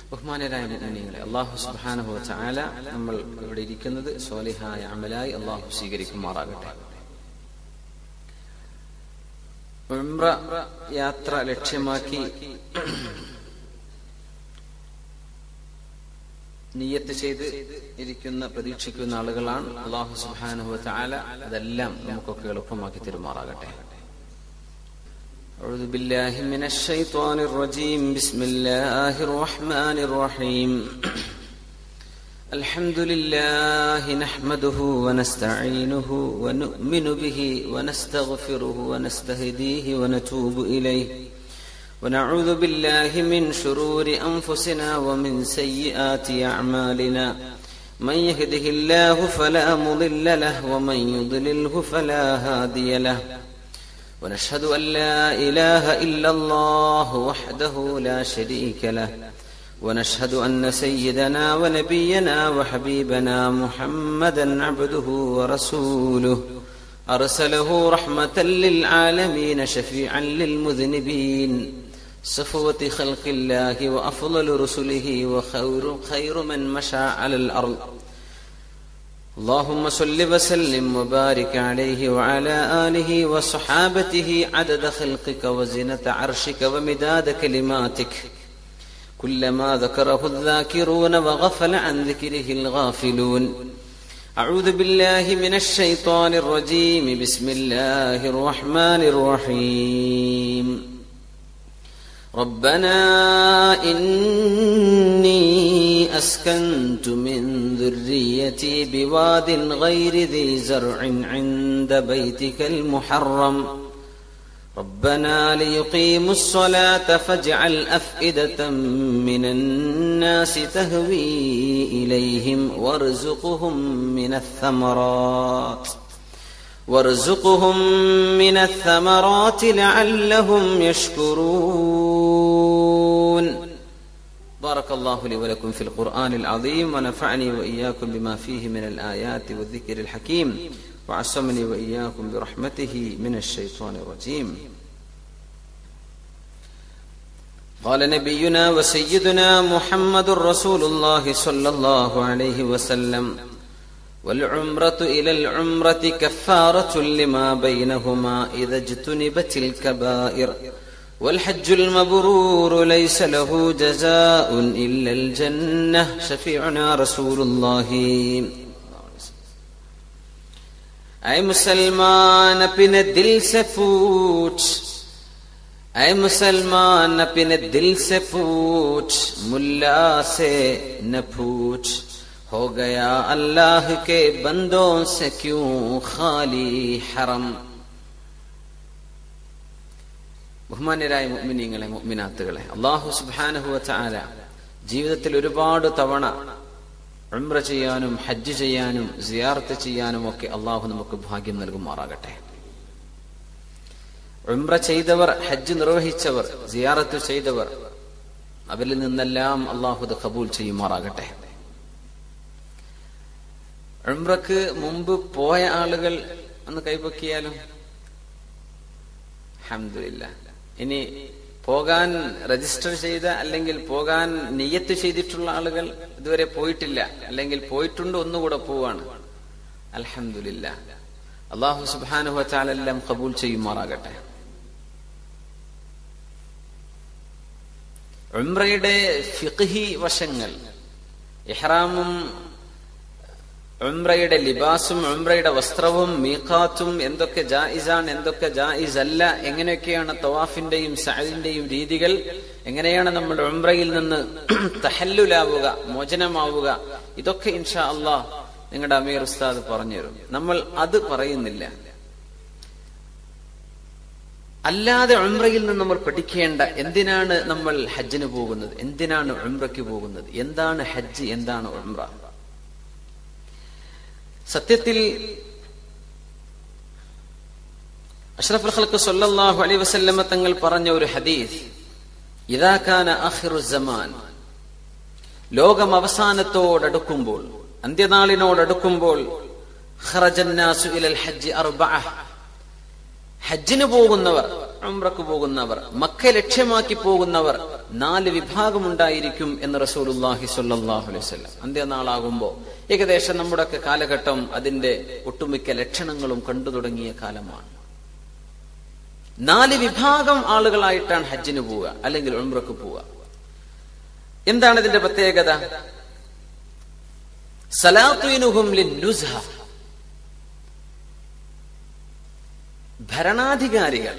ബഹുമാനരായ മുഅ്മിനീങ്ങളെ അള്ളാഹു സുബ്ഹാനഹു വതആല നമ്മൾ ഇവിടെ ഇരിക്കുന്നത് സ്വാലിഹായ അമലായി അള്ളാഹു സ്വീകരിക്കുമാറാകട്ടെ ഉംറ യാത്ര ലക്ഷ്യമാക്കി നിയത്ത് ചെയ്ത് ഇരിക്കുന്ന പ്രതീക്ഷിക്കുന്ന ആളുകളാണ് അള്ളാഹു സുബ്ഹാനഹു വതആല അതെല്ലാം നമുക്കൊക്കെ എളുപ്പമാക്കി തരുമാറാകട്ടെ أعوذ بالله من الشيطان الرجيم بسم الله الرحمن الرحيم الحمد لله نحمده ونستعينه ونؤمن به ونستغفره ونستهديه ونتوب إليه ونعوذ بالله من شرور أنفسنا ومن سيئات أعمالنا من يهده الله فلا مضل له ومن يضلله فلا هادي له ونشهد أن لا إله إلا الله وحده لا شريك له ونشهد أن سيدنا ونبينا وحبيبنا محمدا عبده ورسوله أرسله رحمة للعالمين شفيعا للمذنبين صفوة خلق الله وأفضل رسله وخير خير من مشى على الأرض اللهم صل وسلم وبارك عليه وعلى آله وصحابته عدد خلقك وزنة عرشك ومداد كلماتك كلما ذكره الذاكرون وغفل عن ذكره الغافلون أعوذ بالله من الشيطان الرجيم بسم الله الرحمن الرحيم ربنا إني أسكنت من ذريتي بواد غير ذي زرع عند بيتك المحرم ربنا ليقيموا الصلاة فاجعل أفئدة من الناس تهوي إليهم وارزقهم من الثمرات وارزقهم من الثمرات لعلهم يشكرون بارك الله لي ولكم في القرآن العظيم ونفعني وإياكم بما فيه من الآيات والذكر الحكيم وعصمني وإياكم برحمته من الشيطان الرجيم قال نبينا وسيدنا محمد رسول الله صلى الله عليه وسلم والعمرة إلى العمرة كفارة لما بينهما إذا اجتنبت الكبائر والحج المبرور ليس له جزاء إلا الجنة شفيعنا رسول الله أي مسلمان अपने दिल से पूछ ऐ मुसलमान अपने दिल से पूछ मुल्ला से न पूछ हो गया अल्लाह के बंदों से क्यों खाली हरम ബഹുമാന്യരായ മുഅ്മിനീങ്ങളെ മുഅ്മിനാത്തുകളെ അള്ളാഹു സുബ്ഹാനഹു വതആല ജീവിതത്തിൽ ഒരുപാട് തവണ ഉംറ ചെയ്യാനും ഹജ്ജ് ചെയ്യാനും സിയാർത്ത് ചെയ്യാനും ഒക്കെ അള്ളാഹു നമുക്ക് ഭാഗ്യം നൽകുമാറാകട്ടെ ഉംറ ചെയ്തവർ ഹജ്ജ് നിർവഹിച്ചവർ സിയാറത്ത് ചെയ്തവർ അവരിൽ നിന്നെല്ലാം അള്ളാഹു ഇത് കബൂൽ ചെയ്യുമാറാകട്ടെ ഉംറക്ക് മുമ്പ് പോയ ആളുകൾ ഒന്ന് കൈപൊക്കിയാലും അഹമ്മദില്ല ഇനി പോകാൻ രജിസ്റ്റർ ചെയ്ത അല്ലെങ്കിൽ പോകാൻ നെയ്യത്ത് ചെയ്തിട്ടുള്ള ആളുകൾ ഇതുവരെ പോയിട്ടില്ല അല്ലെങ്കിൽ പോയിട്ടുണ്ട് ഒന്നുകൂടെ പോവാണ് അലഹമില്ല അള്ളാഹു സുബാനുഹ ചാലെല്ലാം കബൂൽ ചെയ്യുമാറാകട്ടെ ഉംറയുടെ ഫിഖ്ഹി വശങ്ങൾ ഇഹ്റാമും ഉംറയുടെ ലിബാസും ഉംറയുടെ വസ്ത്രവും മീഖാത്തും എന്തൊക്കെ ജായിസാണ് എന്തൊക്കെ ജായിസ് അല്ല എങ്ങനെയൊക്കെയാണ് തവാഫിന്റെയും സഅദിന്റെയും രീതികൾ എങ്ങനെയാണ് നമ്മൾ ഉംറയിൽ നിന്ന് തഹല്ലുലാവുക മോചനമാവുക ഇതൊക്കെ ഇൻഷാ അള്ളാഹ് നിങ്ങളുടെ അമീർ ഉസ്താദ് പറഞ്ഞുതരും നമ്മൾ അത് പറയുന്നില്ല അല്ലാതെ ഉംറയിൽ നിന്ന് നമ്മൾ പഠിക്കേണ്ട എന്തിനാണ് നമ്മൾ ഹജ്ജിന് പോകുന്നത് എന്തിനാണ് ഉംറയ്ക്ക് പോകുന്നത് എന്താണ് ഹജ്ജ് എന്താണ് ഉംറ സത്യത്തിൽ അഷ്റഫുൽ ഖൽക്ക് സല്ലല്ലാഹു അലൈഹി വസല്ലമ തങ്ങൾ പറഞ്ഞ ഒരു ഹദീസ് ഇദാ കാന ആഖിറു സമാൻ ലോകം അവസാനത്തോടടുക്കുമ്പോൾ അന്ത്യനാളിനോടടുക്കുമ്പോൾ ഖറജന്നാസു ഇലൽ ഹജ്ജ് അർബഅ ഹജ്ജിന് പോകുന്നവർ ഉംറക്ക് പോകുന്നവർ മക്ക ലക്ഷ്യമാക്കി പോകുന്നവർ നാല് വിഭാഗമുണ്ടായിരിക്കും എന്ന് റസൂലുല്ലാഹി സ്വല്ലല്ലാഹു അലൈഹി വസല്ലം അന്ത്യനാളാകുമ്പോ ഏകദേശം നമ്മുടെയൊക്കെ കാലഘട്ടം അതിന്റെ ഒട്ടുമിക്ക ലക്ഷണങ്ങളും കണ്ടു തുടങ്ങിയ കാലമാണ് നാല് വിഭാഗം ആളുകളായിട്ടാണ് ഹജ്ജിന് പോവുക അല്ലെങ്കിൽ ഉംറക്ക് പോവുക എന്താണ് ഇതിന്റെ പ്രത്യേകത സലാത്തുനുഹും ലിന്നുസ്ഹ ഭരണാധികാരികൾ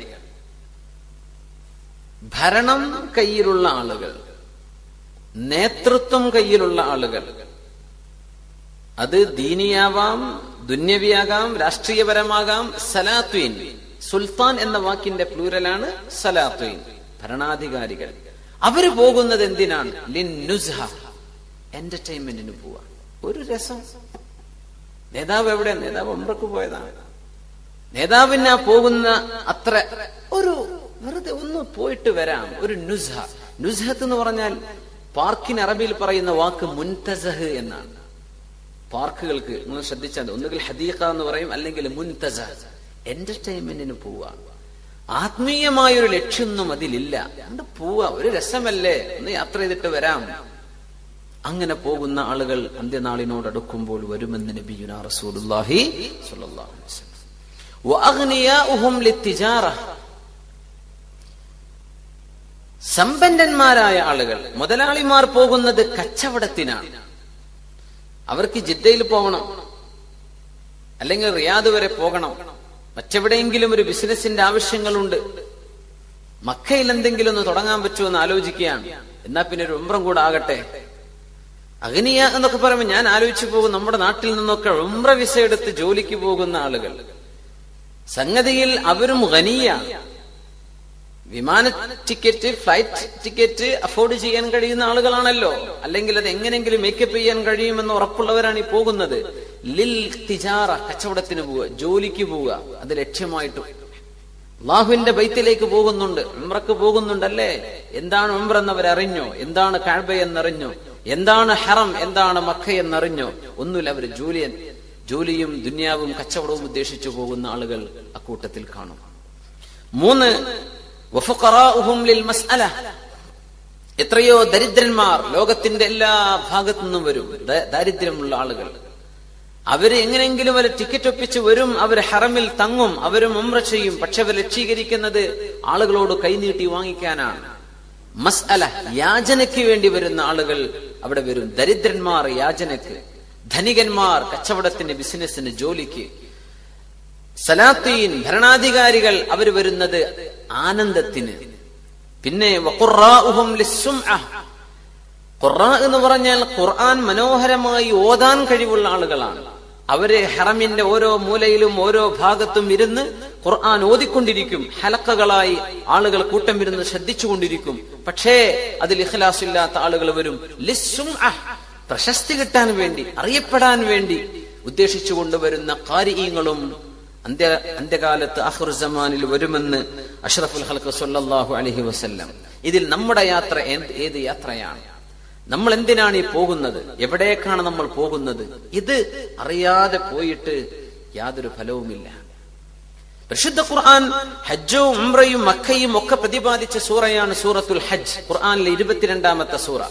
ഭരണം കയ്യിലുള്ള ആളുകൾ നേതൃത്വം കയ്യിലുള്ള ആളുകൾ അത് ദീനിയാവാം ദുന്യവിയാകാം രാഷ്ട്രീയപരമാകാം സലാത്വീൻ സുൽത്താൻ എന്ന വാക്കിന്റെ പ്ലൂരലാണ് സലാത്വീൻ ഭരണാധികാരികൾ അവര് പോകുന്നത് എന്തിനാണ് ലിന്നുസ്ഹ എന്റർടൈൻമെന്റിന് പോവാ ഒരു രസം നേതാവ് എവിടെ നേതാവ് ഒമ്പക്ക് പോയതാണ് നേതാവിന് പോകുന്ന അത്ര ഒരു വെറുതെ ഒന്ന് പോയിട്ട് വരാം ഒരു നുസ്ഹ നുസ്ഹത്ത് എന്ന് പറഞ്ഞാൽ പാർക്കിന് അറബിയിൽ പറയുന്ന വാക്ക് മുൻതസഹ് എന്നാണ് പാർക്കുകൾക്ക് നിങ്ങൾ ശ്രദ്ധിച്ചാൽ മതി. ഒന്നുകിൽ ഹദീഖ എന്ന് പറയും അല്ലെങ്കിൽ മുൻതസ എന്റർടൈൻമെന്റിന് പോവുക ആത്മീയമായ ഒരു ലക്ഷ്യമൊന്നും അതിലില്ല അതുകൊണ്ട് പോവുക ഒരു രസമല്ലേ ഒന്ന് യാത്ര ചെയ്തിട്ട് വരാം അങ്ങനെ പോകുന്ന ആളുകൾ അന്ത്യനാളിനോട് അടുക്കുമ്പോൾ വരുമെന്ന് നബിയുന റസൂലുള്ളാഹി സ്വല്ലല്ലാഹു അലൈഹി വസല്ലം വഅഗ്നിയാഉഹും ലിത്തിജാറ സമ്പന്നന്മാരായ ആളുകൾ മുതലാളിമാർ പോകുന്നത് കച്ചവടത്തിനാണ് അവർക്ക് ജിദ്ദയിൽ പോകണം അല്ലെങ്കിൽ റിയാദ് വരെ പോകണം മറ്റെവിടെയെങ്കിലും ഒരു ബിസിനസിന്റെ ആവശ്യങ്ങളുണ്ട് മക്കയിൽ എന്തെങ്കിലും ഒന്ന് തുടങ്ങാൻ പറ്റുമോ എന്ന് ആലോചിക്കുകയാണ് എന്നാ പിന്നെ ഒരു ഉംറം കൂടെ ആകട്ടെ അഗ്നിയ എന്നൊക്കെ പറയുമ്പോൾ ഞാൻ ആലോചിച്ചു പോകും നമ്മുടെ നാട്ടിൽ നിന്നൊക്കെ ഉംറ വിസ എടുത്ത് ജോലിക്ക് പോകുന്ന ആളുകൾ സംഗതിയിൽ അവരും ഖനിയ വിമാന ടിക്കറ്റ് ഫ്ലൈറ്റ് ടിക്കറ്റ് അഫോർഡ് ചെയ്യാൻ കഴിയുന്ന ആളുകളാണല്ലോ അല്ലെങ്കിൽ അത് എങ്ങനെങ്കിലും മേക്കപ്പ് ചെയ്യാൻ കഴിയുമെന്ന് ഉറപ്പുള്ളവരാണ് ഈ പോകുന്നത് ലിൽ തിജാറ കച്ചവടത്തിന് പോവുക ജോലിക്ക് പോവുക അത് ലക്ഷ്യമായിട്ട് അള്ളാഹുവിന്റെ ബൈത്തിലേക്ക് പോകുന്നുണ്ട് ഉംറക്ക് പോകുന്നുണ്ടല്ലേ എന്താണ് ഉംറ എന്നവരറിഞ്ഞോ എന്താണ് കാഴ്ബ എന്നറിഞ്ഞോ എന്താണ് ഹറം എന്താണ് മക്ക എന്നറിഞ്ഞോ ഒന്നുമില്ല അവര് ജോലി ജോലിയും ദുന്യാവും കച്ചവടവും ഉദ്ദേശിച്ചു പോകുന്ന ആളുകൾ അക്കൂട്ടത്തിൽ കാണും മൂന്ന് വഫുഖറാഉഹും ലിൽ മസ്അല എത്രയോ ദരിദ്രന്മാർ ലോകത്തിന്റെ എല്ലാ ഭാഗത്തു നിന്നും വരും ദ- ദാരിദ്ര്യമുള്ള ആളുകൾ അവര് എങ്ങനെയെങ്കിലും ഒരു ടിക്കറ്റ് ഒപ്പിച്ച് വരും അവർ ഹറമിൽ തങ്ങും അവരും ഉംറ ചെയ്യും പക്ഷെ അവർ ലക്ഷീകരിക്കുന്നത് ആളുകളോട് കൈനീട്ടി വാങ്ങിക്കാനാണ് മസ്അല യാചനയ്ക്ക് വേണ്ടി വരുന്ന ആളുകൾ അവിടെ വരും ദരിദ്രന്മാർ യാചനക്ക് ധനികന്മാർ കച്ചവടത്തിന് ബിസിനസ്സിന് ജോലിക്ക് സലാത്തീൻ ഭരണാധികാരികൾ അവർ വരുന്നത് ആനന്ദത്തിന് പിന്നെ വഖുറാഉഹും ലിസ്സുംഅ. ഖുറാ എന്ന് പറഞ്ഞാൽ ഖുർആൻ മനോഹരമായി ഓതാൻ കഴിവുള്ള ആളുകളാണ് അവര് ഹറമിന്റെ ഓരോ മൂലയിലും ഓരോ ഭാഗത്തും ഇരുന്ന് ഖുർആൻ ഓതിക്കൊണ്ടിരിക്കും ഹലക്കകളായി ആളുകൾ കൂട്ടം ഇരുന്ന് ശ്രദ്ധിച്ചുകൊണ്ടിരിക്കും പക്ഷേ അതിൽ ഇഖ്ലാസില്ലാത്ത ആളുകൾ വരും ലിസ്സുംഅ. പ്രശസ്തി കിട്ടാൻ വേണ്ടി അറിയപ്പെടാൻ വേണ്ടി ഉദ്ദേശിച്ചു കൊണ്ടുവരുന്ന കാരിയങ്ങളും അന്ത്യ അന്ത്യകാലത്ത് അഹുർസമാനിൽ വരുമെന്ന് അഷ്റഫുൽ ഹൽക്ക് സല്ലല്ലാഹു അലൈഹി വസല്ലം ഇതിൽ നമ്മുടെ യാത്ര ഏത് ഏത് യാത്രയാണ് നമ്മൾ എന്തിനാണ് ഈ പോകുന്നത് എവിടേക്കാണ് നമ്മൾ പോകുന്നത് ഇത് അറിയാതെ പോയിട്ട് യാതൊരു ഫലവുമില്ല പരിശുദ്ധ ഖുർആൻ ഹജ്ജും ഉംറയും മക്കയും ഒക്കെ പ്രതിപാദിച്ച സൂറയാണ് സൂറത്തുൽ ഹജ്ജ് ഖുർആനിലെ ഇരുപത്തിരണ്ടാമത്തെ സൂറ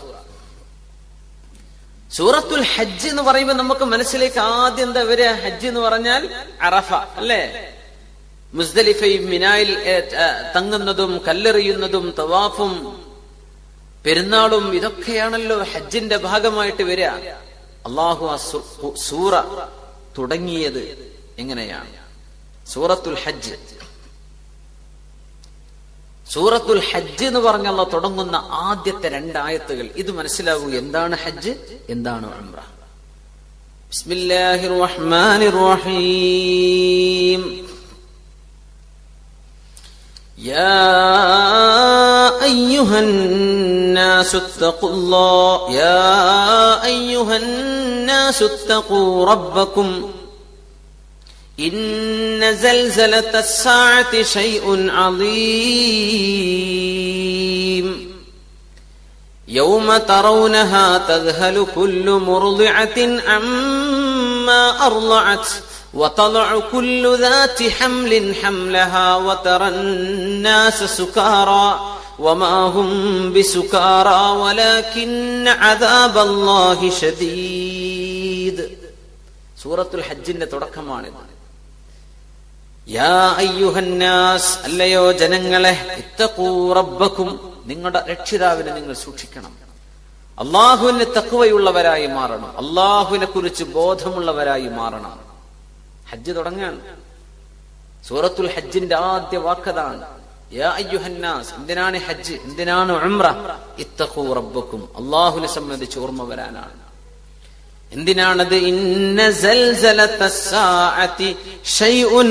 സൂറത്തുൽ ഹജ്ജ് എന്ന് പറയുമ്പോൾ നമുക്ക് മനസ്സിലേക്ക് ആദ്യം എന്താ വരിക ഹജ്ജ് എന്ന് പറഞ്ഞാൽ അറഫ അല്ലേ മുസ്ദലിഫയും മിനായിൽ ഏ, ഏ, തങ്ങുന്നതും കല്ലെറിയുന്നതും തവാഫും പെരുന്നാളും ഇതൊക്കെയാണല്ലോ ഹജ്ജിന്റെ ഭാഗമായിട്ട് വരിക അള്ളാഹു ആ സു- സൂറ തുടങ്ങിയത് എങ്ങനെയാണ് സൂറത്തുൽ ഹജ്ജ് സൂറത്തുൽ ഹജ്ജ് എന്ന് പറഞ്ഞുള്ള തുടങ്ങുന്ന ആദ്യത്തെ രണ്ടായത്തുകൾ ഇത് മനസ്സിലാകൂ എന്താണ് ഹജ്ജ് എന്താണ് ഉംറ ബിസ്മില്ലാഹിർ റഹ്മാനിർ റഹീം يا أيها الناس اتقوا الله يا أيها الناس اتقوا ربكم إن زلزلة الساعة شيء عظيم يوم ترونها تذهل كل مرضعة عما أرضعت وتضع كل ذات حمل حملها وترى الناس سكارى وما هم بسكارى ولكن عذاب الله شديد سورة الحج തുടക്കമാണിത് യാ അയ്യുഹന്നാസ് അല്ലയോ ജനങ്ങളെ ഇത്തഖൂ റബ്ബക്കും നിങ്ങളുടെ രക്ഷിതാവിനെ നിങ്ങൾ സൂക്ഷിക്കണം അള്ളാഹുവിന് തക്കുവയുള്ളവരായി മാറണം അള്ളാഹുവിനെ കുറിച്ച് ബോധമുള്ളവരായി മാറണം ഹജ്ജ് തുടങ്ങാണ് സൂറത്തുൽ ഹജ്ജിന്റെ ആദ്യ വാക്കതാണ് യാ അയ്യുഹന്നാസ് എന്തിനാണ് ഹജ്ജ് എന്തിനാണ് ഉംറ ഇത്തഖൂ റബ്ബക്കും അള്ളാഹുവിനെ സംബന്ധിച്ച് ഓർമ്മ വരാനാണ് എന്തിനാണത് ഇന്ന സൽസലത്തസ്സാഅത്തി ഷൈഉൻ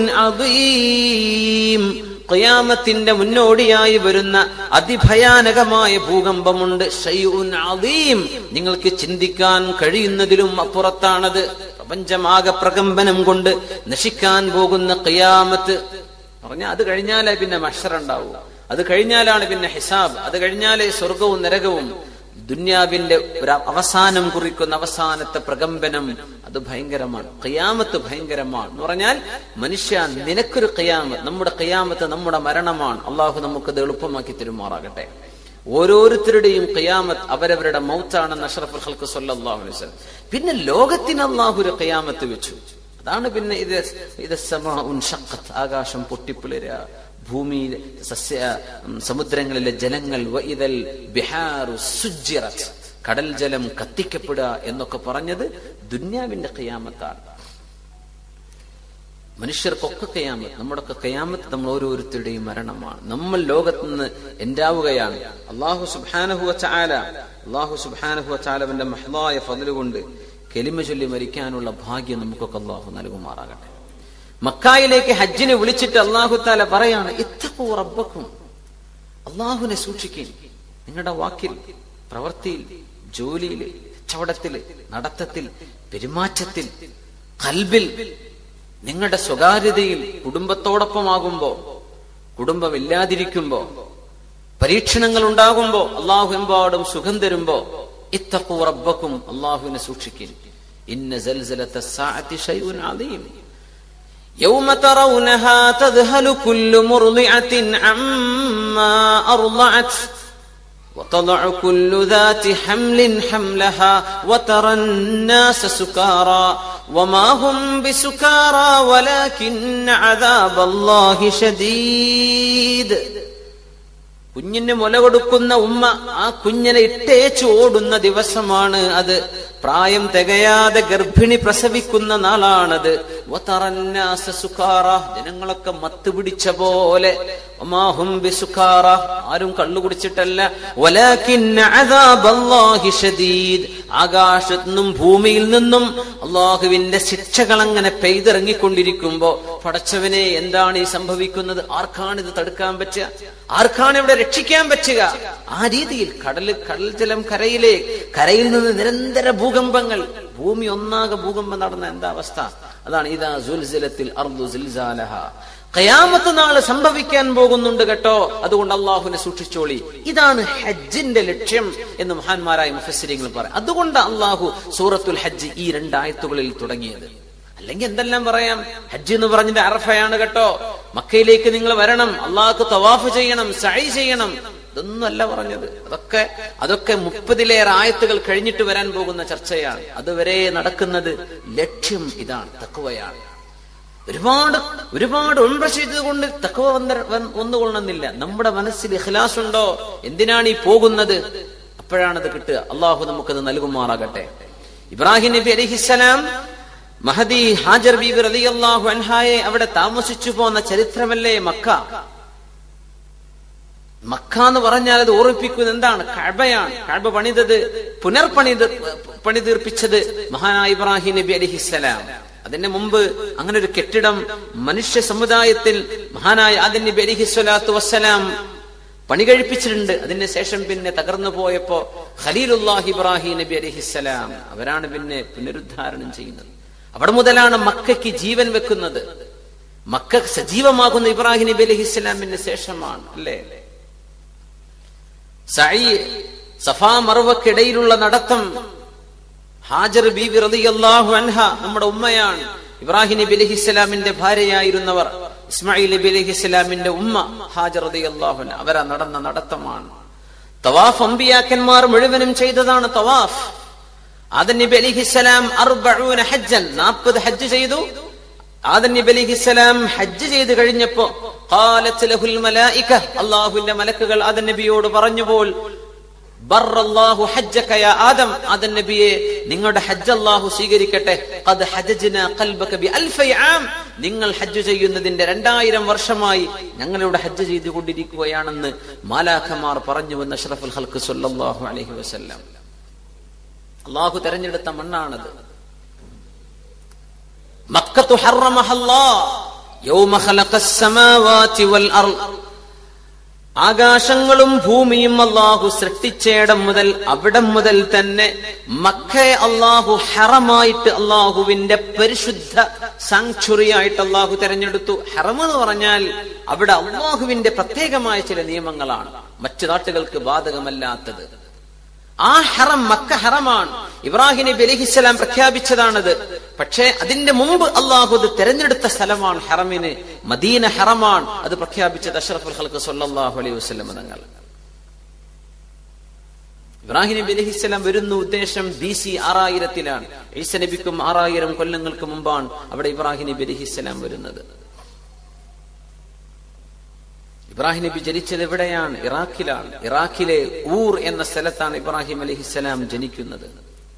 അദീം ഖിയാമത്തിന്റെ മുന്നോടിയായി വരുന്ന അതിഭയാനകമായ ഭൂകമ്പമുണ്ട് ഷൈഉൻ അദീം നിങ്ങൾക്ക് ചിന്തിക്കാൻ കഴിയുന്നതിലും അപ്പുറത്താണത് പ്രപഞ്ചമാകെ പ്രകമ്പനം കൊണ്ട് നശിക്കാൻ പോകുന്ന ഖിയാമത്ത് പറഞ്ഞ അത് കഴിഞ്ഞാലേ പിന്നെ മഷറുണ്ടാവൂ അത് കഴിഞ്ഞാലാണ് പിന്നെ ഹിസാബ് അത് കഴിഞ്ഞാലേ സ്വർഗവും നരകവും ദുന്യാവിന്റെ ഒരു അവസാനം കുറിക്കുന്ന അവസാനത്തെ പ്രകമ്പനം അത് ഭയങ്കരമാണ് ഖിയാമത്ത് ഭയങ്കരമാണ് എന്ന് പറഞ്ഞാൽ മനുഷ്യ നിനക്കൊരു ഖിയാമത്ത് നമ്മുടെ ഖിയാമത്ത് നമ്മുടെ മരണമാണ് അള്ളാഹു നമുക്കത് എളുപ്പമാക്കി തരുമാറാകട്ടെ ഓരോരുത്തരുടെയും ഖിയാമത്ത് അവരവരുടെ മൗത്താണെന്ന് അഷ്റഫുൽ ഹൽക്ക് സല്ലാഹു അലൈഹി വസല്ലം പിന്നെ ലോകത്തിന് അള്ളാഹു ഒരു ഖിയാമത്ത് വെച്ചു അതാണ് പിന്നെ ഇത് ഇത് ഷഖത്ത് ആകാശം പൊട്ടിപ്പിളരുക ഭൂമിയിലെ സസ്യ സമുദ്രങ്ങളിലെ ജലങ്ങൾ വഇദൽ ബിഹാറു സുജ്ജിറത് കടൽ ജലം കത്തിക്കപ്പെടുക എന്നൊക്കെ പറഞ്ഞത് ദുന്യാവിന്റെ കയാമത്താണ് മനുഷ്യർക്കൊക്കെ കയാമത്ത് നമ്മുടെയൊക്കെ കയാമത്ത് നമ്മൾ ഓരോരുത്തരുടെയും മരണമാണ് നമ്മൾ ലോകത്ത് നിന്ന് എൻഡാവുകയാണ് അള്ളാഹു സുബാനഹുവ ചാല അള്ളാഹു സുബാനഹുവ ചാലവന്റെ മഹലായ ഫതില് കൊണ്ട് കെലിമ ചൊല്ലി മരിക്കാനുള്ള ഭാഗ്യം നമുക്കൊക്കെ അള്ളാഹു നൽകുമാറാകട്ടെ മക്കായിലേക്ക് ഹജ്ജിനെ വിളിച്ചിട്ട് അള്ളാഹു താല പറയാണ് ഇത്തപ്പോ റബ്ബക്കും അള്ളാഹുവിനെ സൂക്ഷിക്കും നിങ്ങളുടെ വാക്കിൽ പ്രവൃത്തിയിൽ ജോലിയിൽ കച്ചവടത്തിൽ നടത്തത്തിൽ പെരുമാറ്റത്തിൽ കൽബിൽ നിങ്ങളുടെ സ്വകാര്യതയിൽ കുടുംബത്തോടൊപ്പമാകുമ്പോ കുടുംബമില്ലാതിരിക്കുമ്പോ പരീക്ഷണങ്ങൾ ഉണ്ടാകുമ്പോ അള്ളാഹു എമ്പാടും സുഖം തരുമ്പോ ഇത്തപ്പോ റബ്ബക്കും അള്ളാഹുവിനെ സൂക്ഷിക്കും ഇന്ന സൽസലത്തെ സാഅത്തി ഷൈഉൻ അദീം يوم ترونها تذهل كل مرضعة عما أرضعت وتضع كل ذات حمل حملها وترى الناس سكارى وما هم بسكارى ولكن عذاب الله شديد കുഞ്ഞിന് മുല കൊടുക്കുന്ന ഉമ്മ ആ കുഞ്ഞിനെ ഇട്ടേച്ചു ഓടുന്ന ദിവസമാണ് അത് പ്രായം തികയാതെ ഗർഭിണി പ്രസവിക്കുന്ന നാളാണത് ജനങ്ങളൊക്കെ മത്ത് പിടിച്ച പോലെ ആരും കള്ളു കുടിച്ചിട്ടല്ല ആകാശത്തു നിന്നും ഭൂമിയിൽ നിന്നും അള്ളാഹുവിന്റെ ശിക്ഷകൾ അങ്ങനെ പെയ്തിറങ്ങിക്കൊണ്ടിരിക്കുമ്പോ പടച്ചവനെ എന്താണ് ഈ സംഭവിക്കുന്നത് ആർക്കാണ് ഇത് തടുക്കാൻ പറ്റുക ആർക്കാണ് ഇവിടെ രക്ഷിക്കാൻ പറ്റുക ആ രീതിയിൽ കടൽ കടൽ ജലം കരയിലെ കരയിൽ നിന്ന് നിരന്തര ഭൂകമ്പങ്ങൾ ഭൂമി ഒന്നാകെ ഭൂകമ്പം നടന്ന എന്താ അവസ്ഥ അതാണ് ഇതാ സുൽസിലത്തിൽ അർദു സിൽസാലഹ കയാമത്ത് നാള് സംഭവിക്കാൻ പോകുന്നുണ്ട് കേട്ടോ അതുകൊണ്ട് അള്ളാഹുവിനെ സൂക്ഷിച്ചോളി ഇതാണ് ഹജ്ജിന്റെ ലക്ഷ്യം എന്ന് മഹാന്മാരായ മുഫസ്സിരിങ്ങൾ പറയും അതുകൊണ്ട് അള്ളാഹു സൂറത്തുൽ ഹജ്ജ് ഈ രണ്ടായത്തുകളിൽ തുടങ്ങിയത് അല്ലെങ്കിൽ എന്തെല്ലാം പറയാം ഹജ്ജ് എന്ന് പറഞ്ഞിട്ട് അറഫയാണ് കേട്ടോ മക്കയിലേക്ക് നിങ്ങൾ വരണം അള്ളാഹ്ക്ക് തവാഫ് ചെയ്യണം സഴി ചെയ്യണം ഇതൊന്നുമല്ല പറഞ്ഞത് അതൊക്കെ അതൊക്കെ മുപ്പതിലേറെ ആയത്തുകൾ കഴിഞ്ഞിട്ട് വരാൻ പോകുന്ന ചർച്ചയാണ് അതുവരെ നടക്കുന്നത് ലക്ഷ്യം ഇതാണ് തക്കുവയാണ് ഒരുപാട് ഒരുപാട് ഉംറ ചെയ്തതുകൊണ്ട് തക്കവ വന്ന വന്നുകൊള്ളണമെന്നില്ല നമ്മുടെ മനസ്സിൽ ഇഖ്ലാസ് ഉണ്ടോ എന്തിനാണ് ഈ പോകുന്നത് അപ്പോഴാണത് കിട്ടുക അള്ളാഹു നമുക്കത് നൽകുമാറാകട്ടെ ഇബ്രാഹിം നബി അലിഹിസലാം മഹദി ഹാജർ ബീബി റളിയല്ലാഹു അൻഹായെ അവിടെ താമസിച്ചു പോന്ന ചരിത്രമല്ലേ മക്ക മക്ക എന്ന് പറഞ്ഞാൽ അത് ഓർമ്മിപ്പിക്കുന്നത് എന്താണ് കഴബയാണ് കഴബ പണിതത് പുനർപണിത് പണിതീർപ്പിച്ചത് മഹാനായ ഇബ്രാഹിം നബി അലിഹിസലാം അതിന് മുമ്പ് അങ്ങനെ ഒരു കെട്ടിടം മനുഷ്യ സമുദായത്തിൽ മഹാനായ ആദൻ നബി അലിഹി സ്വലാത്തു വസ്സലാം പണി കഴിപ്പിച്ചിട്ടുണ്ട് അതിന് ശേഷം പിന്നെ തകർന്നു പോയപ്പോ ഖലീലുല്ലാഹി ഇബ്രാഹിം നബി അലിഹിസ്സലാം അവരാണ് പിന്നെ പുനരുദ്ധാരണം ചെയ്യുന്നത് അവിടെ മുതലാണ് മക്കയ്ക്ക് ജീവൻ വെക്കുന്നത് മക്ക സജീവമാകുന്ന ഇബ്രാഹിം നബി അലിഹിസ്സലാമിന് ശേഷമാണ് അല്ലേ സഈ സഫാ മറുവക്കിടയിലുള്ള നടത്തം ഹാജർ ബീവി റളിയല്ലാഹു അൻഹ നമ്മുടെ ഉമ്മയാണ് ഇബ്രാഹിം നബി അലഹി ഇസ്ലാമിന്റെ ഭാര്യയായിരുന്നവർ ഇസ്മായിൽ നബി അലഹി ഇസ്ലാമിന്റെ ഉമ്മ ഹാജർ അള്ളാഹുൻ അവരാ നടന്ന നടത്തമാണ് തവാഫ് അമ്പിയാക്കന്മാർ മുഴുവനും ചെയ്തതാണ് തവാഫ് ആദൻ നബി അലിഹിസ്സലാം അർബഊന ഹജ്ജൻ നാൽപ്പത് ഹജ്ജ് ചെയ്തു ആദൻ നബി അലിഹിസ്സലാം ഹജ്ജ് ചെയ്ത് കഴിഞ്ഞപ്പോ ഖാലത്ത് ലഹുൽ മലായിക അല്ലാഹുവിന്റെ മലക്കുകൾ ആദൻ നബിയോട് പറഞ്ഞപ്പോൾ ബർറല്ലാഹു ഹജ്ജക യാ ആദം ആദൻ നബിയെ നിങ്ങളുടെ ഹജ്ജ് അല്ലാഹു സ്വീകരിക്കട്ടെ ഖദ് ഹജ്ജന ഖൽബക ബി അൽഫി ആം നിങ്ങൾ ഹജ്ജ് ചെയ്യുന്നതിന്റെ രണ്ടായിരം വർഷമായി ഞങ്ങളിവിടെ ഹജ്ജ് ചെയ്തുകൊണ്ടിരിക്കുകയാണെന്ന് മാലാഖമാർ പറഞ്ഞുവെന്ന് അഷ്റഫുൽ ഖൽഖ് സല്ലല്ലാഹു അലൈഹി വസല്ലം അള്ളാഹു തെരഞ്ഞെടുത്ത മണ്ണാണത് മക്കത്തു ഹറമഹല്ലാ യൗമ ഖലഖസ് സമാവാതി വൽ അർള് ആകാശങ്ങളും ഭൂമിയും അള്ളാഹു സൃഷ്ടിച്ചയിടം മുതൽ അവിടം മുതൽ തന്നെ മക്കയെ അള്ളാഹു ഹറമായിട്ട് അള്ളാഹുവിന്റെ പരിശുദ്ധ സാങ്ച്വറി ആയിട്ട് അള്ളാഹു തെരഞ്ഞെടുത്തു ഹറം എന്ന് പറഞ്ഞാൽ അവിടെ അള്ളാഹുവിന്റെ പ്രത്യേകമായ ചില നിയമങ്ങളാണ് മറ്റു നാട്ടുകൾക്ക് ബാധകമല്ലാത്തത് ആ ഹറം മക്ക ഹറമാണ് ഇബ്രാഹിം നബി അലഹിസ്സലാം പ്രഖ്യാപിച്ചതാണത് പക്ഷേ അതിന്റെ മുമ്പ് അള്ളാഹു അത് തെരഞ്ഞെടുത്ത സ്ഥലമാണ് ഹറമിന് മദീന ഹറമാണ് അത് പ്രഖ്യാപിച്ചത് അഷറഫുൽ ഹൽക്ക് സല്ലാഹു അലൈഹി വസ്ലം തങ്ങൾ ഇബ്രാഹിം നബി അലഹിസ്സലാം വരുന്ന ഉദ്ദേശം ബി സി ആറായിരത്തിലാണ് ഈസ നബിക്കും ആറായിരം കൊല്ലങ്ങൾക്ക് മുമ്പാണ് അവിടെ ഇബ്രാഹിം നബി അലഹിസ്സലാം വരുന്നത് ഇബ്രാഹിം നബി ജനിച്ചത് എവിടെയാണ് ഇറാഖിലാണ് ഇറാഖിലെ ഊർ എന്ന സ്ഥലത്താണ് ഇബ്രാഹിം അലഹിസ്സലാം ജനിക്കുന്നത്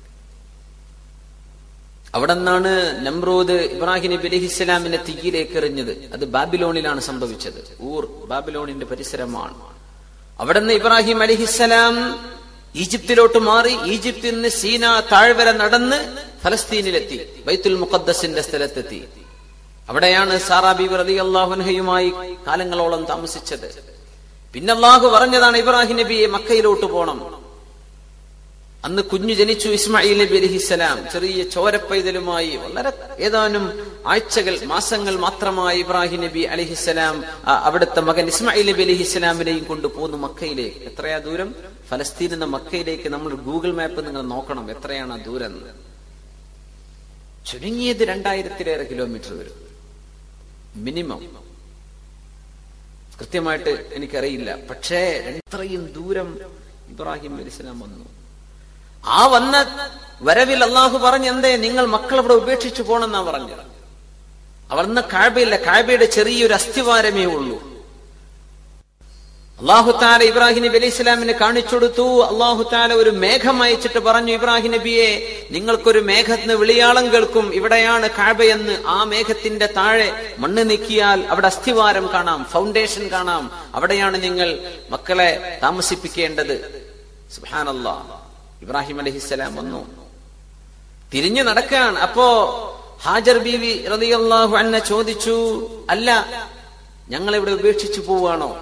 അവിടെ നിന്നാണ് നമ്രൂദ് ഇബ്രാഹിം നബി അലഹിസ്സലാമിനെ തീയിലേക്ക് എറിഞ്ഞത് അത് ബാബിലോണിലാണ് സംഭവിച്ചത് ഊർ ബാബിലോണിന്റെ പരിസരമാണ് അവിടെ നിന്ന് ഇബ്രാഹിം അലഹിസ്സലാം ഈജിപ്തിലോട്ട് മാറി ഈജിപ്തിൽ നിന്ന് സീന താഴ്വര നടന്ന് ഫലസ്തീനിലെത്തി ബൈത്തുൽ മുഖദ്ദസിന്റെ സ്ഥലത്തെത്തി അവിടെയാണ് സാറാ ബീബി റലി അള്ളാഹുൻഹയുമായി കാലങ്ങളോളം താമസിച്ചത് പിന്നെ അള്ളാഹു പറഞ്ഞതാണ് ഇബ്രാഹിം നബിയെ മക്കയിലോട്ട് പോണം അന്ന് കുഞ്ഞു ജനിച്ചു ഇസ്മായിൽ നബി അലഹിസ്സലാം ചെറിയ ചോരപ്പൈതലുമായി വളരെ ഏതാനും ആഴ്ചകൾ മാസങ്ങൾ മാത്രമായി ഇബ്രാഹിം നബി അലഹിസ്സലാം അവിടുത്തെ മകൻ ഇസ്മായിൽ നബി അലഹിസ്സലാമിനെയും കൊണ്ട് പോന്നു മക്കയിലേക്ക് എത്രയാ ദൂരം ഫലസ്തീൻ എന്ന മക്കയിലേക്ക് നമ്മൾ ഗൂഗിൾ മാപ്പ് നിങ്ങൾ നോക്കണം എത്രയാണ് ആ ദൂരം ചുരുങ്ങിയത് രണ്ടായിരത്തിലേറെ കിലോമീറ്റർ വരും മിനിമം കൃത്യമായിട്ട് എനിക്കറിയില്ല പക്ഷേ എത്രയും ദൂരം ഇബ്രാഹിം അലിസ്ലാം വന്നു ആ വന്ന വരവിൽ അള്ളാഹു പറഞ്ഞ എന്തേ നിങ്ങൾ മക്കൾ അവിടെ ഉപേക്ഷിച്ചു പോണെന്നാ പറഞ്ഞത് അവർന്ന് കാഴ്ബയില്ല കാഴ്ബയുടെ ചെറിയൊരു അസ്ഥിവാരമേ ഉള്ളൂ അള്ളാഹു താല ഇബ്രാഹിം നബി അലൈഹി ഇസ്ലാമിനെ കാണിച്ചു കൊടുത്തു അള്ളാഹു താല ഒരു മേഘം അയച്ചിട്ട് പറഞ്ഞു ഇബ്രാഹിം നബിയെ നിങ്ങൾക്കൊരു മേഘത്തിന് വിളിയാളം കേൾക്കും ഇവിടെയാണ് കാഴ്ബയെന്ന് ആ മേഘത്തിന്റെ താഴെ മണ്ണ് നീക്കിയാൽ അവിടെ അസ്ഥിവാരം കാണാം ഫൗണ്ടേഷൻ കാണാം അവിടെയാണ് നിങ്ങൾ മക്കളെ താമസിപ്പിക്കേണ്ടത് സുഹാനല്ലാ ഇബ്രാഹിം അലഹിസ്സലാം വന്നു തിരിഞ്ഞു നടക്കുകയാണ് അപ്പോ ഹാജർ ബീവി റളിയല്ലാഹു അന്ന ചോദിച്ചു അല്ല ഞങ്ങൾ ഇവിടെ ഉപേക്ഷിച്ചു പോവാണോ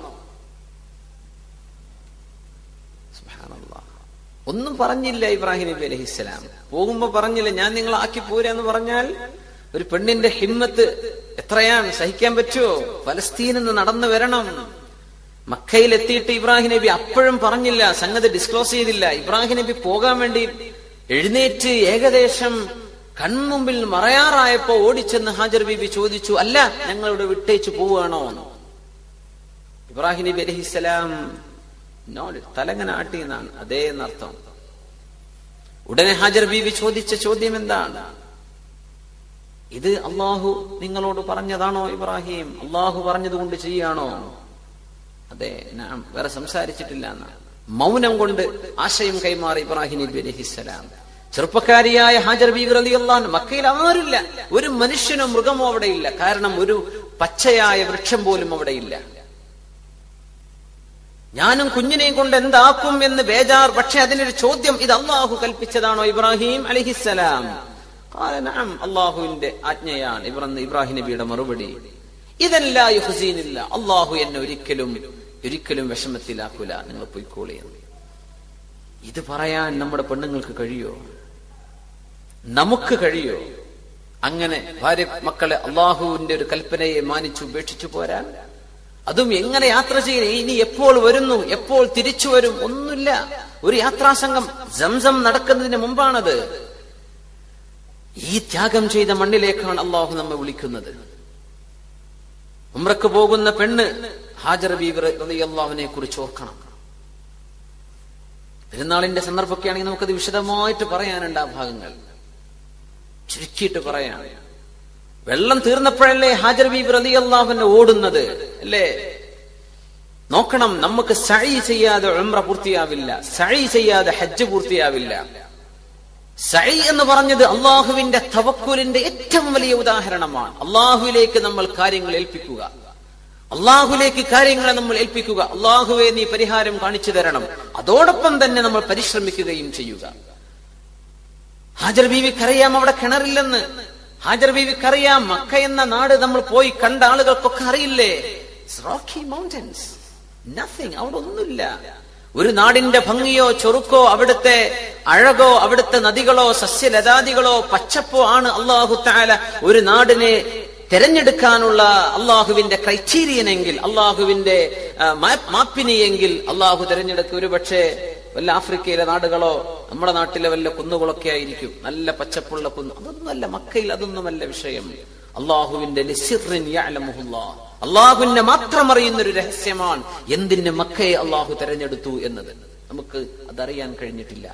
ഒന്നും പറഞ്ഞില്ല ഇബ്രാഹിം നബി അലഹിസ്സലാം പോകുമ്പോ പറഞ്ഞില്ല ഞാൻ നിങ്ങളെ ആക്കി പോരാന്ന് പറഞ്ഞാൽ ഒരു പെണ്ണിന്റെ ഹിമ്മത്ത് എത്രയാണ് സഹിക്കാൻ പറ്റുമോ ഫലസ്തീനിൽ നിന്ന് നടന്നു വരണം മക്കയിൽ എത്തിയിട്ട് ഇബ്രാഹിം നബി അപ്പോഴും പറഞ്ഞില്ല സംഗതി ഡിസ്ക്ലോസ് ചെയ്തില്ല ഇബ്രാഹിം നബി പോകാൻ വേണ്ടി എഴുന്നേറ്റ് ഏകദേശം കൺമുമ്പിൽ മറയാറായപ്പോ ഓടിച്ചെന്ന് ഹാജർ ബീബി ചോദിച്ചു അല്ല ഞങ്ങളിവിടെ വിട്ടേച്ചു പോവുകയാണോ ഇബ്രാഹിം നബി അലഹിസ്സലാം നോട് തലങ്ങന ആട്ടി എന്നാണ് അതേ എന്നർത്ഥം ഉടനെ ഹാജർ ബീവി ചോദിച്ച ചോദ്യം എന്താണ് ഇത് അള്ളാഹു നിങ്ങളോട് പറഞ്ഞതാണോ ഇബ്രാഹിം അള്ളാഹു പറഞ്ഞതുകൊണ്ട് ചെയ്യാണോ അതെ ഞാൻ വേറെ സംസാരിച്ചിട്ടില്ല എന്നാണ് മൗനം കൊണ്ട് ആശയം കൈമാറി ഇബ്രാഹിം നബി അലഹിസ്സലാം ചെറുപ്പക്കാരിയായ ഹാജർ ബീവി റലി അള്ളാഹ് മക്കയിൽ ആരുമില്ല ഒരു മനുഷ്യനോ മൃഗമോ അവിടെ ഇല്ല കാരണം ഒരു പച്ചയായ വൃക്ഷം പോലും അവിടെ ഇല്ല ഞാനും കുഞ്ഞിനെയും കൊണ്ട് എന്താക്കും എന്ന് ബേജാർ പക്ഷെ അതിനൊരു ചോദ്യം ഇത് അള്ളാഹു കൽപ്പിച്ചതാണോ ഇബ്രാഹിം അലിഹിസലാം അള്ളാഹുവിന്റെ ആജ്ഞയാണ് ഇവറന്ന് ഇബ്രാഹിം നബിയുടെ മറുപടി ഇതല്ല യുഹസീനില്ല അള്ളാഹു എന്നെ ഒരിക്കലും ഒരിക്കലും വിഷമത്തിലാക്കൂല നിങ്ങൾ പോയിക്കോളിയെന്ന് ഇത് പറയാൻ നമ്മുടെ പെണ്ണുങ്ങൾക്ക് കഴിയോ നമുക്ക് കഴിയോ അങ്ങനെ ഭാര്യ മക്കളെ അള്ളാഹുവിന്റെ ഒരു കൽപ്പനയെ മാനിച്ചു ഉപേക്ഷിച്ചു പോരാൻ അതും എങ്ങനെ യാത്ര ചെയ്യും ഇനി എപ്പോൾ വരുന്നു എപ്പോൾ തിരിച്ചു വരും ഒന്നുമില്ല ഒരു യാത്രാസംഘം സംസം നടക്കുന്നതിന് മുമ്പാണത് ഈ ത്യാഗം ചെയ്ത മണ്ണിലേക്കാണ് അള്ളാഹു നമ്മെ വിളിക്കുന്നത് ഉമ്രക്ക് പോകുന്ന പെണ്ണ് ഹാജർ ബീവർ അള്ളാഹുവിനെ കുറിച്ച് ഓർക്കണം പെരുന്നാളിന്റെ സന്ദർഭമൊക്കെ ആണെങ്കിൽ നമുക്കത് വിശദമായിട്ട് പറയാനുണ്ട് ആ ഭാഗങ്ങൾ ചുരുക്കിയിട്ട് പറയാം വെള്ളം തീർന്നപ്പോഴല്ലേ ഹാജർ ബീബ് റലി അള്ളാഹുവിനെ ഓടുന്നത് അല്ലേ നോക്കണം നമുക്ക് സഴി ചെയ്യാതെ ഉംറ പൂർത്തിയാവില്ല സഴി ചെയ്യാതെ ഹജ്ജ് പൂർത്തിയാവില്ല സഴി എന്ന് പറഞ്ഞത് അള്ളാഹുവിന്റെ തവക്കുലിന്റെ ഏറ്റവും വലിയ ഉദാഹരണമാണ് അള്ളാഹുവിലേക്ക് നമ്മൾ കാര്യങ്ങൾ ഏൽപ്പിക്കുക അള്ളാഹുലേക്ക് കാര്യങ്ങളെ നമ്മൾ ഏൽപ്പിക്കുക അള്ളാഹുവെ നീ പരിഹാരം കാണിച്ചു തരണം അതോടൊപ്പം തന്നെ നമ്മൾ പരിശ്രമിക്കുകയും ചെയ്യുക ഹാജർ ബീവിക്കറിയാം അവിടെ കിണറില്ലെന്ന് ഹാജർ ബീവിക്കറിയാം മക്ക എന്ന നാട് നമ്മൾ പോയി കണ്ട ആളുകൾക്കൊക്കെ അറിയില്ലേ റോക്കി മൗണ്ടൻസ് നത്തിങ് അവിടെ ഒന്നുമില്ല ഒരു നാടിന്റെ ഭംഗിയോ ചൊറുക്കോ അവിടുത്തെ അഴകോ അവിടുത്തെ നദികളോ സസ്യലതാദികളോ പച്ചപ്പോ ആണ് അള്ളാഹു താല ഒരു നാടിനെ തെരഞ്ഞെടുക്കാനുള്ള അള്ളാഹുവിന്റെ ക്രൈറ്റീരിയൻ എങ്കിൽ അള്ളാഹുവിന്റെ മാപ്പിനി എങ്കിൽ അള്ളാഹു തെരഞ്ഞെടുക്കുക ഒരു പക്ഷേ വല്ല ആഫ്രിക്കയിലെ നാടുകളോ നമ്മുടെ നാട്ടിലെ വല്ല കുന്നുകളൊക്കെ ആയിരിക്കും നല്ല പച്ചപ്പുള്ള കുന്ന് അതൊന്നുമല്ല മക്കയിൽ അതൊന്നുമല്ല വിഷയം അള്ളാഹുവിന്റെ അള്ളാഹുവിനെ മാത്രം അറിയുന്ന ഒരു രഹസ്യമാണ് എന്തിന് മക്കയെ അള്ളാഹു തെരഞ്ഞെടുത്തു എന്നത് നമുക്ക് അതറിയാൻ കഴിഞ്ഞിട്ടില്ല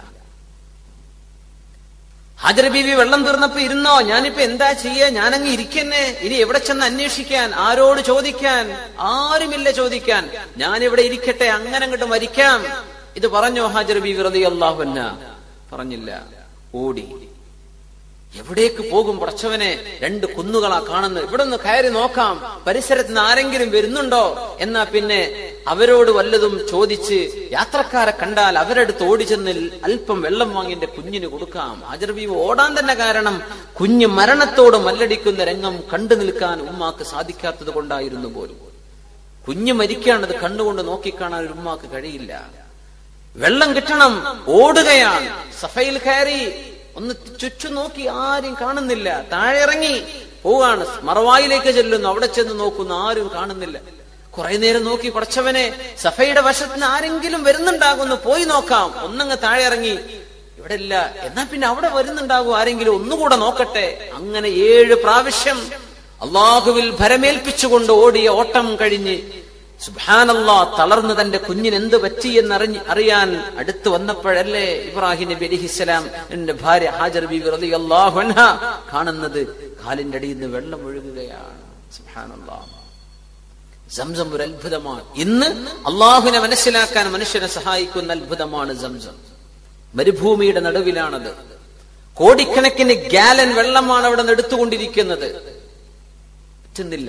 ഹാജർ ബീവി വെള്ളം തീർന്നപ്പോ ഇരുന്നോ ഞാനിപ്പോ എന്താ ചെയ്യ ഞാനങ്ങ് ഇരിക്കന്നെ ഇനി എവിടെ ചെന്ന് അന്വേഷിക്കാൻ ആരോട് ചോദിക്കാൻ ആരുമില്ല ചോദിക്കാൻ ഞാനിവിടെ ഇരിക്കട്ടെ അങ്ങനെ അങ്ങോട്ട് മരിക്കാം ഇത് പറഞ്ഞോ ഹാജർ ബീവി റതി അള്ളാഹുന്ന പറഞ്ഞില്ല ഓടി എവിടേക്ക് പോകും പടച്ചവനെ രണ്ട് കുന്നുകളാ കാണുന്നത് ഇവിടെ ഒന്ന് കയറി നോക്കാം പരിസരത്ത് നിന്ന് ആരെങ്കിലും വരുന്നുണ്ടോ എന്നാ പിന്നെ അവരോട് വല്ലതും ചോദിച്ച് യാത്രക്കാരെ കണ്ടാൽ അവരടുത്ത് ഓടിച്ചെന്ന് അല്പം വെള്ളം വാങ്ങി എന്റെ കുഞ്ഞിന് കൊടുക്കാം ആജർബീവ് ഓടാൻ തന്നെ കാരണം കുഞ്ഞ് മരണത്തോട് മല്ലടിക്കുന്ന രംഗം കണ്ടു നിൽക്കാൻ ഉമ്മാക്ക് സാധിക്കാത്തത് കൊണ്ടായിരുന്നു പോലും കുഞ്ഞ് മരിക്കാണത് കണ്ണുകൊണ്ട് നോക്കിക്കാണാൻ ഒരു ഉമ്മാക്ക് കഴിയില്ല വെള്ളം കിട്ടണം ഓടുകയാണ് സഫയിൽ കയറി ഒന്ന് ചുറ്റു നോക്കി ആരും കാണുന്നില്ല താഴെ ഇറങ്ങി പോവാണ് മറവായിലേക്ക് ചെല്ലുന്നു അവിടെ ചെന്ന് നോക്കുന്നു ആരും കാണുന്നില്ല കുറെ നേരം നോക്കി കുറച്ചവനെ സഫയുടെ വശത്തിന് ആരെങ്കിലും വരുന്നുണ്ടാകുന്നു പോയി നോക്കാം ഒന്നങ്ങ് താഴെ ഇറങ്ങി ഇവിടെ ഇല്ല എന്നാ പിന്നെ അവിടെ വരുന്നുണ്ടാകും ആരെങ്കിലും ഒന്നുകൂടെ നോക്കട്ടെ അങ്ങനെ ഏഴ് പ്രാവശ്യം അള്ളാഹുവിൽ ഭരമേൽപ്പിച്ചുകൊണ്ട് ഓടിയ ഓട്ടം കഴിഞ്ഞ് സുബാനല്ലാ തളർന്ന് തന്റെ കുഞ്ഞിന് എന്ത് പറ്റിയെന്നറിഞ്ഞ് അറിയാൻ അടുത്ത് വന്നപ്പോഴല്ലേ ഇബ്രാഹിം നബി അലിഹിസ്സലാം എന്റെ ഭാര്യ ഹാജർ ബി റലി അള്ളാഹു കാണുന്നത് കാലിന്റെ അടിയിൽ നിന്ന് വെള്ളം ഒഴുകുകയാണ് സുബാനല്ലാ സംസം ഒരു അത്ഭുതമാണ് ഇന്ന് അള്ളാഹുവിനെ മനസ്സിലാക്കാൻ മനുഷ്യനെ സഹായിക്കുന്ന അത്ഭുതമാണ് സംസം മരുഭൂമിയുടെ നടുവിലാണത് കോടിക്കണക്കിന് ഗാലൻ വെള്ളമാണ് അവിടെ നിന്ന് എടുത്തുകൊണ്ടിരിക്കുന്നത് പറ്റുന്നില്ല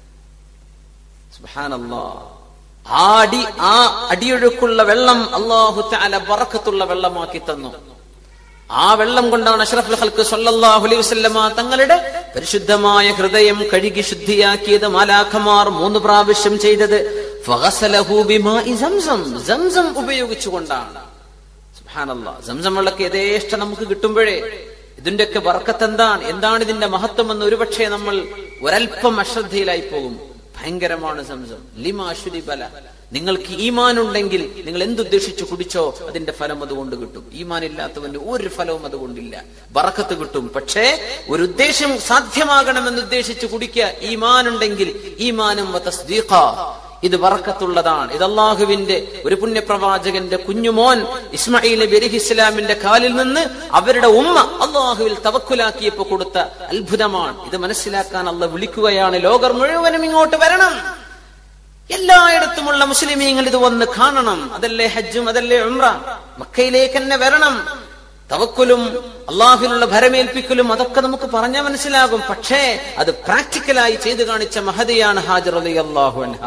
ആ അടി ആ അടിയൊഴുക്കുള്ള വെള്ളം അള്ളാഹു താല ബറക്കത്തുള്ള വെള്ളമാക്കി തന്നു ആ വെള്ളം കൊണ്ടാണ് അഷ്റഫുൽ ഹൽക്ക് സല്ലല്ലാഹു അലൈഹി വസല്ലമ തങ്ങളുടെ പരിശുദ്ധമായ ഹൃദയം കഴുകി ശുദ്ധിയാക്കിയത് മാലാഖമാർ മൂന്ന് പ്രാവശ്യം ചെയ്തത് ഫഗസലഹു ബിമാഇ സംസം സംസം ഉപയോഗിച്ചുകൊണ്ടാണ് സുബ്ഹാനല്ലാഹ് സംസം വെള്ളക്ക് യഥേഷ്ടം നമുക്ക് കിട്ടുമ്പോഴേ ഇതിന്റെയൊക്കെ ബർക്കത്ത് എന്താണ് എന്താണ് ഇതിന്റെ മഹത്വം എന്ന് ഒരുപക്ഷെ നമ്മൾ ഒരൽപ്പം അശ്രദ്ധയിലായി പോകും ഭയങ്കരമാണ് സംസം ലിമാശുരി ബല നിങ്ങൾക്ക് ഈമാൻ ഉണ്ടെങ്കിൽ നിങ്ങൾ എന്തുദ്ദേശിച്ചു കുടിച്ചോ അതിന്റെ ഫലം അതുകൊണ്ട് കിട്ടും ഈമാൻ ഇല്ലാത്തവന്റെ ഒരു ഫലവും അതുകൊണ്ടില്ല ബറക്കത്ത് കിട്ടും പക്ഷേ ഒരു ഉദ്ദേശം സാധ്യമാകണമെന്ന് ഉദ്ദേശിച്ച് കുടിക്കുക ഈമാൻ ഉണ്ടെങ്കിൽ ഈമാനും ഇത് വറക്കത്തുള്ളതാണ് ഇത് അള്ളാഹുവിന്റെ ഒരു പുണ്യപ്രവാചകന്റെ കുഞ്ഞുമോൻ ഇസ്മായിൽ നബി അലി ഇസ്ലാമിന്റെ കാലിൽ നിന്ന് അവരുടെ ഉമ്മ അള്ളാഹുവിൽ തവക്കുലാക്കിയപ്പോ കൊടുത്ത അത്ഭുതമാണ് ഇത് മനസ്സിലാക്കാൻ അള്ള വിളിക്കുകയാണ് ലോകർ മുഴുവനും ഇങ്ങോട്ട് വരണം എല്ലായിടത്തുമുള്ള മുസ്ലിമീങ്ങൾ ഇത് വന്ന് കാണണം അതല്ലേ ഹജ്ജും അതല്ലേ ഉംറ മക്കയിലേക്ക് തന്നെ വരണം തവക്കുലും അള്ളാഹുവിനുള്ള ഭരമേൽപ്പിക്കലും അതൊക്കെ നമുക്ക് പറഞ്ഞാൽ മനസ്സിലാകും പക്ഷേ അത് പ്രാക്ടിക്കലായി ചെയ്തു കാണിച്ച മഹതിയാണ് ഹാജർ അലി അള്ളാഹു അൻഹ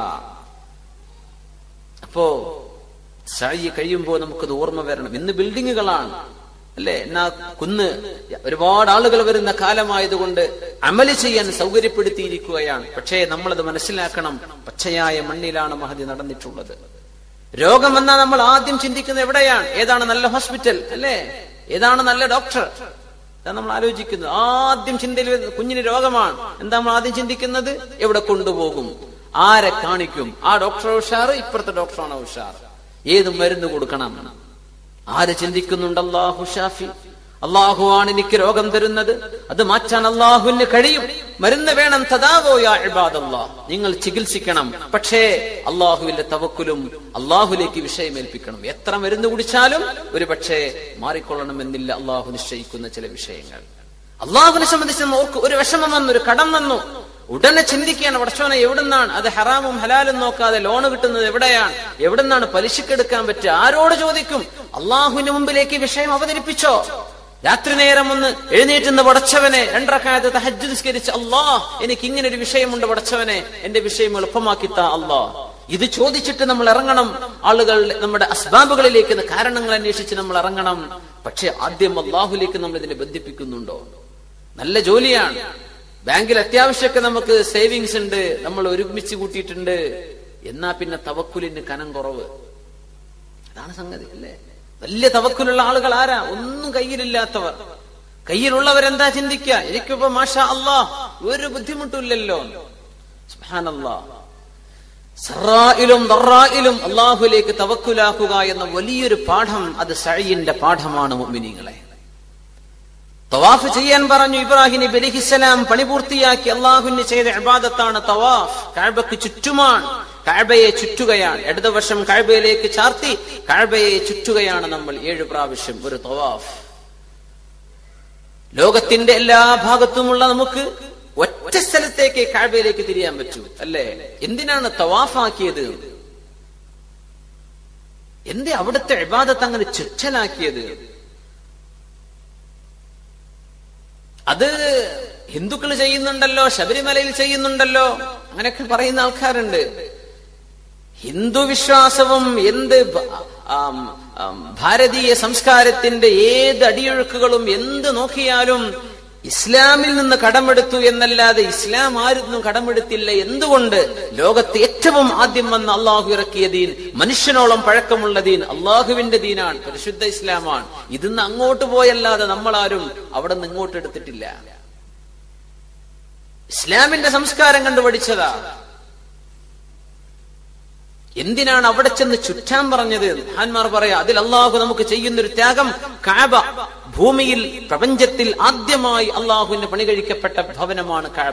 അപ്പോ സായി കഴിയുമ്പോൾ നമുക്കത് ഓർമ്മ വരണം ഇന്ന് ബിൽഡിങ്ങുകളാണ് അല്ലെ എന്നാ കുന്ന് ഒരുപാട് ആളുകൾ വരുന്ന കാലമായതുകൊണ്ട് അമല് ചെയ്യാൻ സൗകര്യപ്പെടുത്തിയിരിക്കുകയാണ് പക്ഷേ നമ്മളത് മനസ്സിലാക്കണം പച്ചയായ മണ്ണിലാണ് മഹതി നടന്നിട്ടുള്ളത് രോഗം വന്നാൽ നമ്മൾ ആദ്യം ചിന്തിക്കുന്നത് എവിടെയാണ് ഏതാണ് നല്ല ഹോസ്പിറ്റൽ അല്ലേ ഏതാണ് നല്ല ഡോക്ടർ ഇതാ നമ്മൾ ആലോചിക്കുന്നത് ആദ്യം ചിന്തയിൽ വരുന്നത് കുഞ്ഞിന് രോഗമാണ് എന്താ നമ്മൾ ആദ്യം ചിന്തിക്കുന്നത് എവിടെ കൊണ്ടുപോകും ആരെ കാണിക്കും ആ ഡോക്ടർ ഉഷാർ ഇപ്പുറത്തെ ഡോക്ടറാണ് ഉഷാർ ഏത് മരുന്ന് കൊടുക്കണം ആര് ചിന്തിക്കുന്നുണ്ട് അള്ളാഹു ഷാഫി അള്ളാഹുവാണ് എനിക്ക് രോഗം തരുന്നത് അത് മാറ്റാൻ അള്ളാഹുവിന് കഴിയും മരുന്ന് വേണം തദാവോ യാ ഇബാദല്ലാ നിങ്ങൾ ചികിത്സിക്കണം പക്ഷേ അള്ളാഹുവിന്റെ തവക്കുലും അള്ളാഹുലേക്ക് വിഷയമേൽപ്പിക്കണം എത്ര മരുന്ന് കുടിച്ചാലും ഒരു പക്ഷേ മാറിക്കൊള്ളണമെന്നില്ല അള്ളാഹു നിശ്ചയിക്കുന്ന ചില വിഷയങ്ങൾ അള്ളാഹുവിനെ സംബന്ധിച്ച് ഓർക്ക് ഒരു വിഷമം വന്നു ഒരു കടം വന്നു ഉടനെ ചിന്തിക്കുകയാണ് പടച്ചോനെ എവിടുന്നാണ് അത് ഹറാമും ഹലാലും നോക്കാതെ ലോൺ കിട്ടുന്നത് എവിടെയാണ് എവിടുന്നാണ് പലിശക്കെടുക്കാൻ പറ്റുക ആരോട് ചോദിക്കും അള്ളാഹുവിന്റെ മുമ്പിലേക്ക് ഈ വിഷയം അവതരിപ്പിച്ചോ രാത്രി നേരം ഒന്ന് എഴുന്നേറ്റുന്ന പടച്ചവനെ രണ്ടരക്കാലത്ത് തഹജ്ജ് നിസ്കരിച്ച് അല്ലാ എനിക്ക് ഇങ്ങനെ ഒരു വിഷയമുണ്ട് പടച്ചവനെ എന്റെ വിഷയം എളുപ്പമാക്കിത്താ അല്ലാ ഇത് ചോദിച്ചിട്ട് നമ്മൾ ഇറങ്ങണം ആളുകൾ നമ്മുടെ അസ്ബാബുകളിലേക്ക് കാരണങ്ങൾ അന്വേഷിച്ച് നമ്മൾ ഇറങ്ങണം പക്ഷെ ആദ്യം അള്ളാഹുലേക്ക് നമ്മൾ ഇതിനെ ബന്ധിപ്പിക്കുന്നുണ്ടോ നല്ല ജോലിയാണ് ബാങ്കിൽ അത്യാവശ്യമൊക്കെ നമുക്ക് സേവിങ്സ് ഉണ്ട് നമ്മൾ ഒരുമിച്ച് കൂട്ടിയിട്ടുണ്ട് എന്നാ പിന്നെ തവക്കുലിന് കനം കുറവ് അതാണ് സംഗതി അല്ലേ വലിയ തവക്കുലുള്ള ആളുകൾ ആരാ ഒന്നും കയ്യിലില്ലാത്തവർ കയ്യിലുള്ളവരെന്താ ചിന്തിക്കുക എനിക്കിപ്പോ മാഷാ അല്ലാ ഒരു ബുദ്ധിമുട്ടില്ലല്ലോ സുബ്ഹാനല്ലാ സറായിലും ദറായിലും അള്ളാഹുലേക്ക് തവക്കുലാക്കുക എന്ന വലിയൊരു പാഠം അത് സഴിയിന്റെ പാഠമാണ് മുഅ്മിനീങ്ങളെ തവാഫ് ചെയ്യാൻ പറഞ്ഞു ഇബ്രാഹിം നബി അലൈഹിസ്സലാം പണി പൂർത്തിയാക്കി അള്ളാഹുവിന് ചെയ്ത ഇബാദത്താണ് തവാഫ് കാഴ്ബക്ക് ചുറ്റുമാണ് കാഴ്ബയെ ചുറ്റുകയാണ് ഇടതുവശം കാഴ്ബയിലേക്ക് ചാർത്തി കാഴ്ബയെ ചുറ്റുകയാണ് നമ്മൾ ഏഴ് പ്രാവശ്യം ഒരു തവാഫ് ലോകത്തിന്റെ എല്ലാ ഭാഗത്തുമുള്ള നമുക്ക് ഒറ്റ സ്ഥലത്തേക്ക് കാഴ്ബയിലേക്ക് തിരിയാൻ പറ്റൂ അല്ലേ എന്തിനാണ് തവാഫാക്കിയത് എന്തേ അവിടുത്തെ ഇബാദത്ത് അങ്ങനെ ചുറ്റലാക്കിയത് അത് ഹിന്ദുക്കൾ ചെയ്യുന്നുണ്ടല്ലോ ശബരിമലയിൽ ചെയ്യുന്നുണ്ടല്ലോ അങ്ങനെയൊക്കെ പറയുന്ന ആൾക്കാരുണ്ട് ഹിന്ദു വിശ്വാസവും എന്ത് ഭ- ആം, ആം, ഭാരതീയ സംസ്കാരത്തിന്റെ ഏത് അടിയൊഴുക്കുകളും എന്ത് നോക്കിയാലും ഇസ്ലാമിൽ നിന്ന് കടമെടുത്തു എന്നല്ലാതെ ഇസ്ലാം ആരും കടമെടുത്തില്ല എന്തുകൊണ്ട് ലോകത്ത് ഏറ്റവും ആദ്യം വന്ന് അള്ളാഹു ഇറക്കിയ ദീൻ മനുഷ്യനോളം പഴക്കമുള്ള ദീൻ അള്ളാഹുവിന്റെ ദീനാണ് പരിശുദ്ധ ഇസ്ലാമാണ് ഇതിന്ന് അങ്ങോട്ട് പോയല്ലാതെ നമ്മളാരും അവിടെ നിന്ന് ഇങ്ങോട്ട് എടുത്തിട്ടില്ല ഇസ്ലാമിന്റെ സംസ്കാരം കണ്ടു പഠിച്ചതാ എന്തിനാണ് അവിടെ ചെന്ന് ചുറ്റാൻ പറഞ്ഞത് മഹാന്മാർ പറയാ അതിൽ അള്ളാഹു നമുക്ക് ചെയ്യുന്നൊരു ത്യാഗം കാബ ഭൂമിയിൽ പ്രപഞ്ചത്തിൽ ആദ്യമായി അള്ളാഹുവിന്റെ പണി കഴിക്കപ്പെട്ട ഭവനമാണ് കാബ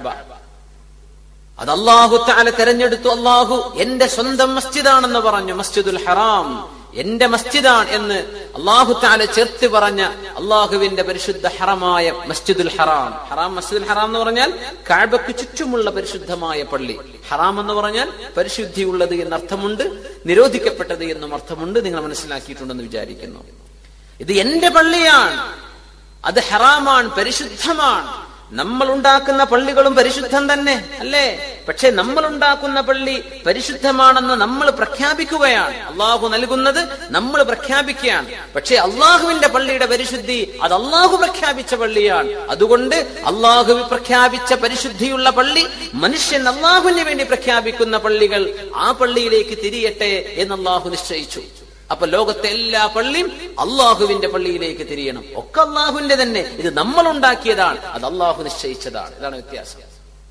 അത് അള്ളാഹു താല തെരഞ്ഞെടുത്തു അള്ളാഹു എന്റെ സ്വന്തം മസ്ജിദാണെന്ന് പറഞ്ഞു മസ്ജിദുൽ ഹറാം എന്റെ മസ്ജിദാണ് എന്ന് അള്ളാഹു താല ചേർത്ത് പറഞ്ഞ അള്ളാഹുവിന്റെ പരിശുദ്ധ ഹറമായ മസ്ജിദുൽ ഹറാം ഹറാം മസ്ജിദുൽ ഹറാം എന്ന് പറഞ്ഞാൽ കാഴ്ബക്ക് ചുറ്റുമുള്ള പരിശുദ്ധമായ പള്ളി ഹറാം എന്ന് പറഞ്ഞാൽ പരിശുദ്ധിയുള്ളത് എന്നർത്ഥമുണ്ട് നിരോധിക്കപ്പെട്ടത് എന്നും അർത്ഥമുണ്ട് നിങ്ങൾ മനസ്സിലാക്കിയിട്ടുണ്ടെന്ന് വിചാരിക്കുന്നു ഇത് എന്റെ പള്ളിയാണ് അത് ഹറാമാണ് പരിശുദ്ധമാണ് നമ്മൾ ഉണ്ടാക്കുന്ന പള്ളികളും പരിശുദ്ധം തന്നെ അല്ലേ പക്ഷെ നമ്മൾ ഉണ്ടാക്കുന്ന പള്ളി പരിശുദ്ധമാണെന്ന് നമ്മൾ പ്രഖ്യാപിക്കുകയാണ് അള്ളാഹു നൽകുന്നത് നമ്മൾ പ്രഖ്യാപിക്കുകയാണ് പക്ഷെ അള്ളാഹുവിന്റെ പള്ളിയുടെ പരിശുദ്ധി അത് അള്ളാഹു പ്രഖ്യാപിച്ച പള്ളിയാണ് അതുകൊണ്ട് അള്ളാഹു പ്രഖ്യാപിച്ച പരിശുദ്ധിയുള്ള പള്ളി മനുഷ്യൻ അള്ളാഹുവിന് വേണ്ടി പ്രഖ്യാപിക്കുന്ന പള്ളികൾ ആ പള്ളിയിലേക്ക് തിരിയട്ടെ എന്ന് അള്ളാഹു നിശ്ചയിച്ചു അപ്പൊ ലോകത്തെ എല്ലാ പള്ളിയും അള്ളാഹുവിന്റെ പള്ളിയിലേക്ക് തിരിയണം ഒക്കെ അള്ളാഹുവിന്റെ തന്നെ ഇത് നമ്മൾ ഉണ്ടാക്കിയതാണ് അത് അള്ളാഹു നിശ്ചയിച്ചതാണ് ഇതാണ് വ്യത്യാസം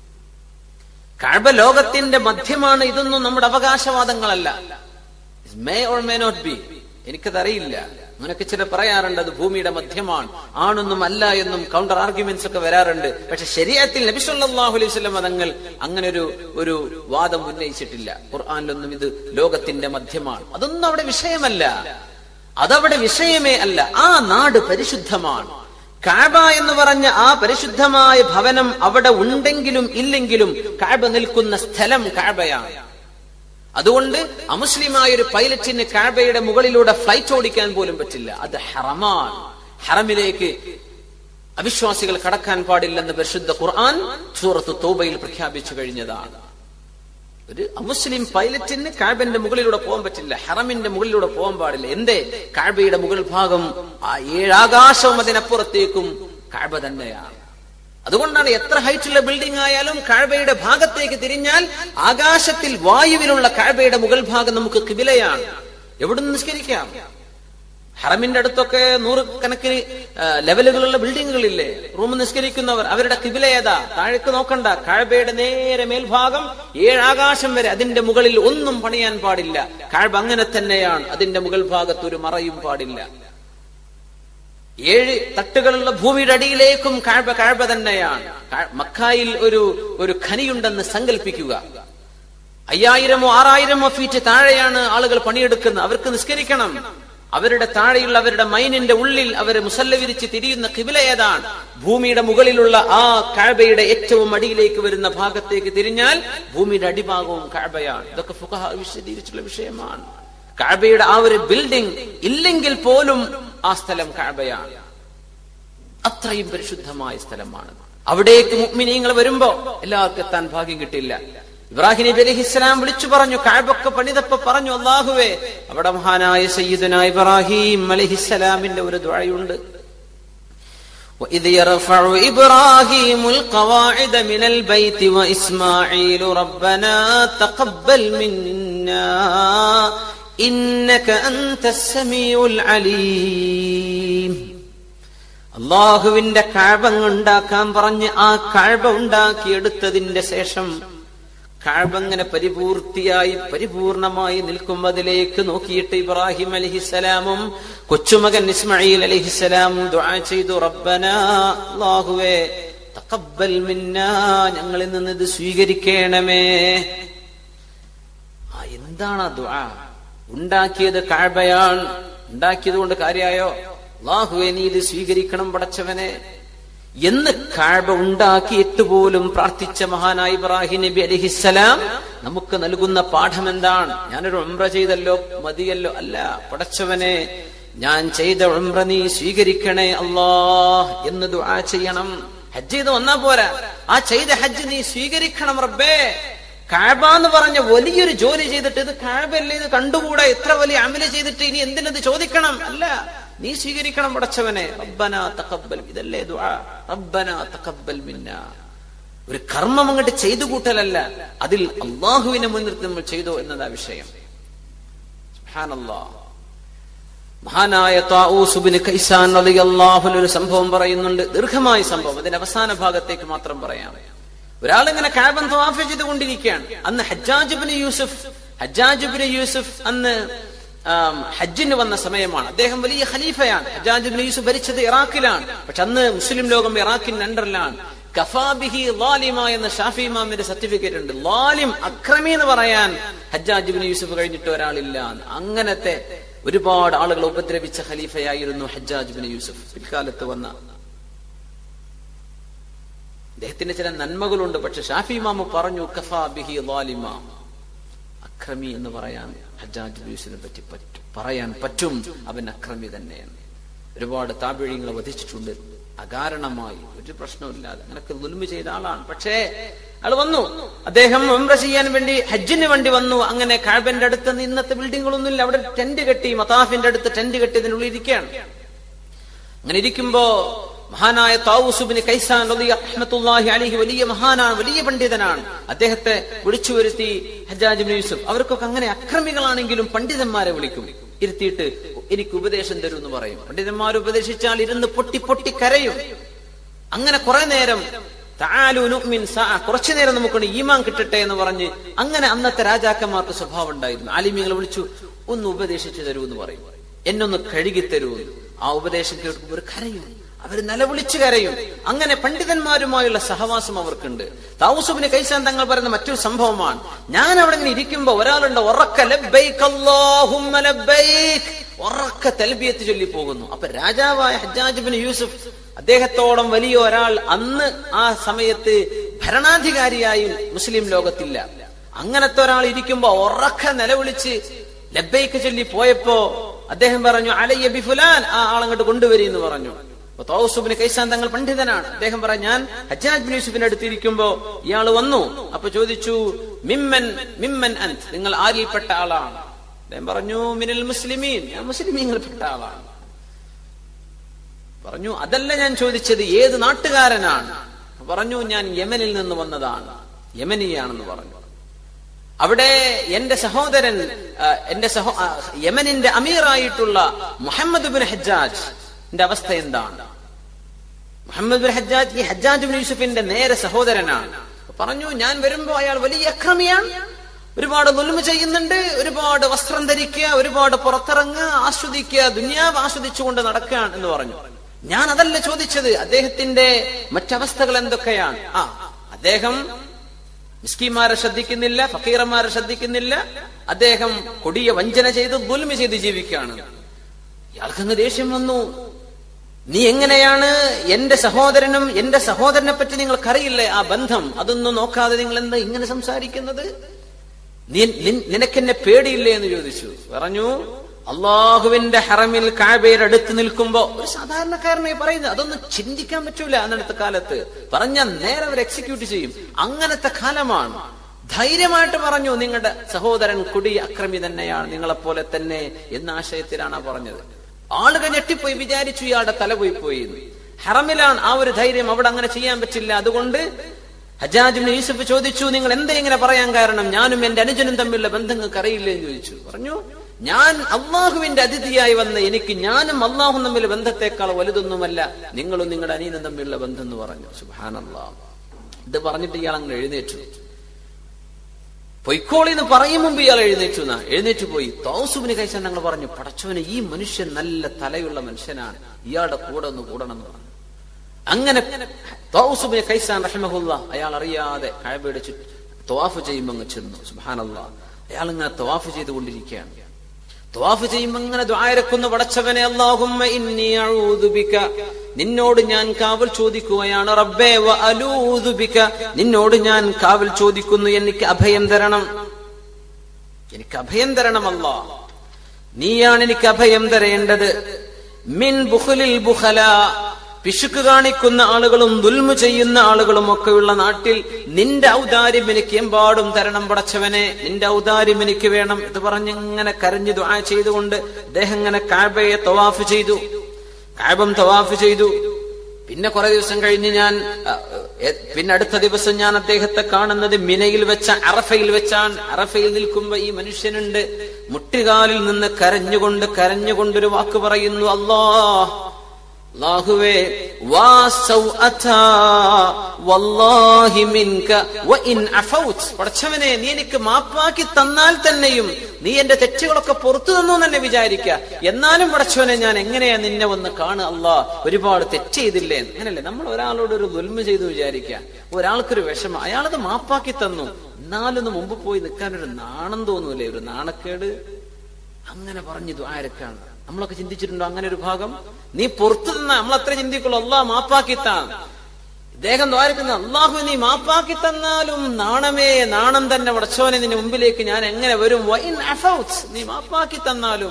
കഴബ ലോകത്തിന്റെ മധ്യമാണ് ഇതൊന്നും നമ്മുടെ അവകാശവാദങ്ങളല്ല may or may not be എനിക്കതറിയില്ല അങ്ങനെയൊക്കെ ചില പറയാറുണ്ട് അത് ഭൂമിയുടെ മധ്യമാണ് ആണൊന്നും അല്ല എന്നും കൗണ്ടർ ആർഗ്യുമെന്റ്സ് ഒക്കെ വരാറുണ്ട് പക്ഷെ ശരീരത്തിൽ നബിസല്ലാഹു അലൈഹി സ്വലം മതങ്ങൾ അങ്ങനെ ഒരു ഒരു വാദം ഉന്നയിച്ചിട്ടില്ല ഖുർആാനിലൊന്നും ഇത് ലോകത്തിന്റെ മധ്യമാണ് അതൊന്നും അവിടെ വിഷയമല്ല അതവിടെ വിഷയമേ അല്ല ആ നാട് പരിശുദ്ധമാണ് കാബ എന്ന് പറഞ്ഞ ആ പരിശുദ്ധമായ ഭവനം അവിടെ ഉണ്ടെങ്കിലും ഇല്ലെങ്കിലും കാബ നിൽക്കുന്ന സ്ഥലം കാബയാണ് അതുകൊണ്ട് അമുസ്ലിമായ ഒരു പൈലറ്റിന് കാബയുടെ മുകളിലൂടെ ഫ്ലൈറ്റ് ഓടിക്കാൻ പോലും പറ്റില്ല അത് ഹറമാണ് ഹറമിലേക്ക് അവിശ്വാസികൾ കടക്കാൻ പാടില്ലെന്ന് പരിശുദ്ധ ഖുർആൻ സൂറത്ത് തോബയിൽ പ്രഖ്യാപിച്ചു കഴിഞ്ഞതാണ് ഒരു അമുസ്ലിം പൈലറ്റിന് കാബന്റെ മുകളിലൂടെ പോകാൻ പറ്റില്ല ഹറമിന്റെ മുകളിലൂടെ പോകാൻ പാടില്ല എന്തേ കാബയുടെ മുകൾ ഭാഗം ആ ഏഴാകാശവും അതിനപ്പുറത്തേക്കും കാബ തന്നെയാണ് അതുകൊണ്ടാണ് എത്ര ഹൈറ്റുള്ള ബിൽഡിംഗ് ആയാലും കാഴ്ബയുടെ ഭാഗത്തേക്ക് തിരിഞ്ഞാൽ ആകാശത്തിൽ വായുവിലുള്ള കാഴ്ബയുടെ മുകൾ ഭാഗം നമുക്ക് കിബിലയാണ് എവിടെ നിന്ന് നിസ്കരിക്കാം ഹറമിന്റെ അടുത്തൊക്കെ നൂറുകണക്കിന് ആ, ലെവലുകളുള്ള ബിൽഡിങ്ങുകളില്ലേ റൂം നിസ്കരിക്കുന്നവർ അവരുടെ കിബില ഏതാ താഴേക്ക് നോക്കണ്ട കാഴ്ബയുടെ നേരെ മേൽഭാഗം ഏഴാകാശം വരെ അതിന്റെ മുകളിൽ ഒന്നും പണിയാൻ പാടില്ല കാഴ്ബ അങ്ങനെ തന്നെയാണ് അതിന്റെ മുകൾ ഭാഗത്ത് ഒരു മറയും പാടില്ല ഏഴ് തട്ടുകളുള്ള ഭൂമിയുടെ അടിയിലേക്കും കാഴ്ബ കാഴ്ബ തന്നെയാണ് കാ- മക്കായിൽ ഒരു ഒരു ഖനിയുണ്ടെന്ന് സങ്കല്പിക്കുക അയ്യായിരമോ ആറായിരമോ ഫീറ്റ് താഴെയാണ് ആളുകൾ പണിയെടുക്കുന്നത് അവർക്ക് നിസ്കരിക്കണം അവരുടെ താഴെയുള്ള അവരുടെ മൈനിന്റെ ഉള്ളിൽ അവര് മുസല്ല വിരിച്ച് തിരിയുന്ന കിബില ഏതാണ് ഭൂമിയുടെ മുകളിലുള്ള ആ കാഴ്ബയുടെ ഏറ്റവും അടിയിലേക്ക് വരുന്ന ഭാഗത്തേക്ക് തിരിഞ്ഞാൽ ഭൂമിയുടെ അടിഭാഗവും കാഴ്ബയാണ് ഇതൊക്കെ ഫുഖഹ വിശദീകരിച്ചുള്ള വിഷയമാണ് കാഴ്ബയുടെ ആ ഒരു ബിൽഡിംഗ് ഇല്ലെങ്കിൽ പോലും ആ സ്ഥലം കാഴ്ബയാണ് അത്രയും പരിശുദ്ധമായ സ്ഥലമാണ് അവിടേക്ക് മുഗ്മിനീങ്ങൾ വരുമ്പോ എല്ലാവർക്കും എത്താൻ ഭാഗ്യം കിട്ടില്ല ഇബ്രാഹിം നബി അലൈഹി ഇസ്ലാം വിളിച്ചു പറഞ്ഞു കാഴ്ബൊക്കെ പണിതപ്പോ പറഞ്ഞു അള്ളാഹുവേ അവിടെ മഹാനായ സയ്യിദുന ഇബ്രാഹിം അലഹിസ്സലാമിന്റെ ഒരു ദ്വാഴയുണ്ട് وإذ يرفع إبراهيم القواعد من البيت وإسماعيل ربنا تقبل منا إنك أنت السميع العليم അള്ളാഹുവിന്റെ കാഴ്ബ ഉണ്ടാക്കാൻ പറഞ്ഞ് ആ കാഴ്ബ ഉണ്ടാക്കിയെടുത്തതിന്റെ ശേഷം കാഴ്ബ ഇങ്ങനെ പരിപൂർത്തിയായി പരിപൂർണമായി നിൽക്കും അതിലേക്ക് നോക്കിയിട്ട് ഇബ്രാഹിം അലഹിസലാമും കൊച്ചുമകൻ ഇസ്മായിൽ അലഹിസലാമും ദുആ ചെയ്തു റബ്ബന അള്ളാഹുവേ തഖബ്ബൽ മിന്നാ ഞങ്ങളിൽ നിന്ന് ഇത് സ്വീകരിക്കണമേ ആ എന്താണ് ആ ദുആ ഉണ്ടാക്കിയത് കാഴ്ബയാണ് ഉണ്ടാക്കിയത് കൊണ്ട് കാര്യായോ അള്ളാഹുവെ നീ ഇത് സ്വീകരിക്കണം പടച്ചവനെ എന്ന് കാഴ്ബ ഉണ്ടാക്കിയിട്ട് പോലും പ്രാർത്ഥിച്ച മഹാനായ ഇബ്രാഹിം നബി അലഹിസലാം നമുക്ക് നൽകുന്ന പാഠം എന്താണ് ഞാനൊരു ഉംറ ചെയ്തല്ലോ മതിയല്ലോ അല്ല പടച്ചവനെ ഞാൻ ചെയ്ത ഉംറ നീ സ്വീകരിക്കണേ അല്ലാ എന്ന് ദുആ ചെയ്യണം ഹജ്ജ് ചെയ്ത് വന്നാ പോരാ ആ ചെയ്ത ഹജ്ജ് നീ സ്വീകരിക്കണം റബ്ബേ കാഴ്ബ എന്ന് പറഞ്ഞ വലിയൊരു ജോലി ചെയ്തിട്ട് ഇത് കാഴ്ബല്ലേ ഇത് കണ്ടുകൂടാ എത്ര വലിയ അമല ചെയ്തിട്ട് ഇനി എന്തിനത് ചോദിക്കണം അല്ല നീ സ്വീകരിക്കണം പടച്ചവനെ റബ്ബന തഖബ്ബൽ ഇതല്ലേ ദുആ റബ്ബന തഖബ്ബൽ മിന്ന ഒരു കർമ്മം അങ്ങോട്ട് ചെയ്തു കൂട്ടലല്ല അതിൽ അള്ളാഹുവിനെ മുൻനിർത്തി നമ്മൾ ചെയ്തോ എന്നതാ വിഷയം സുബ്ഹാനല്ലാഹ് മഹാനായ താഊസുബിന് കൈസാൻ റളിയല്ലാഹു ഒരു സംഭവം പറയുന്നുണ്ട് ദീർഘമായ സംഭവം അതിന്റെ അവസാന ഭാഗത്തേക്ക് മാത്രം പറയാം ഒരാളിങ്ങനെ കാബൻ തവാഫ് ചെയ്തുകൊണ്ടിരിക്കുകയാണ് അന്ന് ഹജ്ജാജുബിന് യൂസുഫ് ഹജ്ജാജുബിന് യൂസുഫ് അന്ന് ആം, ഹജ്ജിന് വന്ന സമയമാണ് അദ്ദേഹം വലിയ ഖലീഫയാണ് ഹജ്ജാജുബിന് യൂസുഫ് ഭരിച്ചത് ഇറാഖിലാണ് പക്ഷെ അന്ന് മുസ്ലിം ലോകം ഇറാഖിന്റെ അണ്ടറിലാണ് കഫാബിഹി ലാലിമ എന്ന ഷാഫി ഇമാമിന്റെ സർട്ടിഫിക്കറ്റ് ഉണ്ട് ലാലിം അക്രമി എന്ന് പറയാൻ ഹജ്ജാജുബിന് യൂസുഫ് കഴിഞ്ഞിട്ട് ഒരാളില്ല എന്ന്. അങ്ങനത്തെ ഒരുപാട് ആളുകൾ ഉപദ്രവിച്ച ഖലീഫയായിരുന്നു ഹജ്ജാജുബിന് യൂസുഫ് പിൽക്കാലത്ത് വന്ന അദ്ദേഹത്തിന് ചില നന്മകളുണ്ട് പക്ഷെ ഷാഫി ഇമാമ് പറഞ്ഞു കഫാ ബിഹി ലാലിമ അക്രമി എന്ന് പറയാൻ ഹജ്ജാജ് യൂസിനെ പറ്റി പറ്റും പറയാൻ പറ്റും അവൻ അക്രമി തന്നെയാണ് ഒരുപാട് താപിഴിങ്ങളെ വധിച്ചിട്ടുണ്ട് അകാരണമായി ഒരു പ്രശ്നമില്ലാതെ അങ്ങനൊക്കെ ദുൽമ ചെയ്ത ആളാണ് പക്ഷേ ആൾ വന്നു അദ്ദേഹം ഉംറ ചെയ്യാൻ വേണ്ടി ഹജ്ജിന് വേണ്ടി വന്നു അങ്ങനെ കാഴ്ബന്റെ അടുത്ത് നിന്ന് ഇന്നത്തെ ബിൽഡിങ്ങുകളൊന്നുമില്ല അവിടെ ടെന്റ് കെട്ടി മതാഫിന്റെ അടുത്ത് ടെന്റ് കെട്ടി ഇതിനുള്ളിൽ ഇരിക്കുകയാണ് അങ്ങനെ ഇരിക്കുമ്പോ മഹാനായ താവൂസുബിന് കൈസാൻ റഹ്മത്തുല്ലാഹി അലിഹി വലിയ മഹാനാണ് വലിയ പണ്ഡിതനാണ് അദ്ദേഹത്തെ വിളിച്ചു വരുത്തി ഹജ്ജാജ് ഇബ്നു യൂസുഫ് അവർക്കൊക്കെ അങ്ങനെ അക്രമികളാണെങ്കിലും പണ്ഡിതന്മാരെ വിളിക്കും ഇരുത്തിയിട്ട് എനിക്ക് ഉപദേശം തരൂ എന്ന് പറയും പണ്ഡിതന്മാർ ഉപദേശിച്ചാൽ ഇരുന്ന് പൊട്ടി പൊട്ടി കരയും അങ്ങനെ കുറെ നേരം തആലു നുഅ്മിൻ സഅ കുറച്ചു നേരം നമുക്കൊണ്ട് ഈമാൻ കിട്ടട്ടെ എന്ന് പറഞ്ഞ് അങ്ങനെ അന്നത്തെ രാജാക്കന്മാർക്ക് സ്വഭാവം ഉണ്ടായിരുന്നു ആലിമികളെ വിളിച്ചു ഒന്ന് ഉപദേശിച്ചു തരൂ എന്ന് പറയും എന്നൊന്ന് കഴുകി തരൂ എന്ന്. ആ ഉപദേശം കേൾക്കുമ്പോൾ ഒരു കരയും അവർ നിലവിളിച്ചു കരയും അങ്ങനെ പണ്ഡിതന്മാരുമായുള്ള സഹവാസം അവർക്കുണ്ട് താവൂസുബിന് കൈസാൻ തങ്ങൾ പറയുന്ന മറ്റൊരു സംഭവമാണ് ഞാൻ അവിടെ ഇങ്ങനെ ഇരിക്കുമ്പോ ഒരാളുണ്ട് ഉറക്ക ലബ്ബൈക് അല്ലാഹുമ്മ ലബ്ബൈക് ഉറക്ക തൽബിയത്ത് ചൊല്ലി പോകുന്നു അപ്പൊ രാജാവായ ഹജ്ജാജുബിന് യൂസുഫ് അദ്ദേഹത്തോളം വലിയ ഒരാൾ അന്ന് ആ സമയത്ത് ഭരണാധികാരിയായി മുസ്ലിം ലോകത്തില്ല അങ്ങനത്തെ ഒരാൾ ഇരിക്കുമ്പോ ഉറക്ക നിലവിളിച്ച് ലബ്ബൈക്ക് ചൊല്ലി പോയപ്പോ അദ്ദേഹം പറഞ്ഞു അലയ്യ ബിഫുലാൻ ആ ആളങ്ങോട്ട് കൊണ്ടുവരി എന്ന് പറഞ്ഞു അപ്പൊ തൗസുബിന് കൈസാൻ തങ്ങൾ പണ്ഡിതനാണ് അദ്ദേഹം പറഞ്ഞു ഞാൻ ഹജ്ജാജ് ബിൻ യൂസുഫിന്റെ അടുത്ത് ഇരിക്കുമ്പോ ഇയാൾ വന്നു അപ്പൊ ചോദിച്ചു മിമ്മൻ മിമ്മൻ അൻത് നിങ്ങൾ ആരിൽപ്പെട്ട ആളാണ് അദ്ദേഹം പറഞ്ഞു മിനൽ മുസ്ലിമീൻ ഞാൻ മുസ്ലിമീങ്ങളിൽപ്പെട്ട ആളാണ് പറഞ്ഞു അതല്ല ഞാൻ ചോദിച്ചത് ഏത് നാട്ടുകാരനാണ് പറഞ്ഞു ഞാൻ യമനിൽ നിന്ന് വന്നതാണ് യമനിയാണെന്ന് പറഞ്ഞു അവിടെ എന്റെ സഹോദരൻ ആ, എന്റെ സഹോ ആ, യമനിന്റെ അമീറായിട്ടുള്ള മുഹമ്മദ് ബിൻ ഹജ്ജാജ് ന്റെ അവസ്ഥ എന്താണ് മുഹമ്മദ് ബിൻ ഹജ്ജാജ് ഈ ഹജ്ജാജ് ബിൻ യൂസുഫിന്റെ നേരെ സഹോദരനാണ് പറഞ്ഞു ഞാൻ വരുമ്പോ അയാൾ വലിയ അക്രമിയാണ് ഒരുപാട് നുൽമ ചെയ്യുന്നുണ്ട് ഒരുപാട് വസ്ത്രം ധരിക്കുക ഒരുപാട് പുറത്തിറങ്ങുക ആസ്വദിക്കുക ദുനിയാവ് ആസ്വദിച്ചുകൊണ്ട് നടക്കുകയാണ് എന്ന് പറഞ്ഞു ഞാൻ അതല്ല ചോദിച്ചത് അദ്ദേഹത്തിന്റെ മറ്റവസ്ഥകൾ എന്തൊക്കെയാണ് ആ അദ്ദേഹം മിസ്കിമാരെ ശ്രദ്ധിക്കുന്നില്ല ഫക്കീറന്മാരെ ശ്രദ്ധിക്കുന്നില്ല അദ്ദേഹം കൊടിയ വഞ്ചന ചെയ്ത് ദുൽമ ചെയ്ത് ജീവിക്കുകയാണ് ഇയാൾക്കങ്ങ് ദേഷ്യം വന്നു നീ എങ്ങനെയാണ് എന്റെ സഹോദരനും എന്റെ സഹോദരനെ പറ്റി നിങ്ങൾക്കറിയില്ലേ ആ ബന്ധം അതൊന്നും നോക്കാതെ നിങ്ങൾ എന്താ ഇങ്ങനെ സംസാരിക്കുന്നത് നീ നിൻ- നിനക്കെന്നെ പേടിയില്ലേ എന്ന് ചോദിച്ചു പറഞ്ഞു അള്ളാഹുവിന്റെ ഹറമിൽ കാബയുടെ അടുത്ത് നിൽക്കുമ്പോ ഒരു സാധാരണക്കാരനെ പറയുന്നത് അതൊന്നും ചിന്തിക്കാൻ പറ്റൂല അന്നത്തെ കാലത്ത് പറഞ്ഞ നേരെ അവർ എക്സിക്യൂട്ട് ചെയ്യും അങ്ങനത്തെ കാലമാണ് ധൈര്യമായിട്ട് പറഞ്ഞു നിങ്ങളുടെ സഹോദരൻ കുടി അക്രമി തന്നെയാണ് നിങ്ങളെപ്പോലെ തന്നെ എന്ന ആശയത്തിലാണ് ആ പറഞ്ഞത് ആളുകൾ ഞെട്ടിപ്പോയി വിചാരിച്ചു ഇയാളുടെ തല പോയി പോയി എന്ന്. ഹറമിലാണ് ആ ഒരു ധൈര്യം അവിടെ അങ്ങനെ ചെയ്യാൻ പറ്റില്ല അതുകൊണ്ട് ഹജാജിന് യൂസഫ് ചോദിച്ചു നിങ്ങൾ എന്താ ഇങ്ങനെ പറയാൻ കാരണം ഞാനും എന്റെ അനുജനും തമ്മിലുള്ള ബന്ധം നിങ്ങൾക്ക് അറിയില്ലേ എന്ന് ചോദിച്ചു പറഞ്ഞു ഞാൻ അള്ളാഹുവിന്റെ അതിഥിയായി വന്ന എനിക്ക് ഞാനും അള്ളാഹും തമ്മിൽ ബന്ധത്തെക്കാൾ വലുതൊന്നുമല്ല നിങ്ങളും നിങ്ങളുടെ അനിയനും തമ്മിലുള്ള ബന്ധം എന്ന് പറഞ്ഞു സുഹാനല്ലാ ഇത് പറഞ്ഞിട്ട് ഇയാൾ അങ്ങ് എഴുന്നേറ്റു പൊയ്ക്കോളി എന്ന് പറയും മുമ്പ് ഇയാൾ എഴുന്നേറ്റു എന്നാ എഴുന്നേറ്റ് പോയി തൗസുബിന് കഴിച്ചാൽ ഞങ്ങൾ പറഞ്ഞു പടച്ചവന് ഈ മനുഷ്യൻ നല്ല തലയുള്ള മനുഷ്യനാണ് ഇയാളുടെ കൂടെ ഒന്ന് കൂടണം എന്ന് പറഞ്ഞു അങ്ങനെ തൗസുബിന് കൈസാൻ റഹ്മഹുല്ല അയാൾ അറിയാതെ കഴബയുടെ ചുറ്റും തവാഫ് ചെയ്യുമ്പോൾ അങ്ങ് ചെന്നു സുബാനല്ല അയാൾ ഇങ്ങനെ തവാഫ് ചെയ്തുകൊണ്ടിരിക്കുകയാണ് തവാഫ് ചെയ്യുമ്പോൾ ഇങ്ങനെ ദ്വാരക്കുന്ന പടച്ചവനെ അല്ലാഹുമ്മ ഇന്നി അഊദു ബിക നിന്നോട് ഞാൻ കാവൽ ചോദിക്കുകയാണ് റബ്ബേ വ അലൂദു ബിക നിന്നോട് ഞാൻ കാവൽ ചോദിക്കുന്നു എനിക്ക് അഭയം തരണം എനിക്ക് അഭയം തരണമല്ല നീയാണ് എനിക്ക് അഭയം തരേണ്ടത് മിൻ ബുഖലിൽ ബുഖല പിശുക്ക് കാണിക്കുന്ന ആളുകളും ദുൽമു ചെയ്യുന്ന ആളുകളും ഒക്കെയുള്ള നാട്ടിൽ നിന്റെ ഔദാര്യം എനിക്ക് എമ്പാടും തരണം പടച്ചവനെ നിന്റെ ഔദാര്യം എനിക്ക് വേണം ഇത് പറഞ്ഞിങ്ങനെ കരഞ്ഞു ദുആ ചെയ്തുകൊണ്ട് അദ്ദേഹം ഇങ്ങനെ കാബയെ തവാഫ് ചെയ്തു കാബം തവാഫ് ചെയ്തു പിന്നെ കുറെ ദിവസം കഴിഞ്ഞ് ഞാൻ അ, എ, പിന്നെ അടുത്ത ദിവസം ഞാൻ അദ്ദേഹത്തെ കാണുന്നത് മിനയിൽ വെച്ച അറഫയിൽ വെച്ചാണ് അറഫയിൽ നിൽക്കുമ്പോ ഈ മനുഷ്യനുണ്ട് മുട്ടുകാലിൽ നിന്ന് കരഞ്ഞുകൊണ്ട് കരഞ്ഞുകൊണ്ടൊരു വാക്ക് പറയുന്നു അല്ലാ അല്ലാഹുവേ വാ സൗഅതാ വല്ലാഹി മിൻക വഇൻ അഫൗത് പടച്ചവനെ നീ എനിക്ക് മാപ്പാക്കി തന്നാൽ തന്നെയും നീ എന്റെ തെറ്റുകളൊക്കെ പുറത്തു തന്നു എന്ന് തന്നെ വിചാരിക്ക എന്നാലും പടച്ചവനെ ഞാൻ എങ്ങനെയാ നിന്നെ വന്ന് കാണുക അല്ലാ ഒരുപാട് തെറ്റ് ചെയ്തില്ലേ അങ്ങനല്ലേ നമ്മൾ ഒരാളോട് ഒരു ദുൽമ ചെയ്തു വിചാരിക്കുക ഒരാൾക്കൊരു വിഷമം അയാളത് മാപ്പാക്കി തന്നു എന്നാലൊന്ന് മുമ്പ് പോയി നിൽക്കാൻ ഒരു നാണം തോന്നൂലേ ഒരു നാണക്കേട് അങ്ങനെ പറഞ്ഞു ദ്വാരക്കാണ് നമ്മളൊക്കെ ചിന്തിച്ചിട്ടുണ്ടോ അങ്ങനെ ഒരു ഭാഗം നീ പുറത്തു നിന്ന നമ്മൾ അത്ര ചിന്തിക്കുള്ളൂ അള്ളാഹ് മാപ്പാക്കി താൻ ഇദ്ദേഹം ദ്വാരക്കുന്ന അള്ളാഹു നീ മാപ്പാക്കി തന്നാലും നാണമേ നാണം തന്നെ വടച്ചോനെ നിന്റെ മുമ്പിലേക്ക് ഞാൻ എങ്ങനെ വരും വൈൻ അഫൗത്ത് നീ മാപ്പാക്കി തന്നാലും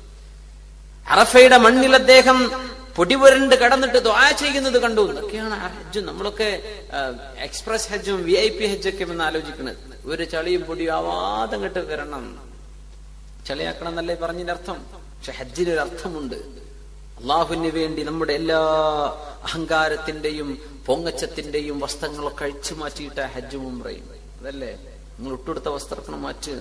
അറഫയുടെ മണ്ണിൽ അദ്ദേഹം പൊടിപുരണ്ട് കടന്നിട്ട് ദ്വാ ചെയ്യുന്നത് കണ്ടു ഇതൊക്കെയാണ് ആ ഹജ്ജും നമ്മളൊക്കെ ആ, എക്സ്പ്രസ് ഹജ്ജും വി ഐ പി ഹജ്ജൊക്കെ എന്ന് ആലോചിക്കുന്നത് ഒരു ചളിയും പൊടിയും ആവാതെ അങ്ങോട്ട് വരണം ചളിയാക്കണം എന്നല്ലേ പറഞ്ഞതിന്റെ അർത്ഥം പക്ഷെ ഹജ്ജിന് ഒരു അർത്ഥമുണ്ട് അള്ളാഹുവിന് വേണ്ടി നമ്മുടെ എല്ലാ അഹങ്കാരത്തിന്റെയും പൊങ്ങച്ചത്തിന്റെയും വസ്ത്രങ്ങളൊക്കെ അഴിച്ചു മാറ്റിയിട്ട് ഹജ്ജ് മുംറയും അതല്ലേ നിങ്ങൾ ഇട്ടുകൊടുത്ത വസ്ത്രക്കണം മാറ്റ്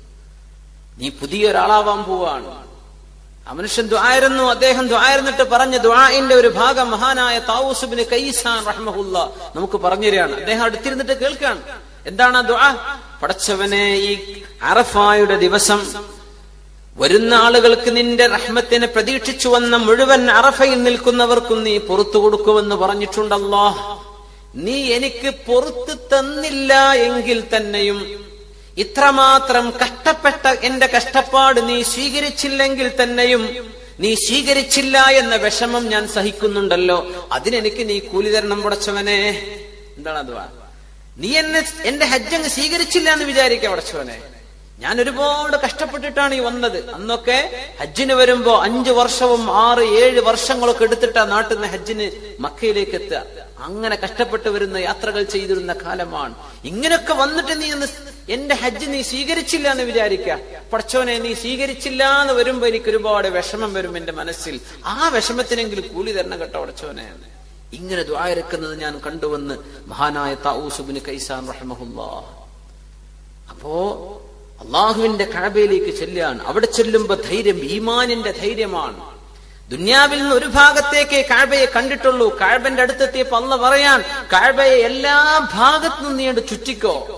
നീ പുതിയ ഒരാളാവാൻ പോവാണ് ആ മനുഷ്യൻ ദ്വായിരുന്നു അദ്ദേഹം ദ്വായിരുന്നിട്ട് പറഞ്ഞ ദ്വാഇന്റെ ഒരു ഭാഗം മഹാനായ താവൂസുബിന് കൈസാൻ റഹ്മഹുല്ല നമുക്ക് പറഞ്ഞു തരികയാണ് അദ്ദേഹം അടുത്തിരുന്നിട്ട് കേൾക്കാണ് എന്താണ് ആ ദ്വാ പടച്ചവനെ ഈ അറഫായുടെ ദിവസം വരുന്ന ആളുകൾക്ക് നിന്റെ റഹ്മത്തിനെ പ്രതീക്ഷിച്ചു വന്ന മുഴുവൻ അറഫയിൽ നിൽക്കുന്നവർക്കും നീ പുറത്തു കൊടുക്കുമെന്ന് പറഞ്ഞിട്ടുണ്ടല്ലോ നീ എനിക്ക് പുറത്തു തന്നില്ല എങ്കിൽ തന്നെയും ഇത്രമാത്രം കഷ്ടപ്പെട്ട എന്റെ കഷ്ടപ്പാട് നീ സ്വീകരിച്ചില്ലെങ്കിൽ തന്നെയും നീ സ്വീകരിച്ചില്ല എന്ന വിഷമം ഞാൻ സഹിക്കുന്നുണ്ടല്ലോ അതിനെനിക്ക് നീ കൂലി തരണം പടച്ചവനെ എന്താണ് അത് നീ എന്നെ എന്റെ ഹജ്ജ് അങ്ങ് സ്വീകരിച്ചില്ല എന്ന് വിചാരിക്കാം പടച്ചവനെ ഞാൻ ഒരുപാട് കഷ്ടപ്പെട്ടിട്ടാണ് ഈ വന്നത് അന്നൊക്കെ ഹജ്ജിന് വരുമ്പോ അഞ്ചു വർഷവും ആറ് ഏഴ് വർഷങ്ങളൊക്കെ എടുത്തിട്ടാ നാട്ടിൽ നിന്ന് ഹജ്ജിന് മക്കയിലേക്ക് എത്തുക അങ്ങനെ കഷ്ടപ്പെട്ട് വരുന്ന യാത്രകൾ ചെയ്തിരുന്ന കാലമാണ് ഇങ്ങനെയൊക്കെ വന്നിട്ട് നീ ഒന്ന് എന്റെ ഹജ്ജ് നീ സ്വീകരിച്ചില്ല എന്ന് വിചാരിക്ക പടച്ചോനെ നീ സ്വീകരിച്ചില്ല എന്ന് വരുമ്പോ എനിക്ക് ഒരുപാട് വിഷമം വരും എന്റെ മനസ്സിൽ ആ വിഷമത്തിനെങ്കിലും കൂലി തരണം കേട്ടോ പടച്ചോനെ ഇങ്ങനെ ദ്വാരക്കുന്നത് ഞാൻ കണ്ടുവന്ന് മഹാനായ താവൂസുബിന് കൈസാൻ റഹ്മഹുല്ലാ അപ്പോ അള്ളാഹുവിന്റെ കഴബയിലേക്ക് ചെല്ലുകയാണ് അവിടെ ചെല്ലുമ്പോ ധൈര്യം ഈമാനിന്റെ ധൈര്യമാണ് ദുന്യാവിൽ നിന്ന് ഒരു ഭാഗത്തേക്ക് കാഴ്ബയെ കണ്ടിട്ടുള്ളൂ കാഴ്ബന്റെ അടുത്തെത്തിയപ്പോ അല്ല പറയാൻ കാഴ്ബയെ എല്ലാ ഭാഗത്തു നിന്ന് നീ അങ്ങട് ചുറ്റിക്കോ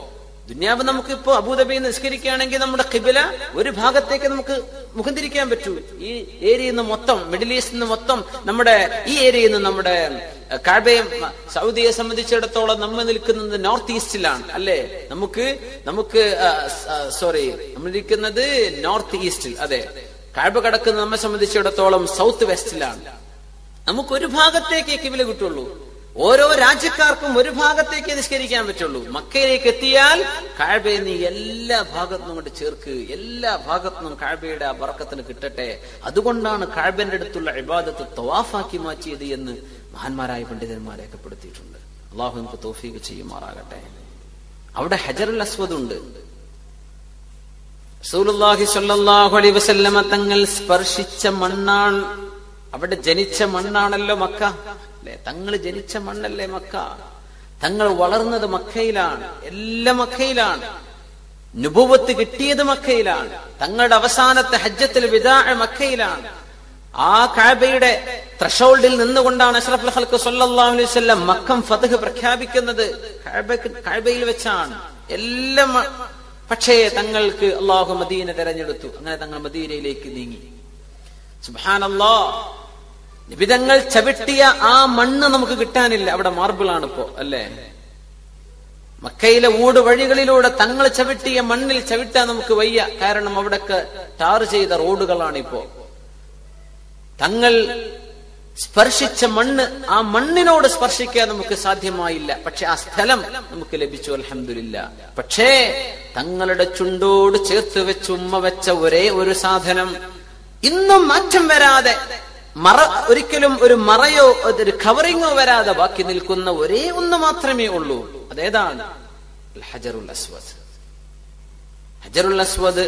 ദുന്യാവ് നമുക്ക് ഇപ്പോ അബൂദബി നിസ്കരിക്കുകയാണെങ്കിൽ നമ്മുടെ കിബില ഒരു ഭാഗത്തേക്ക് നമുക്ക് മുഖം തിരിക്കാൻ പറ്റൂ ഈ ഏരിയയിൽ നിന്ന് മൊത്തം മിഡിൽ ഈസ്റ്റിൽ നിന്ന് മൊത്തം നമ്മുടെ ഈ ഏരിയയിൽ നിന്ന് നമ്മുടെ കാബയെ സൗദിയെ സംബന്ധിച്ചിടത്തോളം നമ്മൾ നിൽക്കുന്നത് നോർത്ത് ഈസ്റ്റിലാണ് അല്ലേ നമുക്ക് നമുക്ക് സോറി നമ്മൾ ഇരിക്കുന്നത് നോർത്ത് ഈസ്റ്റിൽ അതെ കാബ കിടക്കുന്നത് നമ്മെ സംബന്ധിച്ചിടത്തോളം സൗത്ത് വെസ്റ്റിലാണ് നമുക്ക് ഒരു ഭാഗത്തേക്ക് കിബില കിട്ടുള്ളൂ ഓരോ രാജ്യക്കാർക്കും ഒരു ഭാഗത്തേക്ക് നിസ്കരിക്കാൻ പറ്റുള്ളൂ മക്കയിലേക്ക് എത്തിയാൽ കാഴ്ബയെ നീ എല്ലാ ഭാഗത്തും കൊണ്ട് ചേർക്ക് എല്ലാ ഭാഗത്തുനിന്നും കാഴ്ബയുടെ ആ ബറക്കത്തിന് കിട്ടട്ടെ അതുകൊണ്ടാണ് കാഴ്ബന്റെ അടുത്തുള്ള ഇബാദത്ത് തവാഫാക്കി മാറ്റിയത് എന്ന് മഹാന്മാരായ പണ്ഡിതന്മാർ രേഖപ്പെടുത്തിയിട്ടുണ്ട് അള്ളാഹു നമുക്ക് തോഫീക്ക് ചെയ്യുമാറാകട്ടെ അവിടെ ഹജറുൽ അസ്വദ് ഉണ്ട് റസൂലുള്ളാഹി സ്വല്ലല്ലാഹു അലൈഹി വസല്ലമ തങ്ങൾ സ്പർശിച്ച മണ്ണാണ് അവിടെ ജനിച്ച മണ്ണാണല്ലോ മക്ക അല്ലെ തങ്ങൾ ജനിച്ച മണ്ണല്ലേ മക്ക തങ്ങൾ വളർന്നത് മക്കയിലാണ് എല്ലാം മക്കയിലാണ് നുപുവത്ത് കിട്ടിയത് മക്കയിലാണ് തങ്ങളുടെ അവസാനത്തെ ഹജ്ജത്തിൽ വിദാ മക്കയിലാണ് ആ കാബയുടെ ത്രഷോൾഡിൽ നിന്നുകൊണ്ടാണ് അഷ്റഫുൽ ഹൽക്ക് സല്ലല്ലാഹു അലൈഹി വസല്ലം മക്കം ഫതഹ് പ്രഖ്യാപിക്കുന്നത് കാബയിൽ വെച്ചാണ് എല്ലാം പക്ഷേ തങ്ങൾക്ക് അള്ളാഹു മദീന തെരഞ്ഞെടുത്തു അങ്ങനെ തങ്ങൾ മദീനയിലേക്ക് നീങ്ങി സുബാനല്ലോ നിബിതങ്ങൾ ചവിട്ടിയ ആ മണ്ണ് നമുക്ക് കിട്ടാനില്ല അവിടെ മാർബിളാണ് ഇപ്പോ അല്ലേ മക്കയിലെ ഊട് വഴികളിലൂടെ തങ്ങൾ ചവിട്ടിയ മണ്ണിൽ ചവിട്ടാൻ നമുക്ക് വയ്യ കാരണം അവിടൊക്കെ ടാർ ചെയ്ത റോഡുകളാണ് ഇപ്പോ തങ്ങൾ സ്പർശിച്ച മണ്ണ് ആ മണ്ണിനോട് സ്പർശിക്കാൻ നമുക്ക് സാധ്യമായില്ല പക്ഷെ ആ സ്ഥലം നമുക്ക് ലഭിച്ചു അലഹമില്ല പക്ഷേ തങ്ങളുടെ ചുണ്ടോട് ചേർത്ത് വെച്ച് ഉമ്മ വെച്ച ഒരേ ഒരു സാധനം ഇന്നും മാറ്റം വരാതെ മറ ഒരിക്കലും ഒരു മറയോ ഒരു കവറിങ്ങോ വരാതെ ബാക്കി നിൽക്കുന്ന ഒരേ ഒന്ന് മാത്രമേ ഉള്ളൂ അതേതാണ് ഹജറുൽ അസ്വദ് ഹജറുൽ അസ്വദ്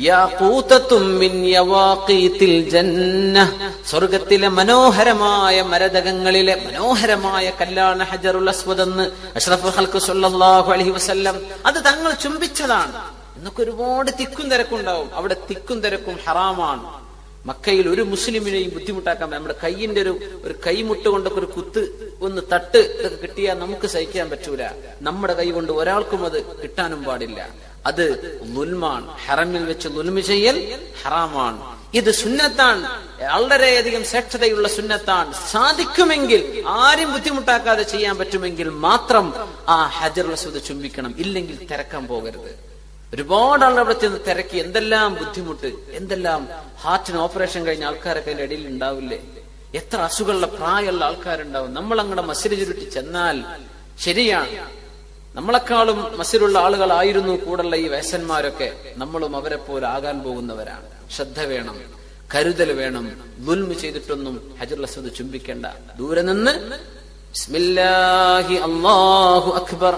സ്വർഗത്തിലെ മനോഹരമായ മരതകങ്ങളിലെ മനോഹരമായ കല്ലാണ് ഹജറുൽ അസ്വദ് എന്ന് അഷ്റഫ് ഹൽക്ക് സല്ലല്ലാഹു അലൈഹി വസല്ലം അത് തങ്ങൾ ചുംബിച്ചതാണ് എന്നൊക്കെ ഒരുപാട് തിക്കും തിരക്കുണ്ടാവും അവിടെ തിക്കും തിരക്കും ഹറാമാണ് മക്കയിൽ ഒരു മുസ്ലിമിനെയും ബുദ്ധിമുട്ടാക്കാൻ നമ്മുടെ കൈയിന്റെ ഒരു ഒരു കൈമുട്ട് കൊണ്ടൊക്കെ ഒരു കുത്ത് ഒന്ന് തട്ട് ഇതൊക്കെ കിട്ടിയാൽ നമുക്ക് സഹിക്കാൻ പറ്റൂല നമ്മുടെ കൈ കൊണ്ട് ഒരാൾക്കും അത് കിട്ടാനും പാടില്ല അത് ലുൽമാണ് ഹറമിൽ വെച്ച് ലുൽമി ചെയ്യൽ ഹറാമാണ് ഇത് സുന്നത്താണ് വളരെയധികം ശ്രേഷ്ഠതയുള്ള സുന്നത്താണ് സാധിക്കുമെങ്കിൽ ആരും ബുദ്ധിമുട്ടാക്കാതെ ചെയ്യാൻ പറ്റുമെങ്കിൽ മാത്രം ആ ഹജർ അസ്വദ് ചുംബിക്കണം ഇല്ലെങ്കിൽ തിരക്കാൻ പോകരുത് ഒരുപാട് ആളുകൾ അവിടെ ചെന്ന് തിരക്കി എന്തെല്ലാം ബുദ്ധിമുട്ട് എന്തെല്ലാം ഹാർട്ടിന് ഓപ്പറേഷൻ കഴിഞ്ഞ ആൾക്കാരൊക്കെ അതിന്റെ ഇടയിൽ ഉണ്ടാവില്ലേ എത്ര അസുഖമുള്ള പ്രായമുള്ള ആൾക്കാരുണ്ടാവും നമ്മൾ അങ്ങടെ മസിൽ ചുരുട്ടി ചെന്നാൽ ശരിയാണ് നമ്മളെക്കാളും മസിലുള്ള ആളുകളായിരുന്നു കൂടുള്ള ഈ വയസ്സന്മാരൊക്കെ നമ്മളും അവരെ പോലെ ആകാൻ പോകുന്നവരാണ് ശ്രദ്ധ വേണം കരുതൽ വേണം ദുൽമ് ചെയ്തിട്ടൊന്നും ഹജർ അസദ് ചുംബിക്കേണ്ട ദൂരെ നിന്ന് ബിസ്മില്ലാഹി അല്ലാഹു അക്ബർ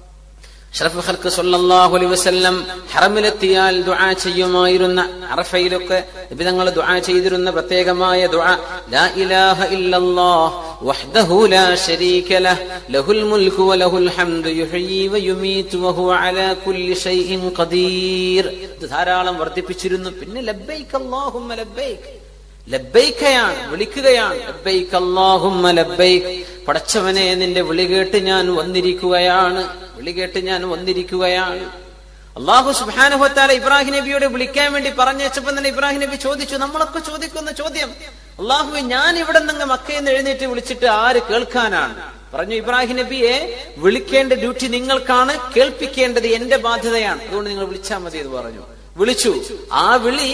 ഷറഫ് ഖൽക്ക് സല്ലല്ലാഹു അലൈഹി വസല്ലം ഹറമിലെത്തിയാൽ ദുആ ചെയ്യുമായിരുന്ന അറഫയിലൊക്കെ നബി ദുആ ചെയ്തിരുന്ന പ്രത്യേകമായ ദുആ ലാ ഇലാഹ ഇല്ലല്ലാഹ് വഹ്ദഹു ലാ ശരീക ലഹ് ലഹുൽ മുൽക്കു വലഹുൽ ഹംദു യുഹ്യി വയുമീതു വഹുവ അലാ കുല്ലി ഷൈഇൻ ഖദീർ ഇത് ധാരാളം വർദ്ധിപ്പിച്ചിരുന്നു പിന്നെ ലബ്ബൈക അല്ലാഹുമ്മ ലബ്ബൈക ലബ്ബൈക്കയാണ് വിളിക്കുകയാണ് ലബ്ബൈക അല്ലാഹുമ്മ ലബ്ബൈക പടച്ചവനെ നിന്റെ വിളി കേട്ട് ഞാൻ വന്നിരിക്കുകയാണ് വിളി കേട്ട് ഞാൻ വന്നിരിക്കുകയാണ് അള്ളാഹു സുബാനുഹത്താല ഇബ്രാഹിം നബിയോട് വിളിക്കാൻ വേണ്ടി പറഞ്ഞേച്ചപ്പോ തന്നെ ഇബ്രാഹിം നബി ചോദിച്ചു നമ്മളൊക്കെ ചോദിക്കുന്ന ചോദ്യം അള്ളാഹു ഞാൻ ഇവിടെ നിന്ന് മക്കയിൽ നിന്ന് എഴുന്നേറ്റ് വിളിച്ചിട്ട് ആര് കേൾക്കാനാണ് പറഞ്ഞു ഇബ്രാഹിം നബിയെ വിളിക്കേണ്ട ഡ്യൂട്ടി നിങ്ങൾക്കാണ് കേൾപ്പിക്കേണ്ടത് എന്റെ ബാധ്യതയാണ് അതുകൊണ്ട് നിങ്ങൾ വിളിച്ചാൽ മതി എന്ന് പറഞ്ഞു വിളിച്ചു ആ വിളി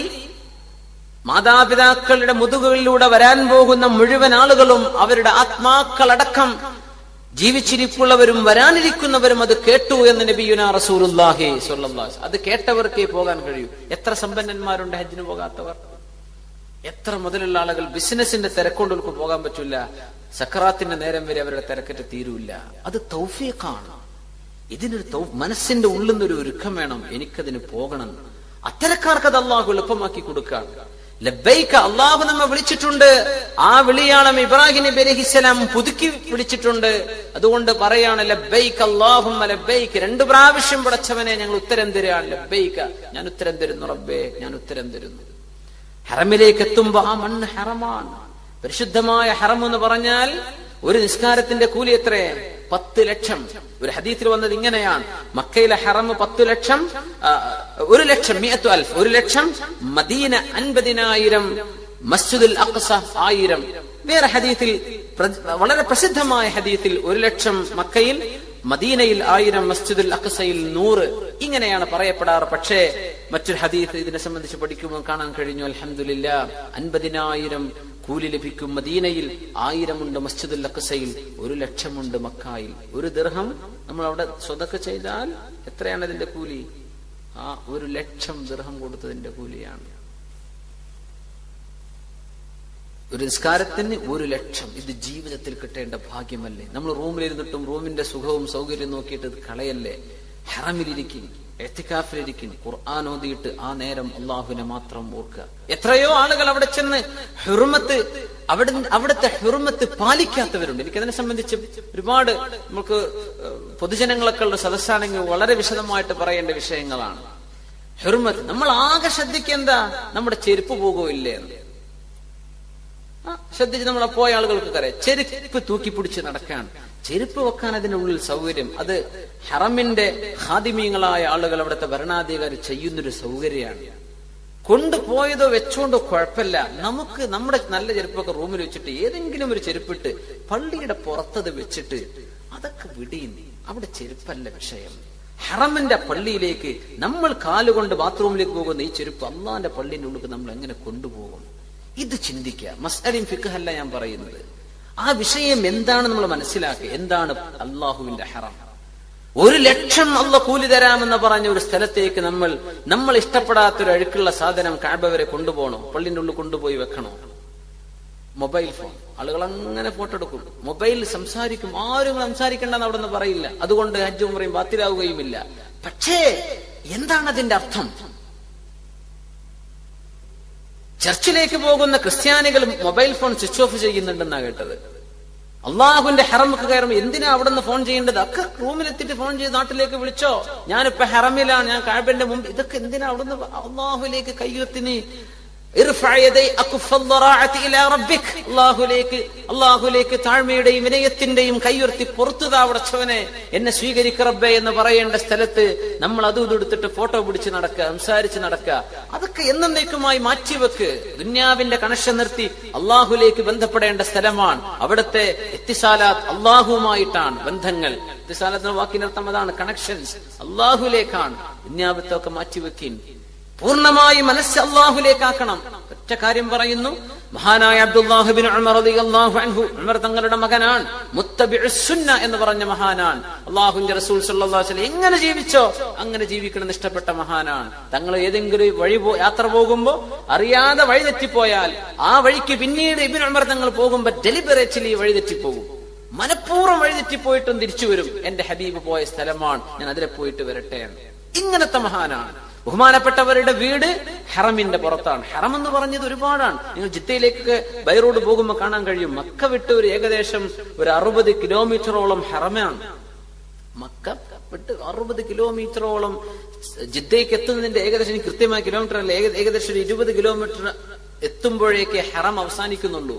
മാതാപിതാക്കളുടെ മുതുകുകളിലൂടെ വരാൻ പോകുന്ന മുഴുവൻ ആളുകളും അവരുടെ ആത്മാക്കളടക്കം ജീവിച്ചിരിപ്പുള്ളവരും വരാനിരിക്കുന്നവരും അത് കേട്ടു എന്ന് നബിയുന റസൂലുല്ലാഹി സ്വല്ലല്ലാഹു അത് കേട്ടവർക്കേ പോകാൻ കഴിയൂ എത്ര സമ്പന്നന്മാരുണ്ട് ഹജ്ജിന് പോകാത്തവർ എത്ര മുതലുള്ള ആളുകൾ ബിസിനസിന്റെ തിരക്കൊണ്ടുകൾക്ക് പോകാൻ പറ്റില്ല സക്കറാത്തിന്റെ നേരം വരെ അവരുടെ തിരക്കറ്റ് തീരൂല്ല അത് തൗഫീഖാണ് ഇതിനൊരു തൗ മനസ്സിന്റെ ഉള്ളിൽ നിന്നൊരു ഒരുക്കം വേണം എനിക്കതിന് പോകണം അത്തരക്കാർക്ക് അത് അള്ളാഹു എളുപ്പമാക്കി കൊടുക്കാൻ ലബൈക്ക അള്ളാഹു നമ്മെ വിളിച്ചിട്ടുണ്ട് ആ വിളിയാളം ഇബ്രാഹിം നബി അലഹിസ്സലാം പുതുക്കി വിളിച്ചിട്ടുണ്ട് അതുകൊണ്ട് പറയാണ് ലബൈക്ക് അള്ളാഹും ലബൈക്ക് രണ്ടു പ്രാവശ്യം പടച്ചവനെ ഞങ്ങൾ ഉത്തരം തരികയാണ് ലബൈക്ക ഞാൻ ഉത്തരം തരുന്നു റബ്ബേ ഞാൻ ഉത്തരം തരുന്നു ഹറമിലേക്ക് എത്തുമ്പോ ആ മണ്ണ് ഹറമാണ് പരിശുദ്ധമായ ഹറം എന്ന് പറഞ്ഞാൽ ഒരു നിസ്കാരത്തിന്റെ കൂലി എത്രേ പത്ത് ലക്ഷം ഒരു ഹദീത്തിൽ വന്നത് ഇങ്ങനെയാണ് മക്കയിലെ ഹറം പത്ത് ലക്ഷം ആ, ഒരു ലക്ഷം മിയത്തു അൽഫ് ഒരു ലക്ഷം മദീന അൻപതിനായിരം മസ്ജിദുൽ അഖ്സ ആയിരം വേറെ ഹദീത്തിൽ പ്ര- വളരെ പ്രസിദ്ധമായ ഹദീത്തിൽ ഒരു ലക്ഷം മക്കയിൽ മദീനയിൽ ആയിരം മസ്ജിദുൽ അഖ്സയിൽ നൂറ് ഇങ്ങനെയാണ് പറയപ്പെടാറ് പക്ഷേ മറ്റൊരു ഹദീസ് ഇതിനെ സംബന്ധിച്ച് പഠിക്കുമ്പോൾ കാണാൻ കഴിഞ്ഞു അൽഹംദുലില്ല അൻപതിനായിരം കൂലി ലഭിക്കും മദീനയിൽ ആയിരമുണ്ട് മസ്ജിദുൽ അഖ്സയിൽ ഒരു ലക്ഷമുണ്ട് മക്കായിൽ ഒരു ദിർഹം നമ്മൾ അവിടെ സ്വതക്ക ചെയ്താൽ എത്രയാണ് ഇതിന്റെ കൂലി ആ ഒരു ലക്ഷം ദിർഹം കൊടുത്തതിന്റെ കൂലിയാണ് ഒരു നിസ്കാരത്തിന് ഒരു ലക്ഷം ഇത് ജീവിതത്തിൽ കിട്ടേണ്ട ഭാഗ്യമല്ലേ നമ്മൾ റൂമിലിരുന്നിട്ടും റൂമിന്റെ സുഖവും സൗകര്യവും നോക്കിയിട്ട് ഇത് കളയല്ലേ ഹറമിലിരിക്കും എത്തിക്കാഫിലിരിക്കും ഖുർആൻ ഓതിയിട്ട് ആ നേരം അള്ളാഹുവിനെ മാത്രം ഓർക്കുക എത്രയോ ആളുകൾ അവിടെ ചെന്ന് ഹെറുമത്ത് അവിടെ അവിടുത്തെ ഹെറുമത്ത് പാലിക്കാത്തവരുണ്ട് എനിക്കതിനെ സംബന്ധിച്ച് ഒരുപാട് നമുക്ക് ഏഹ്, പൊതുജനങ്ങളൊക്കെ ഉള്ള സദസ്സാണെങ്കിൽ വളരെ വിശദമായിട്ട് പറയേണ്ട വിഷയങ്ങളാണ് ഹെറുമത്ത് നമ്മൾ ആകെ ശ്രദ്ധിക്കുക നമ്മുടെ ചെരുപ്പ് പോകുമോ ഇല്ലേ എന്ന് ആ, ശ്രദ്ധിച്ച് നമ്മളെ പോയ ആളുകൾക്ക് അറിയാം ചെരുപ്പ് തൂക്കി പിടിച്ച് നടക്കാണ് ചെരുപ്പ് വെക്കാൻ അതിന്റെ ഉള്ളിൽ സൗകര്യം അത് ഹറമിന്റെ ഹാദിമീങ്ങളായ ആളുകൾ അവിടുത്തെ ഭരണാധികാരി ചെയ്യുന്നൊരു സൗകര്യമാണ് കൊണ്ടുപോയതോ വെച്ചോണ്ടോ കുഴപ്പമില്ല നമുക്ക് നമ്മുടെ നല്ല ചെരുപ്പൊക്കെ റൂമിൽ വെച്ചിട്ട് ഏതെങ്കിലും ഒരു ചെരുപ്പിട്ട് പള്ളിയുടെ പുറത്തത് വെച്ചിട്ട് അതൊക്കെ വിടിയുന്നു അവിടെ ചെരുപ്പല്ല വിഷയം ഹറമിന്റെ പള്ളിയിലേക്ക് നമ്മൾ കാലുകൊണ്ട് ബാത്റൂമിലേക്ക് പോകുന്ന ഈ ചെരുപ്പ് അള്ളാന്റെ പള്ളിന്റെ ഉള്ളിൽ നമ്മൾ എങ്ങനെ കൊണ്ടുപോകും ഇത് ചിന്തിക്കുക മസ്അലിൻ ഫിഖല്ല ഞാൻ പറയുന്നത് ആ വിഷയം എന്താണ് നമ്മൾ മനസ്സിലാക്കുക എന്താണ് അള്ളാഹുവിന്റെ ഹറം ഒരു ലക്ഷം അള്ള കൂലി തരാമെന്ന് പറഞ്ഞ ഒരു സ്ഥലത്തേക്ക് നമ്മൾ നമ്മൾ ഇഷ്ടപ്പെടാത്ത ഒരു അഴുക്കുള്ള സാധനം കാബ വരെ കൊണ്ടുപോകണോ പള്ളിന്റെ ഉള്ളിൽ കൊണ്ടുപോയി വെക്കണോ മൊബൈൽ ഫോൺ ആളുകൾ അങ്ങനെ ഫോട്ടോ എടുക്കും മൊബൈൽ സംസാരിക്കും ആരും സംസാരിക്കേണ്ടെന്ന് അവിടെ നിന്ന് പറയില്ല അതുകൊണ്ട് ഹജ്ജും പറയും ബാത്തിലാവുകയുമില്ല പക്ഷേ എന്താണ് അതിന്റെ അർത്ഥം ചർച്ചിലേക്ക് പോകുന്ന ക്രിസ്ത്യാനികൾ മൊബൈൽ ഫോൺ സ്വിച്ച് ഓഫ് ചെയ്യുന്നുണ്ടെന്നാ കേട്ടത് അള്ളാഹുവിന്റെ ഹറമൊക്കെ കയറുമ്പോൾ എന്തിനാ അവിടെ നിന്ന് ഫോൺ ചെയ്യേണ്ടത് ഒക്കെ റൂമിലെത്തിയിട്ട് ഫോൺ ചെയ്ത് നാട്ടിലേക്ക് വിളിച്ചോ ഞാനിപ്പോ ഹറമിലാണ് ഞാൻ കാബന്റെ മുമ്പ് ഇതൊക്കെ എന്തിനാ അവിടുന്ന് അള്ളാഹുലേക്ക് കയ്യുത്തിന് അള്ളാഹുലേക്ക് അള്ളാഹുലേക്ക് താഴ്മയുടെയും വിനയത്തിന്റെയും കയ്യുർത്തി പുറത്തു താവടച്ചവനെ എന്നെ സ്വീകരിക്ക റബ്ബേ എന്ന് പറയേണ്ട സ്ഥലത്ത് നമ്മൾ അതും ഇതും എടുത്തിട്ട് ഫോട്ടോ പിടിച്ച് നടക്കുക സംസാരിച്ച് നടക്കുക അതൊക്കെ എന്നേക്കുമായി മാറ്റിവെക്ക് ദുന്യാവിന്റെ കണക്ഷൻ നിർത്തി അള്ളാഹുലേക്ക് ബന്ധപ്പെടേണ്ട സ്ഥലമാണ് അവിടുത്തെ എത്തിസാലാത്ത് അള്ളാഹുവുമായിട്ടാണ് ബന്ധങ്ങൾ എത്തിസാലാത്ത് വാക്കിനർത്ഥം അതാണ് കണക്ഷൻസ് അള്ളാഹുലേക്കാണ് ദുന്യാവത്തൊക്കെ മാറ്റിവെക്കിൻ പൂർണ്ണമായി മനസ്സ് അള്ളാഹുലേക്കാക്കണം ഒറ്റ കാര്യം പറയുന്നു മഹാനായ അബ്ദുല്ലാഹിബിൻ ഉമർ റളിയല്ലാഹു അൻഹു ഉമർ തങ്ങളുടെ മകനാണ് മുത്തബിഉ സുന്ന എന്ന് പറഞ്ഞ മഹാനാണ് അള്ളാഹുവിന്റെ റസൂൽ സല്ലല്ലാഹു അലൈഹി വസല്ലം എങ്ങനെ ജീവിച്ചോ അങ്ങനെ ജീവിക്കണം എന്ന് ഇഷ്ടപ്പെട്ട മഹാനാണ് തങ്ങൾ ഏതെങ്കിലും വഴി പോ- യാത്ര പോകുമ്പോ അറിയാതെ വഴി തെറ്റിപ്പോയാൽ ആ വഴിക്ക് പിന്നീട് ഇബിൻ ഉമർ തങ്ങൾ പോകുമ്പോ ഡെലിബറേറ്റ്ലി വഴി തെറ്റിപ്പോകും മനഃപൂർവ്വം വഴി തെറ്റിപ്പോയിട്ടും തിരിച്ചു വരും എന്റെ ഹബീബ് പോയ സ്ഥലമാണ് ഞാൻ അതിലെ പോയിട്ട് വരട്ടെ എന്ന്. ഇങ്ങനത്തെ മഹാനാണ് ബഹുമാനപ്പെട്ടവരുടെ വീട് ഹറമിന്റെ പുറത്താണ് ഹറം എന്ന് പറഞ്ഞത് ഒരുപാടാണ് നിങ്ങൾ ജിദ്ദയിലേക്കൊക്കെ ബൈ റോഡ് പോകുമ്പോൾ കാണാൻ കഴിയും മക്ക വിട്ട് ഒരു ഏകദേശം ഒരു അറുപത് കിലോമീറ്ററോളം ഹറമാണ് മക്ക വിട്ട് അറുപത് കിലോമീറ്ററോളം ജിദ്ദയ്ക്ക് എത്തുന്നതിന്റെ ഏകദേശം എനിക്ക് കൃത്യമായ കിലോമീറ്റർ അല്ല ഏക- ഏകദേശം ഒരു ഇരുപത് കിലോമീറ്റർ എത്തുമ്പോഴേക്ക് ഹറം അവസാനിക്കുന്നുള്ളൂ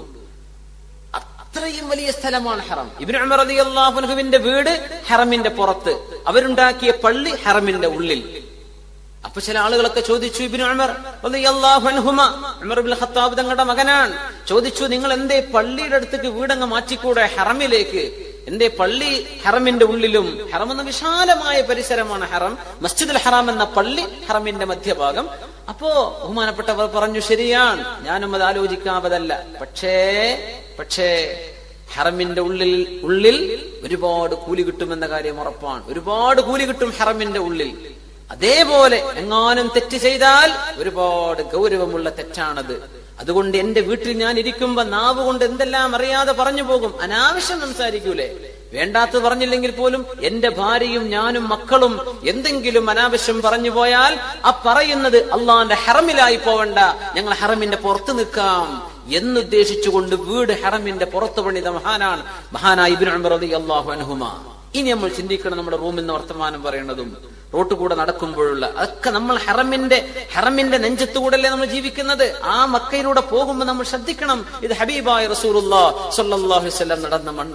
അത്രയും വലിയ സ്ഥലമാണ് ഹറം ഇബിൻ ഉമർ റളിയല്ലാഹു അൻഹുവിന്റെ വീട് ഹറമിന്റെ പുറത്ത് അവരുണ്ടാക്കിയ പള്ളി ഹറമിന്റെ ഉള്ളിൽ അപ്പൊ ചില ആളുകളൊക്കെ ചോദിച്ചു ഇബിൻ ഉമർ റളിയല്ലാഹു അൻഹുമ ഉമർ ഇബ്നുൽ ഖത്താബ് തങ്ങളുടെ മകനാണ് ചോദിച്ചു നിങ്ങൾ എന്തേ പള്ളിയുടെ അടുത്തേക്ക് വീടങ്ങ് മാറ്റിക്കൂടെ ഹറമിലേക്ക് എന്തേ പള്ളി ഹറമിന്റെ ഉള്ളിലും ഹറം എന്ന വിശാലമായ പരിസരമാണ് ഹറം മസ്ജിദുൽ ഹറാം എന്ന പള്ളി ഹറമിന്റെ മധ്യഭാഗം അപ്പോ ബഹുമാനപ്പെട്ടവർ പറഞ്ഞു ശരിയാണ് ഞാനും അത് ആലോചിക്കാവതല്ല പക്ഷേ പക്ഷേ ഹറമിന്റെ ഉള്ളിൽ ഉള്ളിൽ ഒരുപാട് കൂലി കിട്ടുമെന്ന കാര്യം ഉറപ്പാണ് ഒരുപാട് കൂലി കിട്ടും ഹറമിന്റെ ഉള്ളിൽ അതേപോലെ എങ്ങാനും തെറ്റ് ചെയ്താൽ ഒരുപാട് ഗൗരവമുള്ള തെറ്റാണത് അതുകൊണ്ട് എന്റെ വീട്ടിൽ ഞാൻ ഇരിക്കുമ്പോ നാവ് കൊണ്ട് എന്തെല്ലാം അറിയാതെ പറഞ്ഞു പോകും അനാവശ്യം സംസാരിക്കൂലേ വേണ്ടാത്തത് പറഞ്ഞില്ലെങ്കിൽ പോലും എന്റെ ഭാര്യയും ഞാനും മക്കളും എന്തെങ്കിലും അനാവശ്യം പറഞ്ഞു പോയാൽ ആ പറയുന്നത് അള്ളാന്റെ ഹറമിലായി പോവണ്ട ഞങ്ങൾ ഹറമിന്റെ പുറത്ത് നിൽക്കാം എന്നുദ്ദേശിച്ചുകൊണ്ട് വീട് ഹറമിന്റെ പുറത്ത് പണിത മഹാനാണ് മഹാനായ ഇബ്നു ഉമർ റളിയല്ലാഹു അൻഹുമ ഇനി നമ്മൾ ചിന്തിക്കണം നമ്മുടെ റൂമിൽ നിന്ന് വർത്തമാനം പറയുന്നതും റോട്ട് കൂടെ നടക്കുമ്പോഴുള്ള അതൊക്കെ നമ്മൾ ഹറമിന്റെ ഹറമിന്റെ നെഞ്ചത്തുകൂടല്ലേ നമ്മൾ ജീവിക്കുന്നത് ആ മക്കയിലൂടെ പോകുമ്പോൾ നമ്മൾ ശ്രദ്ധിക്കണം ഇത് ഹബീബായ റസൂലുള്ളാ സ്വല്ലല്ലാഹു അലൈഹി വസല്ലം നടന്ന മണ്ണാണ്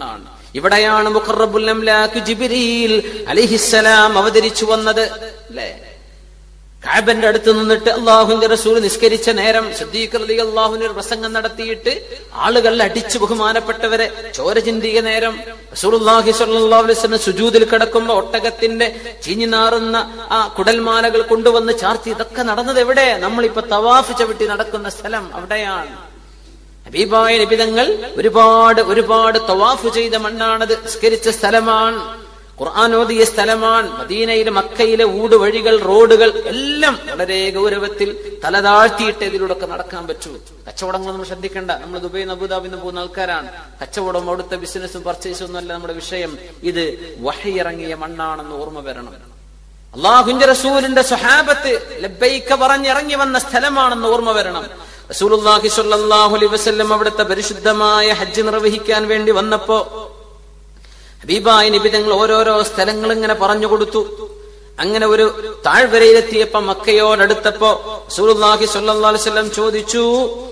ഇവിടെയാണ് മുഖറബുൽ അംലാക്ക് ജിബ്രീൽ അലിഹിസ്സലാം അവതരിച്ചു വന്നത് അല്ലേ കാബന്റെ അടുത്ത് നിന്നിട്ട് അള്ളാഹുന്റെ റസൂൽ നിസ്കരിച്ച നേരം സിദ്ദീഖ് അള്ളാഹുവിന് ഒരു പ്രസംഗം നടത്തിയിട്ട് ആളുകൾ അടിച്ചു ബഹുമാനപ്പെട്ടവരെ ചോര ചിന്തിയ നേരം റസൂലുള്ളാഹി സ്വല്ലല്ലാഹു അലൈഹി വസല്ലം സുജൂദിൽ കിടക്കുമ്പോ ഒട്ടകത്തിന്റെ ചീഞ്ഞു നാറുന്ന ആ കുടൽമാലകൾ കൊണ്ടുവന്ന് ചാർത്തി ഇതൊക്കെ നടന്നത് എവിടെ നമ്മളിപ്പോ തവാഫ് ചവിട്ടി നടക്കുന്ന സ്ഥലം അവിടെയാണ് ഹബീബായ നിബിതങ്ങൾ ഒരുപാട് ഒരുപാട് തവാഫ് ചെയ്ത മണ്ണാണത് നിസ്കരിച്ച സ്ഥലമാണ് ഖുർആൻ ഓതിയ സ്ഥലമാണ് മദീനയിലെ മക്കയിലെ ഊടുവഴികൾ റോഡുകൾ എല്ലാം വളരെ ഗൗരവത്തിൽ തലതാഴ്ത്തിയിട്ട് ഇതിലൂടെ ഒക്കെ നടക്കാൻ പറ്റൂ കച്ചവടങ്ങൾ നമ്മൾ ശ്രദ്ധിക്കേണ്ട നമ്മൾ ദുബൈ അബുദാബിന്ന് പോകുന്ന ആൾക്കാരാണ് കച്ചവടം അവിടുത്തെ ബിസിനസ്സും പർച്ചേസും ഒന്നല്ല നമ്മുടെ വിഷയം ഇത് വഹയിറങ്ങിയ മണ്ണാണെന്ന് ഓർമ്മ വരണം അള്ളാഹുന്റെ റസൂലിന്റെ സ്വഹാബത്ത് ലബ്ബൈക്ക പറഞ്ഞിറങ്ങി വന്ന സ്ഥലമാണെന്ന് ഓർമ്മ വരണം റസൂലുള്ളാഹി സ്വല്ലല്ലാഹു അലൈഹി വസല്ലം അവിടുത്തെ പരിശുദ്ധമായ ഹജ്ജ് നിർവഹിക്കാൻ വേണ്ടി വന്നപ്പോ ഹബീബായ നിബിതങ്ങൾ ഓരോരോ സ്ഥലങ്ങൾ ഇങ്ങനെ പറഞ്ഞു കൊടുത്തു അങ്ങനെ ഒരു താഴ്വരയിലെത്തിയപ്പോ മക്കയോടടുത്തപ്പോ സൂലുല്ലാഹി സല്ലല്ലാഹു അലൈഹി വസല്ലം ചോദിച്ചു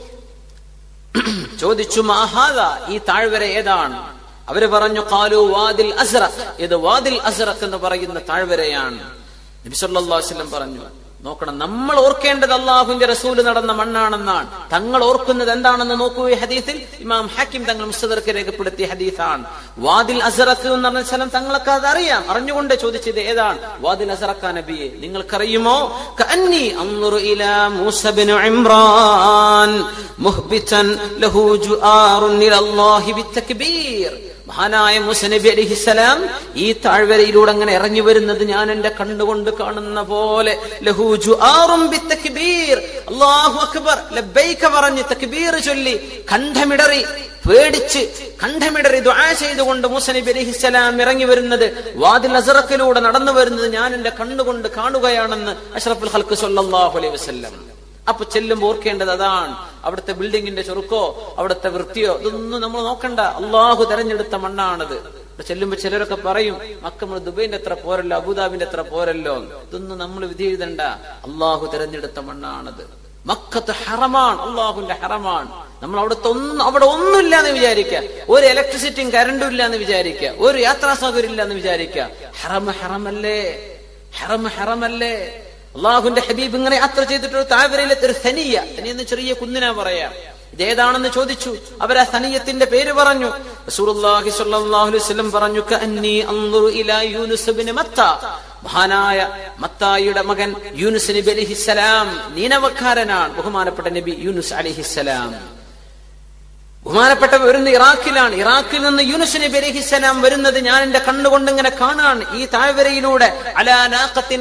ചോദിച്ചു മാഹാദ ഈ താഴ്വര ഏതാണ് അവര് പറഞ്ഞു കാലു വാദിൽ അസ്റഖ് ഇത് വാദിൽ അസ്റഖ് എന്ന് പറയുന്ന താഴ്വരയാണ് നബി സല്ലല്ലാഹു അലൈഹി വസല്ലം പറഞ്ഞു നോക്കണം നമ്മൾ ഓർക്കേണ്ടത് അള്ളാഹുവിന്റെ റസൂല് നടന്ന മണ്ണാണെന്നാണ് തങ്ങൾ ഓർക്കുന്നത് എന്താണെന്ന് നോക്കൂ ഈ ഹദീസിൽ ഇമാം ഹാക്കിം തങ്ങൾ മുസ്തദർക്ക് രേഖപ്പെടുത്തിയ ഹദീസാണ് വാദിൽ അസറക്ക് എന്ന് പറഞ്ഞ സ്ഥലം തങ്ങളൊക്കെ അത് അറിയാം അറിഞ്ഞുകൊണ്ട് ചോദിച്ചത് ഏതാണ് വാദിൽ അസറക്ക നബിയെ നിങ്ങൾക്കറിയുമോ കഅന്നി അൻദുറു ഇലാ മൂസ ബിൻ ഇംറാൻ മുഹ്ബിതൻ ലഹു ജുആറുൻ ഇലല്ലാഹി ബിത്തക്ബീർ മഹാനായ മുസനബി അലിഹിസലാം ഈ താഴ്വരയിലൂടെ അങ്ങനെ ഇറങ്ങി വരുന്നത് ഞാൻ എന്റെ കണ്ണുകൊണ്ട് കാണുന്ന പോലെ ലഹൂജു ആറും അള്ളാഹു അക്ബർ ലബ്ബൈക പറഞ്ഞ് തക്ബീർ ചൊല്ലി കണ്ഠമിടറി പേടിച്ച് കണ്ഠമിടറി ദുആ ചെയ്തുകൊണ്ട് മുസനബി അലിഹിസലാം ഇറങ്ങി വരുന്നത് വാതിൽ അസറക്കിലൂടെ നടന്നു വരുന്നത് ഞാൻ എന്റെ കണ്ണുകൊണ്ട് കാണുകയാണെന്ന് അഷ്റഫുൽ ഹൽക്ക് സല്ലല്ലാഹു അലൈഹി വസല്ലം അപ്പൊ ചെല്ലുമ്പോൾ ഓർക്കേണ്ടത് അതാണ് അവിടുത്തെ ബിൽഡിങ്ങിന്റെ ചുരുക്കോ അവിടുത്തെ വൃത്തിയോ ഇതൊന്നും നമ്മൾ നോക്കണ്ട അള്ളാഹു തെരഞ്ഞെടുത്ത മണ്ണാണത് ഇവിടെ ചെല്ലുമ്പോ ചിലരൊക്കെ പറയും മക്ക നമ്മൾ ദുബൈന്റെ അത്ര പോരല്ലോ അബുദാബിന്റെ അത്ര പോരല്ലോ ഇതൊന്നും നമ്മൾ വിധി എഴുതണ്ട അള്ളാഹു തെരഞ്ഞെടുത്ത മണ്ണാണത് മക്കത്ത് ഹറമാണ് അള്ളാഹുന്റെ ഹറമാണ് നമ്മൾ അവിടുത്തെ ഒന്നും അവിടെ ഒന്നുമില്ല എന്ന് വിചാരിക്കുക ഒരു ഇലക്ട്രിസിറ്റിയും കറണ്ടും ഇല്ല എന്ന് വിചാരിക്കുക ഒരു യാത്രാ സൗകര്യം ഇല്ല എന്ന് വിചാരിക്കുക ഹറമ ഹറമല്ലേ ഹറമ ഹറമല്ലേ അള്ളാഹുന്റെ ഹബീബ് ഇങ്ങനെ യാത്ര ചെയ്തിട്ട് താഴ്വരയിലെത്തി ഒരു സനിയ സനി എന്ന് ചെറിയ കുന്നിനാ പറയാ ഇതേതാണെന്ന് ചോദിച്ചു അവരാ സനിയത്തിന്റെ പേര് പറഞ്ഞു റസൂലുള്ളാഹി സ്വല്ലല്ലാഹു അലൈഹി വസല്ലം പറഞ്ഞു കഅന്നി അൻദുറു ഇലാ യൂനുസ് ഇബ്നു മത്ത മഹാനായ മത്തായിയുടെ മകൻ യൂനുസ് നബി അലൈഹിസ്സലാം നീനവക്കാരനാണ് ബഹുമാനപ്പെട്ട നബി യൂനുസ് അലൈഹിസ്സലാം ബഹുമാനപ്പെട്ട വരുന്ന ഇറാഖിലാണ് ഇറാഖിൽ നിന്ന് യൂനുസ് നബി അലൈഹിസ്സലാം വരുന്നത് ഞാൻ എന്റെ കണ്ണുകൊണ്ട് ഇങ്ങനെ കാണാൻ ഈ താഴ്വരയിലൂടെ അലാനാഖത്തിൻ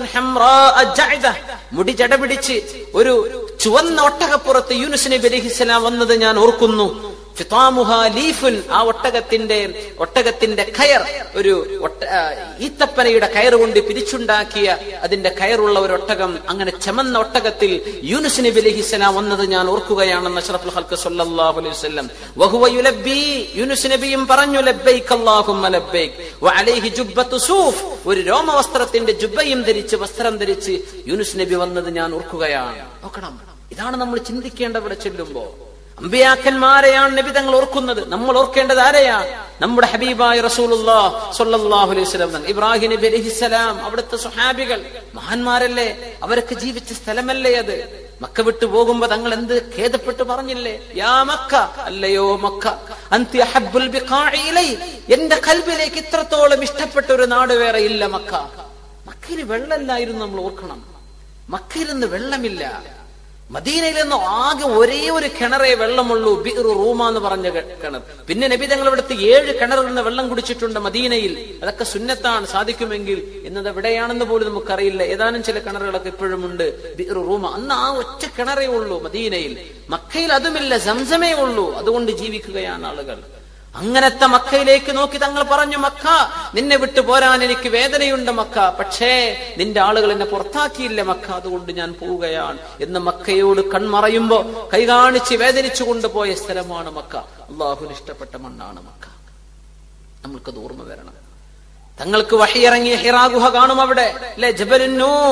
മുടി ജടപിടിച്ച് ഒരു ചുവന്ന ഒട്ടകപ്പുറത്ത് യൂനുസ് നബി അലൈഹിസ്സലാം വന്നത് ഞാൻ ഓർക്കുന്നു ലീഫുൻ ആ ഒട്ടകത്തിന്റെ ഒട്ടകത്തിന്റെ കയർ ഒരു ഈത്തപ്പനയുടെ കയർ കൊണ്ട് പിരിച്ചുണ്ടാക്കിയ അതിന്റെ കയറുള്ള ഒരു ഒട്ടകം അങ്ങനെ ചമന്ന ഒട്ടകത്തിൽ യൂനുസ് നബി അലൈഹിസ്സലാം വന്നത് ഞാൻ ഓർക്കുകയാണെന്ന് അഷ്റഫുൽ ഹൽക്ക് സല്ലല്ലാഹു അലൈഹി വസല്ലം വഹുവ യുലബ്ബി യൂനുസ് നബിയും പറഞ്ഞു ലബ്ബൈക അല്ലാഹുമ്മ ലബ്ബൈക വഅലൈഹി ജുബ്ബത്തു സൂഫ് ഒരു രോമവസ്ത്രത്തിന്റെ ജുബ്ബയും ധരിച്ച് വസ്ത്രം ധരിച്ച് യൂനുസ് നബി വന്നത് ഞാൻ ഓർക്കുകയാണ് നോക്കണം ഇതാണ് നമ്മൾ ചിന്തിക്കേണ്ടവിടെ ചെല്ലുമ്പോ അമ്പിയാക്കന്മാരെയാണ് നബി തങ്ങൾ ഓർക്കുന്നത് നമ്മൾ ഓർക്കേണ്ടത് ആരെയാ നമ്മുടെ ഹബീബായ റസൂലുല്ലാ സല്ലല്ലാഹു അലൈഹി വസല്ലം ഇബ്രാഹിം നബി അലൈഹിസ്സലാം അവിടുത്തെ സുഹാബികൾ മഹാന്മാരല്ലേ അവരൊക്കെ ജീവിച്ച സ്ഥലമല്ലേ അത് മക്ക വിട്ടു പോകുമ്പോ തങ്ങൾ എന്ത് ഖേദപ്പെട്ട് പറഞ്ഞില്ലേ യാ മക്ക അല്ലയോ മക്ക അന്തി അഹബ്ബുൽ ബിഖാഇ ഇലൈ എന്റെ കൽബിലേക്ക് ഇത്രത്തോളം ഇഷ്ടപ്പെട്ട ഒരു നാട് വേറെ ഇല്ല മക്ക മക്കയിൽ വെള്ളമില്ലായിരുന്നു നമ്മൾ ഓർക്കണം മക്കയിൽ നിന്ന് വെള്ളമില്ല മദീനയിൽ നിന്ന് ആകെ ഒരേ ഒരു കിണറേ വെള്ളമുള്ളൂ ബിർ റൂമ എന്ന് പറഞ്ഞ കിണർ പിന്നെ നബി തങ്ങൾ ഇവിടുത്തെ ഏഴ് കിണറിൽ നിന്ന് വെള്ളം കുടിച്ചിട്ടുണ്ട് മദീനയിൽ അതൊക്കെ സുന്നത്താണ് സാധിക്കുമെങ്കിൽ എന്നത് എവിടെയാണെന്ന് പോലും നമുക്കറിയില്ല ഏതാനും ചില കിണറുകളൊക്കെ ഇപ്പോഴും ഉണ്ട് ബിർ റൂമ അന്ന് ആ ഒറ്റ കിണറേ ഉള്ളൂ മദീനയിൽ മക്കയിൽ അതുമില്ല സംസമേ ഉള്ളൂ അതുകൊണ്ട് ജീവിക്കുകയാണ് ആളുകൾ അങ്ങനത്തെ മക്കയിലേക്ക് നോക്കി തങ്ങൾ പറഞ്ഞു മക്ക നിന്നെ വിട്ടു പോരാൻ എനിക്ക് വേദനയുണ്ട് മക്ക പക്ഷേ നിന്റെ ആളുകൾ എന്നെ പുറത്താക്കിയില്ല മക്ക അതുകൊണ്ട് ഞാൻ പോവുകയാണ് എന്ന് മക്കയോട് കൺമറയുമ്പോ കൈ കാണിച്ച് വേദനിച്ചു കൊണ്ടുപോയ സ്ഥലമാണ് മക്ക അള്ളാഹുന് ഇഷ്ടപ്പെട്ട മണ്ണാണ് മക്ക നമ്മൾക്കത് ഓർമ്മ വരണം തങ്ങൾക്ക് വഹിയിറങ്ങിയ ഹിറാ ഗുഹ കാണും അവിടെ അല്ലെ ജബലുന്നൂർ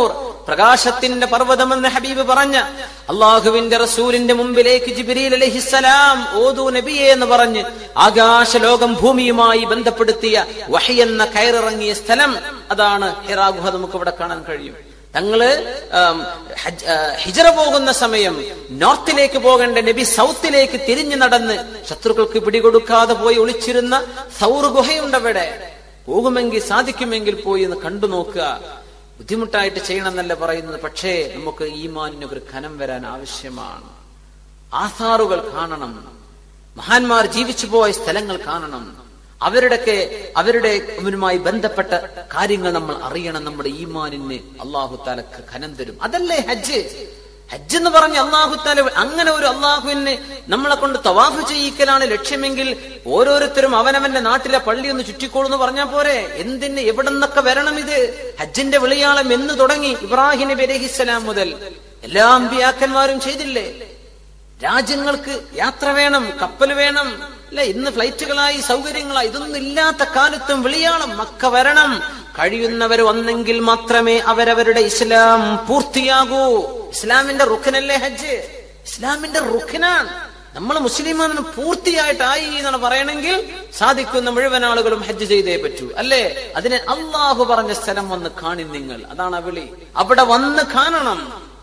പ്രകാശത്തിന്റെ പർവ്വതമെന്ന് ഹബീബ് പറഞ്ഞ അള്ളാഹുവിന്റെ റസൂലിന്റെ മുമ്പിലേക്ക് ജിബിരിൽ അലഹിസലാം ഓതു നബിയെ എന്ന് പറഞ്ഞ് ആകാശലോകം ഭൂമിയുമായി ബന്ധപ്പെടുത്തിയ വഹയെന്ന കയറിറങ്ങിയ സ്ഥലം അതാണ് ഹിറാ ഗുഹ നമുക്ക് ഇവിടെ കാണാൻ കഴിയും തങ്ങള് ആം, ഹജ്ജ്, ആ, ഹിജറ പോകുന്ന സമയം നോർത്തിലേക്ക് പോകേണ്ട നബി സൗത്തിലേക്ക് തിരിഞ്ഞു നടന്ന് ശത്രുക്കൾക്ക് പിടികൊടുക്കാതെ പോയി ഒളിച്ചിരുന്ന സൗർ ഗുഹയുണ്ടവിടെ പോകുമെങ്കിൽ സാധിക്കുമെങ്കിൽ പോയി എന്ന് കണ്ടു നോക്കുക ബുദ്ധിമുട്ടായിട്ട് ചെയ്യണമെന്നല്ല പറയുന്നത് പക്ഷേ നമുക്ക് ഈമാനിന് ഒരു ഖനം വരാൻ ആവശ്യമാണ് ആധാറുകൾ കാണണം മഹാന്മാർ ജീവിച്ചു പോയ സ്ഥലങ്ങൾ കാണണം അവരുടെയൊക്കെ അവരുടെ അവരുമായി ബന്ധപ്പെട്ട കാര്യങ്ങൾ നമ്മൾ അറിയണം നമ്മുടെ ഈമാനിന് അള്ളാഹു താലക്ക് ഖനം തരും അതല്ലേ ഹജ്ജ് ഹജ്ജ് എന്ന് പറഞ്ഞ് അള്ളാഹു താല അങ്ങനെ ഒരു അള്ളാഹുവിനെ നമ്മളെ കൊണ്ട് തവാഫ് ചെയ്യിക്കലാണ് ലക്ഷ്യമെങ്കിൽ ഓരോരുത്തരും അവനവന്റെ നാട്ടിലെ പള്ളി ഒന്ന് ചുറ്റിക്കോളൂന്ന് പറഞ്ഞാൽ പോരെ എന്തിന് എവിടെ നിന്നൊക്കെ വരണം ഇത് ഹജ്ജിന്റെ വിളിയാളം എന്ന് തുടങ്ങി ഇബ്രാഹിം നബി അലഹിസ്സലാം മുതൽ എല്ലാ അമ്പിയാക്കന്മാരും ചെയ്തില്ലേ രാജ്യങ്ങൾക്ക് യാത്ര വേണം കപ്പൽ വേണം അല്ലെ ഇന്ന് ഫ്ലൈറ്റുകളായി സൗകര്യങ്ങളായി ഇതൊന്നും ഇല്ലാത്ത കാലത്തും വിളിയാളം മക്ക വരണം കഴിയുന്നവർ വന്നെങ്കിൽ മാത്രമേ അവരവരുടെ ഇസ്ലാം പൂർത്തിയാകൂ ഇസ്ലാമിന്റെ റുഖനല്ലേ ഹജ്ജ് ഇസ്ലാമിന്റെ റുഖനാണ് നമ്മൾ മുസ്ലിം പൂർത്തിയായിട്ടായി എന്നാണ് പറയണമെങ്കിൽ സാധിക്കുന്ന മുഴുവൻ ആളുകളും ഹജ്ജ് ചെയ്തേ പറ്റൂ അല്ലേ അതിന് അള്ളാഹു പറഞ്ഞ സ്ഥലം വന്ന് കാണി നിങ്ങൾ അതാണ് ആ വിളി അവിടെ വന്ന് കാണണം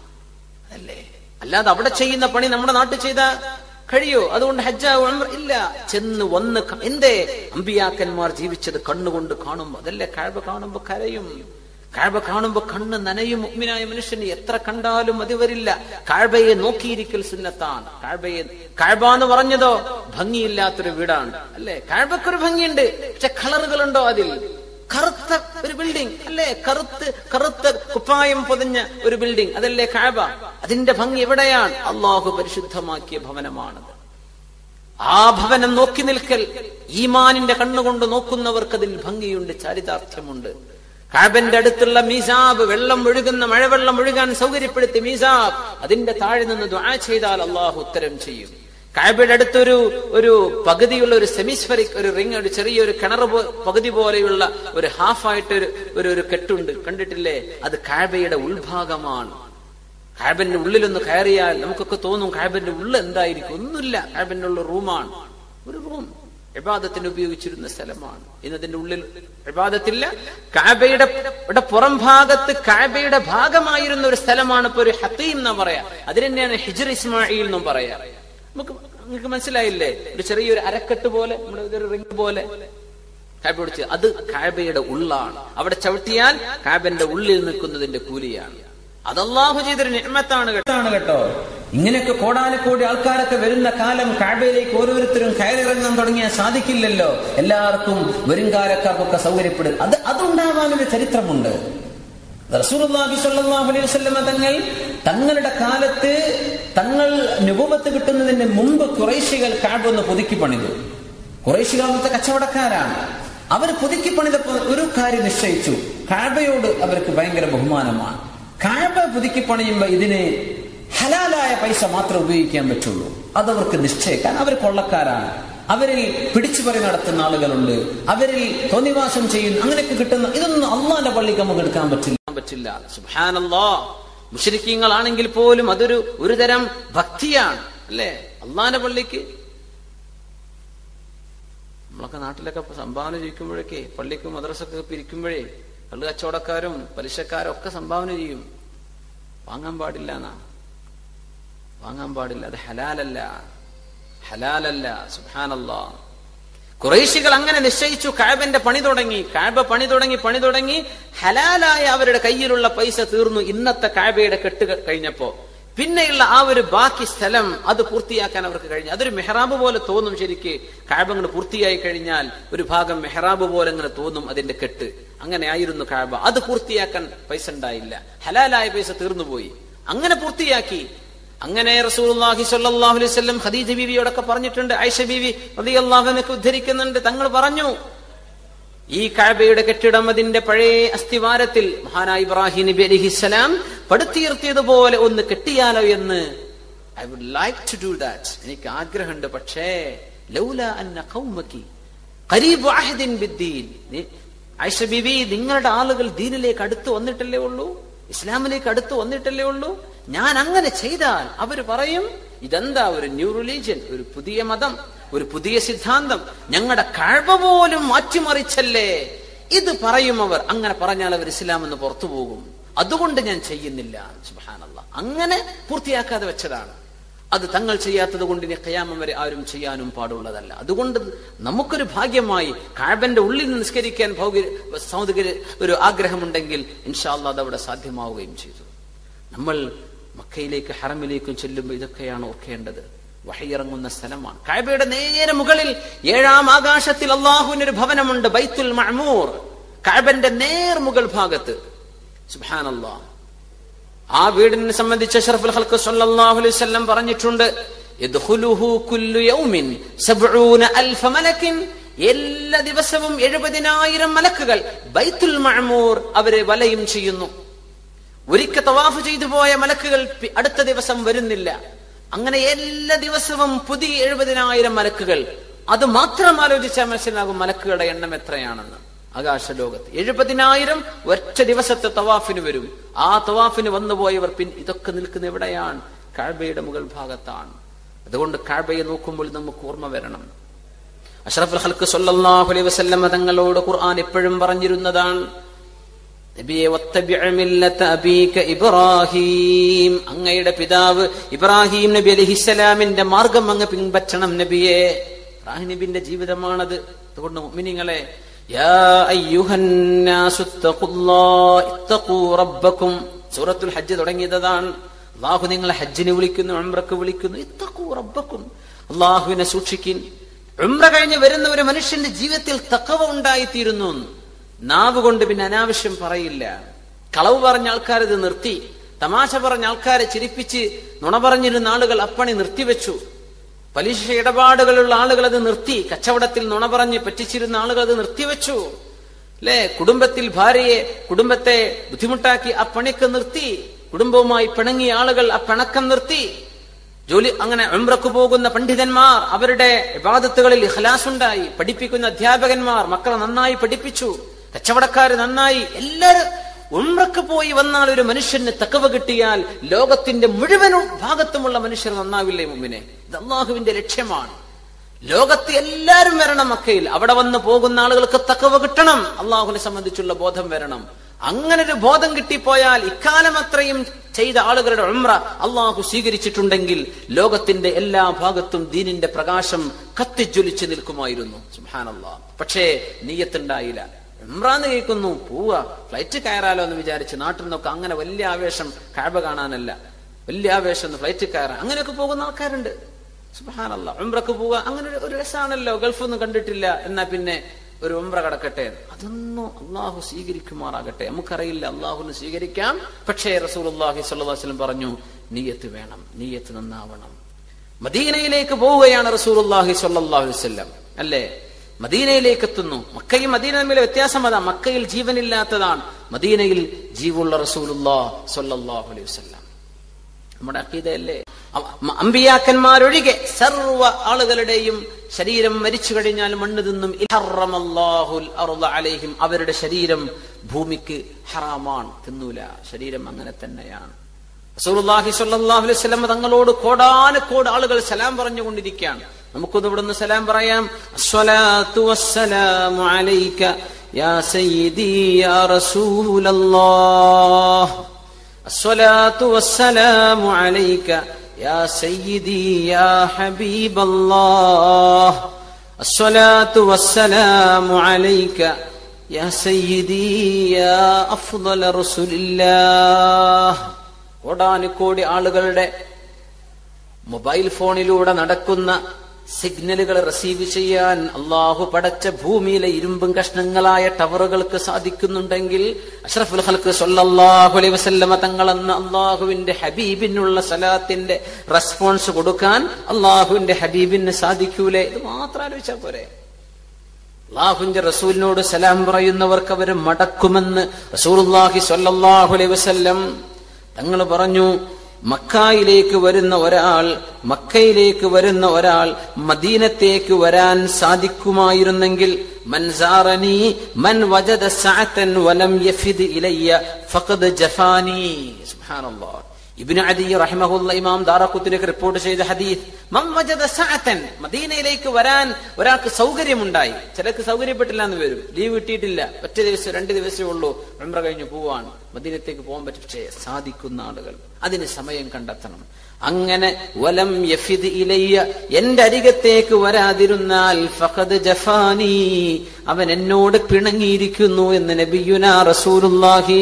അല്ലേ അല്ലാതെ അവിടെ ചെയ്യുന്ന പണി നമ്മുടെ നാട്ടിൽ ചെയ്ത കഴിയോ അതുകൊണ്ട് ഹജ്ജ ഉംറ ഇല്ല ചെന്ന് വന്ന് ക- എന്തേ അമ്പിയാക്കന്മാർ ജീവിച്ചത് കണ്ണുകൊണ്ട് കാണുമ്പോ അതല്ലേ കാഴ്ബ കാണുമ്പോ കരയും കാഴ്ബ കാണുമ്പോ കണ്ണ് നനയും മുഗ്മിനായ മനുഷ്യന് എത്ര കണ്ടാലും മതി വരില്ല കാഴ്ബയെ നോക്കിയിരിക്കൽ സുന്നത്താണ് കാഴ്ബയെ കാഴ്ബ എന്ന് പറഞ്ഞതോ ഭംഗിയില്ലാത്തൊരു വീടാണ് അല്ലേ കാഴ്ബക്കൊരു ഭംഗിയുണ്ട് പക്ഷെ കളറുകളുണ്ടോ അതിൽ കറുത്ത ഒരു ബിൽഡിംഗ് അല്ലേ കറുത്ത് കറുത്ത കുപ്പായം പൊതിഞ്ഞ ഒരു ബിൽഡിംഗ് അതല്ലേ കാബ അതിന്റെ ഭംഗി എവിടെയാണ് അള്ളാഹു പരിശുദ്ധമാക്കിയ ഭവനമാണത് ആ ഭവനം നോക്കി നിൽക്കൽ ഈമാനിന്റെ കണ്ണുകൊണ്ട് നോക്കുന്നവർക്ക് അതിൽ ഭംഗിയുണ്ട് ചാരിതാർത്ഥ്യമുണ്ട് കാബന്റെ അടുത്തുള്ള മീസാബ് വെള്ളം ഒഴുകുന്ന മഴവെള്ളം ഒഴുകാൻ സൗകര്യപ്പെടുത്തി മീസാബ് അതിന്റെ താഴെ നിന്ന് ദ്വാ ചെയ്താൽ അള്ളാഹു ഉത്തരം ചെയ്യും കാബയുടെ അടുത്തൊരു ഒരു പകുതിയുള്ള ഒരു സെമിസ്ഫറിക് ഒരു റിങ് ഒരു ചെറിയൊരു കിണർ പോ- പകുതി പോലെയുള്ള ഒരു ഹാഫായിട്ട് ഒരു ഒരു ഒരു കെട്ടുണ്ട് കണ്ടിട്ടില്ലേ അത് കാബയുടെ ഉൾഭാഗമാണ് കാബന്റെ ഉള്ളിലൊന്ന് കയറിയാൽ നമുക്കൊക്കെ തോന്നും കാബന്റെ ഉള്ളിൽ എന്തായിരിക്കും ഒന്നുമില്ല കാബന്റെ ഉള്ള റൂമാണ് ഒരു റൂം ഇബാദത്തിന് ഉപയോഗിച്ചിരുന്ന സ്ഥലമാണ് ഇന്നതിന്റെ ഉള്ളിൽ ഇബാദത്തില്ല കാബയുടെ ഇവിടെ പുറം ഭാഗത്ത് കാബയുടെ ഭാഗമായിരുന്ന ഒരു സ്ഥലമാണ് ഇപ്പൊ ഒരു ഹത്തീം എന്ന് പറയാ അതിന് തന്നെയാണ് ഹിജർ ഇസ്മായിൽ എന്നും പറയാ നമുക്ക് നിങ്ങൾക്ക് മനസ്സിലായില്ലേ ഒരു ചെറിയൊരു അരക്കെട്ട് പോലെ നമ്മുടെ ഇതൊരു റിംഗ് പോലെ കാബ പിടിച്ച് അത് കാബയുടെ ഉള്ളാണ് അവിടെ ചവിട്ടിയാൽ കാബന്റെ ഉള്ളിൽ നിൽക്കുന്നതിന്റെ കൂലിയാണ് അത് അള്ളാഹു ചെയ്തൊരു നിയമത്താണ് കേട്ടാണ് കേട്ടോ ഇങ്ങനെയൊക്കെ കോടാനക്കോടി ആൾക്കാരൊക്കെ വരുന്ന കാലം കാബയിലേക്ക് ഓരോരുത്തരും കയറിറങ്ങാൻ തുടങ്ങിയാൽ സാധിക്കില്ലല്ലോ എല്ലാവർക്കും വരുംകാലക്കാർക്കൊക്കെ സൗകര്യപ്പെടും അത് അതുണ്ടാവാനൊരു ചരിത്രമുണ്ട് റസൂലുള്ളാഹി സ്വല്ലല്ലാഹു അലൈഹി വസല്ലമ തങ്ങൾ തങ്ങളുടെ കാലത്ത് തങ്ങൾ നുബുവത്ത് കിട്ടുന്നതിന് മുമ്പ് കുറേശികൾ കാബ് ഒന്ന് പുതുക്കി പണിതു കുറേശികൾ അന്നത്തെ കച്ചവടക്കാരാണ് അവർ പുതുക്കി പണിതപ്പോൾ ഒരു കാര്യം നിശ്ചയിച്ചു കാബയോട് അവർക്ക് ഭയങ്കര ബഹുമാനമാണ് കാബ പുതുക്കി പണിയുമ്പോ ഇതിന് ഹലാലായ പൈസ മാത്രമേ ഉപയോഗിക്കാൻ പറ്റുള്ളൂ അതവർക്ക് നിശ്ചയിക്കാൻ അവർ കൊള്ളക്കാരാണ് അവരിൽ പിടിച്ചുപറി നടത്തുന്ന ആളുകളുണ്ട് അവരിൽ തോന്നിവാസം ചെയ്യുന്ന അങ്ങനെയൊക്കെ കിട്ടുന്ന ഇതൊന്നും അള്ളാന്റെ പള്ളിക്ക് നമുക്ക് എടുക്കാൻ പറ്റില്ല പറ്റില്ല സുബാനല്ലോ മുഷരിക്കങ്ങളാണെങ്കിൽ പോലും അതൊരു ഒരു തരം ഭക്തിയാണ് അല്ലേ അള്ളാന്റെ പള്ളിക്ക് നമ്മളൊക്കെ നാട്ടിലൊക്കെ സംഭാവന ചെയ്യിക്കുമ്പോഴൊക്കെ പള്ളിക്ക് മദ്രസൊക്കെ പിരിക്കുമ്പോഴേ കള്ളു കച്ചവടക്കാരും പലിശക്കാരും ഒക്കെ സംഭാവന ചെയ്യും വാങ്ങാൻ പാടില്ല എന്നാ വാങ്ങാൻ പാടില്ല അത് ഹലാലല്ല ഹലാലല്ല സുഹാനല്ലാ കുറേശികൾ അങ്ങനെ നിശ്ചയിച്ചു കാബന്റെ പണി തുടങ്ങി കാബ പണി തുടങ്ങി പണി തുടങ്ങി ഹലാലായ അവരുടെ കയ്യിലുള്ള പൈസ തീർന്നു ഇന്നത്തെ കാബയുടെ കെട്ട് കഴിഞ്ഞപ്പോ പിന്നെയുള്ള ആ ഒരു ബാക്കി സ്ഥലം അത് പൂർത്തിയാക്കാൻ അവർക്ക് കഴിഞ്ഞു അതൊരു മെഹ്റാബ് പോലെ തോന്നും ശരിക്ക് കാബ അങ്ങോട്ട് പൂർത്തിയായി കഴിഞ്ഞാൽ ഒരു ഭാഗം മെഹ്റാബ് പോലെ അങ്ങനെ തോന്നും അതിന്റെ കെട്ട് അങ്ങനെ ആയിരുന്നു കാബ അത് പൂർത്തിയാക്കാൻ പൈസ ഉണ്ടായില്ല ഹലാലായ പൈസ തീർന്നുപോയി അങ്ങനെ പൂർത്തിയാക്കി അങ്ങനെ റസൂലുള്ളാഹി സ്വല്ലല്ലാഹു അലൈഹി വസല്ലം ഖദീജ ബീവിയോടൊക്കെ പറഞ്ഞിട്ടുണ്ട് ആയിഷ ബീവി റളിയല്ലാഹുവിനൊക്കെ ഉദ്ധരിക്കുന്നുണ്ട് തങ്ങൾ പറഞ്ഞു ഈ കാബയുടെ കെട്ടിടം അതിന്റെ പഴയ അസ്ഥിവാരത്തിൽ മഹാനായ ഇബ്രാഹിം നബി അലിഹിസ്സലാം പടുത്തുയർത്തിയതുപോലെ ഒന്ന് കെട്ടിയാലോ എന്ന് I would like to do that എനിക്ക് ആഗ്രഹമുണ്ട് പക്ഷേ ലൗല അന്ന ഖൗമക്കി ഖരീബ് അഹദിൻ ബിദ്ദീൻ ആയിഷ ബീവി നിങ്ങളുടെ ആളുകൾ ദീനിലേക്ക് അടുത്ത് വന്നിട്ടല്ലേ ഉള്ളൂ ഇസ്ലാമിലേക്ക് അടുത്ത് വന്നിട്ടല്ലേ ഉള്ളൂ ഞാൻ അങ്ങനെ ചെയ്താൽ അവര് പറയും ഇതെന്താ ഒരു ന്യൂ റിലീജിയൻ ഒരു പുതിയ മതം ഒരു പുതിയ സിദ്ധാന്തം ഞങ്ങളുടെ കഴിവ പോലും മാറ്റിമറിച്ചല്ലേ ഇത് പറയും അവർ അങ്ങനെ പറഞ്ഞാൽ അവർ ഇസ്ലാം എന്ന് പുറത്തു പോകും അതുകൊണ്ട് ഞാൻ ചെയ്യുന്നില്ല സുബാനല്ല അങ്ങനെ പൂർത്തിയാക്കാതെ വെച്ചതാണ് അത് തങ്ങൾ ചെയ്യാത്തത് കൊണ്ട് ഇനി കയാമം വരെ ആരും ചെയ്യാനും പാടുള്ളതല്ല അതുകൊണ്ട് നമുക്കൊരു ഭാഗ്യമായി കാഴ്ബന്റെ ഉള്ളിൽ നിന്ന് നിസ്കരിക്കാൻ ഭൗക സൗകര്യ ഒരു ആഗ്രഹമുണ്ടെങ്കിൽ ഇൻഷാല്ല അത് അവിടെ സാധ്യമാവുകയും ചെയ്തു നമ്മൾ മക്കയിലേക്ക് ഹറമിലേക്കും ചെല്ലുമ്പോൾ ഇതൊക്കെയാണ് ഓർക്കേണ്ടത് വഹയിറങ്ങുന്ന സ്ഥലമാണ് കായബയുടെ നേരെ മുകളിൽ ഏഴാം ആകാശത്തിൽ അള്ളാഹുവിന് ഒരു ഭവനമുണ്ട് ബൈത്തുൽ മഅമൂർ കായബന്റെ നേർ മുകൾ ഭാഗത്ത് സുബാനല്ലാ ആ വീടിനെ സംബന്ധിച്ച് അഷറഫുൽ ഹൽക്ക് സല്ലല്ലാഹു അലൈഹി വസല്ലം പറഞ്ഞിട്ടുണ്ട് യദ്ഖുലുഹു കുല്ലു യൗമിൻ സബ്ഊന അൽഫ മലക്കിൻ എല്ലാ ദിവസവും എഴുപതിനായിരം മലക്കുകൾ ബൈത്തുൽ മഅമൂർ അവരെ വലയും ചെയ്യുന്നു ഒരിക്കൽ തവാഫ് ചെയ്തു പോയ മലക്കുകൾ പി- അടുത്ത ദിവസം വരുന്നില്ല അങ്ങനെ എല്ലാ ദിവസവും പുതിയ എഴുപതിനായിരം മലക്കുകൾ അത് മാത്രം ആലോചിച്ചാൽ മനസ്സിലാകും മലക്കുകളുടെ എണ്ണം എത്രയാണെന്ന് ആകാശലോകത്ത് എഴുപതിനായിരം ഒറ്റ ദിവസത്തെ തവാഫിന് വരും ആ തവാഫിന് വന്നുപോയവർ പിൻ ഇതൊക്കെ നിൽക്കുന്ന എവിടെയാണ് കാഴ്ബയുടെ മുകൾ ഭാഗത്താണ് അതുകൊണ്ട് കാഴ്ബയെ നോക്കുമ്പോൾ നമുക്ക് ഓർമ്മ വരണം അഷ്റഫുൽ ഹൽക്ക് സല്ലല്ലാഹു അലൈഹി വസല്ലം തങ്ങളോട് ഖുർആൻ എപ്പോഴും പറഞ്ഞിരുന്നതാണ് നബിയെ വത്തബിഅ മില്ലത അബീക ഇബ്രാഹിം അങ്ങയുടെ പിതാവ് ഇബ്രാഹിം നബി അലൈഹിസ്സലാമിന്റെ മാർഗം അങ്ങ് പിൻപറ്റണം നബിയെ ഇബ്രാഹിം നബിന്റെ ജീവിതമാണത് അതുകൊണ്ട് മുഅ്മിനീങ്ങളെ യാ അയ്യുഹന്നാസു ഇത്തഖുല്ലാഹ് ഇത്തഖൂ റബ്ബക്കും സൂറത്തുൽ ഹജ്ജ് തുടങ്ങിയതാണ് അള്ളാഹു നിങ്ങളെ ഹജ്ജിന് വിളിക്കുന്നു ഉംറക്ക് വിളിക്കുന്നു ഇത്തഖൂ റബ്ബക്കും അള്ളാഹുവിനെ സൂക്ഷിക്കിൻ ഉംറ കഴിഞ്ഞ് വരുന്ന ഒരു മനുഷ്യന്റെ ജീവിതത്തിൽ തക്കവ ഉണ്ടായിത്തീരുന്നു എന്ന്. നാവ് കൊണ്ട് പിന്നെ അനാവശ്യം പറയില്ല കളവ് പറഞ്ഞ ആൾക്കാർ ഇത് നിർത്തി തമാശ പറഞ്ഞ ആൾക്കാരെ ചിരിപ്പിച്ച് നുണ പറഞ്ഞിരുന്ന ആളുകൾ അപ്പണി നിർത്തിവെച്ചു പലിശ ഇടപാടുകളുള്ള ആളുകൾ അത് നിർത്തി കച്ചവടത്തിൽ നുണ പറഞ്ഞ് പറ്റിച്ചിരുന്ന ആളുകൾ അത് നിർത്തിവെച്ചു അല്ലെ കുടുംബത്തിൽ ഭാര്യയെ കുടുംബത്തെ ബുദ്ധിമുട്ടാക്കി ആ പണിക്ക് നിർത്തി കുടുംബവുമായി പിണങ്ങിയ ആളുകൾ ആ പിണക്കം നിർത്തി ജോലി അങ്ങനെ ഉംറക്ക് പോകുന്ന പണ്ഡിതന്മാർ അവരുടെ ഇബാദത്തുകളിൽ ഇഖ്ലാസ് ഉണ്ടായി പഠിപ്പിക്കുന്ന അധ്യാപകന്മാർ മക്കളെ നന്നായി പഠിപ്പിച്ചു കച്ചവടക്കാര് നന്നായി എല്ലാരും ഉംറക്ക് പോയി വന്നാൽ ഒരു മനുഷ്യന് തക്കവ കിട്ടിയാൽ ലോകത്തിന്റെ മുഴുവൻ ഭാഗത്തുമുള്ള മനുഷ്യർ നന്നാവില്ലേ മുമ്പിനെ ഇത് അള്ളാഹുവിന്റെ ലക്ഷ്യമാണ് ലോകത്ത് എല്ലാരും വരണം മക്കയിൽ അവിടെ വന്ന് പോകുന്ന ആളുകൾക്ക് തക്കവ കിട്ടണം അള്ളാഹുവിനെ സംബന്ധിച്ചുള്ള ബോധം വരണം അങ്ങനെ ഒരു ബോധം കിട്ടിപ്പോയാൽ ഇക്കാലം അത്രയും ചെയ്ത ആളുകളുടെ ഉംറ അള്ളാഹു സ്വീകരിച്ചിട്ടുണ്ടെങ്കിൽ ലോകത്തിന്റെ എല്ലാ ഭാഗത്തും ദീനിന്റെ പ്രകാശം കത്തിജ്വലിച്ച് നിൽക്കുമായിരുന്നു സുഹാനല്ലാ പക്ഷേ നീയത്തുണ്ടായില്ല ഉംറാന്ന് കേൾക്കുന്നു പോവുക ഫ്ലൈറ്റ് കയറാലോ എന്ന് വിചാരിച്ച് നാട്ടിൽ നിന്നൊക്കെ അങ്ങനെ വലിയ ആവേശം കാഴ്ച കാണാനല്ല വലിയ ആവേശം ഒന്ന് ഫ്ലൈറ്റ് കയറാൻ അങ്ങനെയൊക്കെ പോകുന്ന ആൾക്കാരുണ്ട് സുബാനല്ല ഉംറക്ക് പോവുക അങ്ങനെ ഒരു- ഒരു രസമാണല്ലോ ഗൾഫൊന്നും കണ്ടിട്ടില്ല എന്നാ പിന്നെ ഒരു ഉംറ കടക്കട്ടെ അതൊന്നും അള്ളാഹു സ്വീകരിക്കുമാറാകട്ടെ നമുക്കറിയില്ല അള്ളാഹുന് സ്വീകരിക്കാം പക്ഷേ റസൂൽ അള്ളാഹി സ്വല്ലം പറഞ്ഞു നീയത്ത് വേണം നീയത്ത് നന്നാവണം മദീനയിലേക്ക് പോവുകയാണ് റസൂൽ അള്ളാഹി സ്വല്ലല്ലാഹു അലൈഹി വസല്ലം അല്ലേ മദീനയിലേക്ക് എത്തുന്നു മക്കയും മദീന തമ്മിലെ വ്യത്യാസം അതാ മക്കയിൽ ജീവനില്ലാത്തതാണ് മദീനയിൽ ജീവുള്ള റസൂലുല്ലാ സ്വല്ലല്ലാഹു അലൈഹി വസല്ലം നമ്മുടെ അക്കീതയല്ലേ അ- അമ്പിയാക്കന്മാരൊഴികെ സർവ്വ ആളുകളുടെയും ശരീരം മരിച്ചു കഴിഞ്ഞാൽ മണ്ണ് തിന്നും ഇഹറമല്ലാഹുൽ അർള അലൈഹിം അവരുടെ ശരീരം ഭൂമിക്ക് ഹറാമാണ് തിന്നൂല ശരീരം അങ്ങനെ തന്നെയാണ് റസൂലുള്ളാഹി സ്വല്ലല്ലാഹു അലൈഹി വസല്ലം തങ്ങളോട് കോടാനക്കോട് ആളുകൾ സലാം പറഞ്ഞുകൊണ്ടിരിക്കുകയാണ് നമുക്കൊന്ന് ഇവിടുന്ന് സലാം പറയാം അസ്സലാത്തു വസ്സലാമു അലൈക യാ സയ്യിദി യാ റസൂലല്ലാഹ് الصلاة والسلام عليك يا سيدي يا حبيب الله الصلاة والسلام عليك يا سيدي يا أفضل رسول الله കോടാനുകോടി ആളുകളുടെ മൊബൈൽ ഫോണിലൂടെ നടക്കുന്ന സിഗ്നലുകൾ റിസീവ് ചെയ്യാൻ അള്ളാഹു പടച്ച ഭൂമിയിലെ ഇരുമ്പും കഷ്ണങ്ങളായ ടവറുകൾക്ക് സാധിക്കുന്നുണ്ടെങ്കിൽ അഷ്റഫുൽ ഹൽക്ക് സല്ലല്ലാഹു അലൈഹി വസല്ലമ തങ്ങളെന്ന അള്ളാഹുവിന്റെ ഹബീബിനുള്ള സലാത്തിന്റെ റെസ്പോൺസ് കൊടുക്കാൻ അള്ളാഹുവിന്റെ ഹബീബിന് സാധിക്കൂലേ ഇത് മാത്രം ആലോചിച്ചാൽ പോരെ അള്ളാഹുവിന്റെ റസൂലിനോട് സലാം പറയുന്നവർക്ക് അവർ മടക്കുമെന്ന് റസൂലുള്ളാഹി സ്വല്ലല്ലാഹു അലൈഹി വസല്ലം തങ്ങൾ പറഞ്ഞു മക്കായിലേക്ക് വരുന്ന ഒരാൾ മക്കയിലേക്ക് വരുന്ന ഒരാൾ മദീനത്തേക്ക് വരാൻ സാധിക്കുമായിരുന്നെങ്കിൽ മൻ സാറനി മൻ വജദ സഅതൻ വലം യഫിദ് ഇലയ്യ ഫഖദ് ജഫാനി സുബ്ഹാനല്ലാഹ് ഇബ്നു അദി റഹിമഹുല്ല ഇമാം ദാറഖുത്തിനൊക്കെ റിപ്പോർട്ട് ചെയ്ത ഹദീസ് മൻ വജദ സഅതൻ മദീനയിലേക്ക് വരാൻ ഒരാൾക്ക് സൗകര്യമുണ്ടായി ചിലർക്ക് സൗകര്യപ്പെട്ടില്ല എന്ന് വരും ലീവ് കിട്ടിയിട്ടില്ല ഒറ്റ ദിവസം രണ്ട് ദിവസമേ ഉള്ളൂ ഉംറ കഴിഞ്ഞു പോവാണ് മദീനത്തേക്ക് പോകാൻ പറ്റും പക്ഷേ സാധിക്കുന്ന ആളുകൾ അതിന് സമയം കണ്ടെത്തണം അങ്ങനെ വലം യഫിദ് ഇലയ്യ എന്റെ അരികത്തേക്ക് വരാതിരുന്നാൽ ഫഖദ് ജഫാനി അവൻ എന്നോട് പിണങ്ങിയിരിക്കുന്നു എന്ന് നബിയുന റസൂലുള്ളാഹി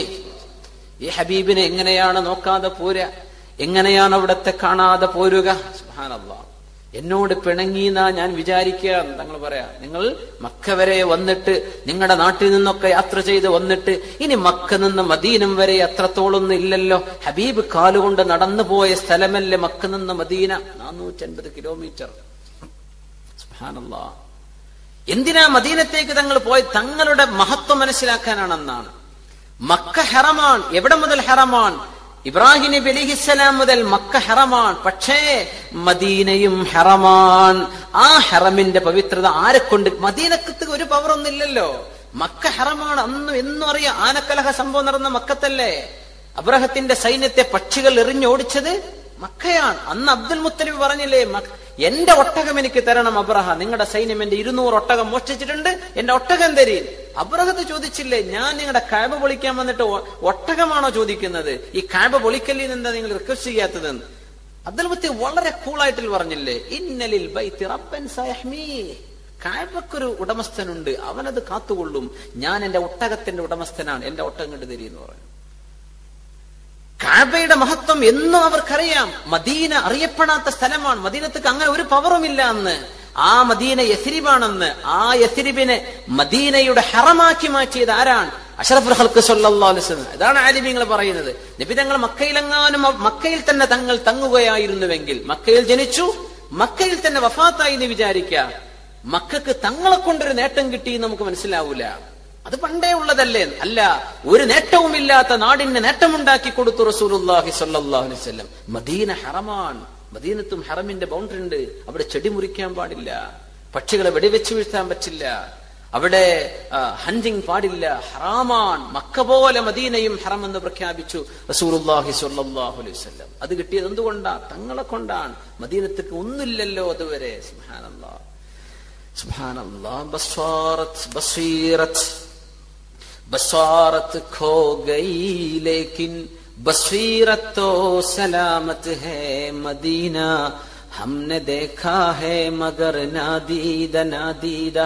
ഈ ഹബീബിനെ എങ്ങനെയാണ് നോക്കാതെ പോരുക എങ്ങനെയാണ് അവിടത്തെ കാണാതെ പോരുക സുഹാനല്ല എന്നോട് പിണങ്ങിന്നാ ഞാൻ വിചാരിക്കുക തങ്ങൾ പറയാ നിങ്ങൾ മക്ക വരെ വന്നിട്ട് നിങ്ങളുടെ നാട്ടിൽ നിന്നൊക്കെ യാത്ര ചെയ്ത് വന്നിട്ട് ഇനി മക്ക നിന്ന് മദീനം വരെ അത്രത്തോളൊന്നും ഇല്ലല്ലോ ഹബീബ് കാലുകൊണ്ട് നടന്നു പോയ സ്ഥലമല്ലേ മക്ക നിന്ന് മദീന നാനൂറ്റൻപത് കിലോമീറ്റർ സുഹാനല്ലാ എന്തിനാ മദീനത്തേക്ക് തങ്ങൾ പോയി തങ്ങളുടെ മഹത്വം മനസ്സിലാക്കാനാണെന്നാണ് മക്ക ഹെറമാൻ എവിടെ മുതൽ ഹെറമാൻ ഇബ്രാഹിം നബി അലിഹിസ്സലാം മുതൽ മക്ക ഹെറമാൻ പക്ഷേ മദീനയും ഹെറമാൻ ആ ഹെറമിന്റെ പവിത്രത ആരെ കൊണ്ട് മദീനക്കത്ത് ഒരു പവറൊന്നുമില്ലല്ലോ മക്ക ഹെറമാണ് അന്നും എന്നും അറിയാം ആനക്കലഹ സംഭവം നടന്ന മക്കത്തല്ലേ അബ്രഹത്തിന്റെ സൈന്യത്തെ പക്ഷികൾ എറിഞ്ഞോടിച്ചത് മക്കയാണ് അന്ന് അബ്ദുൽ മുത്തലിബ് പറഞ്ഞില്ലേ എന്റെ ഒട്ടകം എനിക്ക് തരണം അബ്രഹ നിങ്ങളുടെ സൈന്യം എന്റെ ഇരുന്നൂറ് ഒട്ടകം മോഷ്ടിച്ചിട്ടുണ്ട് എന്റെ ഒട്ടകം തരീൻ അബ്രഹത്ത് ചോദിച്ചില്ലേ ഞാൻ നിങ്ങളുടെ കാബ് പൊളിക്കാൻ വന്നിട്ട് ഒട്ടകമാണോ ചോദിക്കുന്നത് ഈ കാബ് പൊളിക്കലിൽ എന്താ നിങ്ങൾ റിക്വസ്റ്റ് ചെയ്യാത്തതെന്ന് അബ്ദുൽ മുത്തലിബ് വളരെ കൂളായിട്ടിൽ പറഞ്ഞില്ലേ ഇന്നലിൽ ബൈത്തി റബ്ബൻ സയഹ്മീ കാഴ്വക്കൊരു ഉടമസ്ഥനുണ്ട് അവനത് കാത്തുകൊള്ളും ഞാൻ എന്റെ ഒട്ടകത്തിന്റെ ഉടമസ്ഥനാണ് എന്റെ ഒട്ടകം കണ്ടു തരീന്ന് പറഞ്ഞു കാബയുടെ മഹത്വം എന്നും അവർക്കറിയാം മദീന അറിയപ്പെടാത്ത സ്ഥലമാണ് മദീനത്തേക്ക് അങ്ങനെ ഒരു പവറുമില്ല എന്ന് ആ മദീന യസിരിബാണെന്ന് ആ യസിരിബിനെ മദീനയുടെ ഹറമാക്കി മാറ്റിയത് ആരാണ് അഷറഫുൽ ഹൽക്ക് സല്ലാസ്ലം ഇതാണ് ആലിമ്യങ്ങൾ പറയുന്നത് നബി തങ്ങൾ മക്കയിലെങ്ങാനും മക്കയിൽ തന്നെ തങ്ങൾ തങ്ങുകയായിരുന്നുവെങ്കിൽ മക്കയിൽ ജനിച്ചു മക്കയിൽ തന്നെ വഫാത്തായി എന്ന് വിചാരിക്കുക മക്കൾക്ക് തങ്ങളെ കൊണ്ടൊരു നേട്ടം കിട്ടി നമുക്ക് മനസ്സിലാവൂല അത് പണ്ടേ ഉള്ളതല്ലേ അല്ല ഒരു നേട്ടവുമില്ലാത്ത നാടിന് നേട്ടമുണ്ടാക്കി കൊടുത്തു റസൂലുല്ലാഹി സല്ലാഹു അലൈവല്ലം മദീന ഹറമാൻ മദീനത്തും ഹറമിന്റെ ബൗണ്ടറി ഉണ്ട് അവിടെ ചെടി മുറിക്കാൻ പാടില്ല പക്ഷികളെ വെടിവെച്ച് വീഴ്ത്താൻ പറ്റില്ല അവിടെ ഹഞ്ചിങ് പാടില്ല ഹറാമാൻ മക്ക പോലെ മദീനയും ഹറം എന്ന് പ്രഖ്യാപിച്ചു റസൂലുല്ലാഹി സ്വല്ലല്ലാഹു അലൈഹി വസല്ലം അത് കിട്ടിയത് എന്തുകൊണ്ടാ തങ്ങളെ കൊണ്ടാണ് മദീനത്തേക്ക് ഒന്നുമില്ലല്ലോ അതുവരെ സുബ്ഹാനല്ലാഹ് സുബ്ഹാനല്ലാഹ് ബസ്വാറത്ത് ബസീറത്ത് बसारत खो गई लेकिन बसीरत तो सलामत है मदीना हमने देखा है मगर नादीदा नादीदा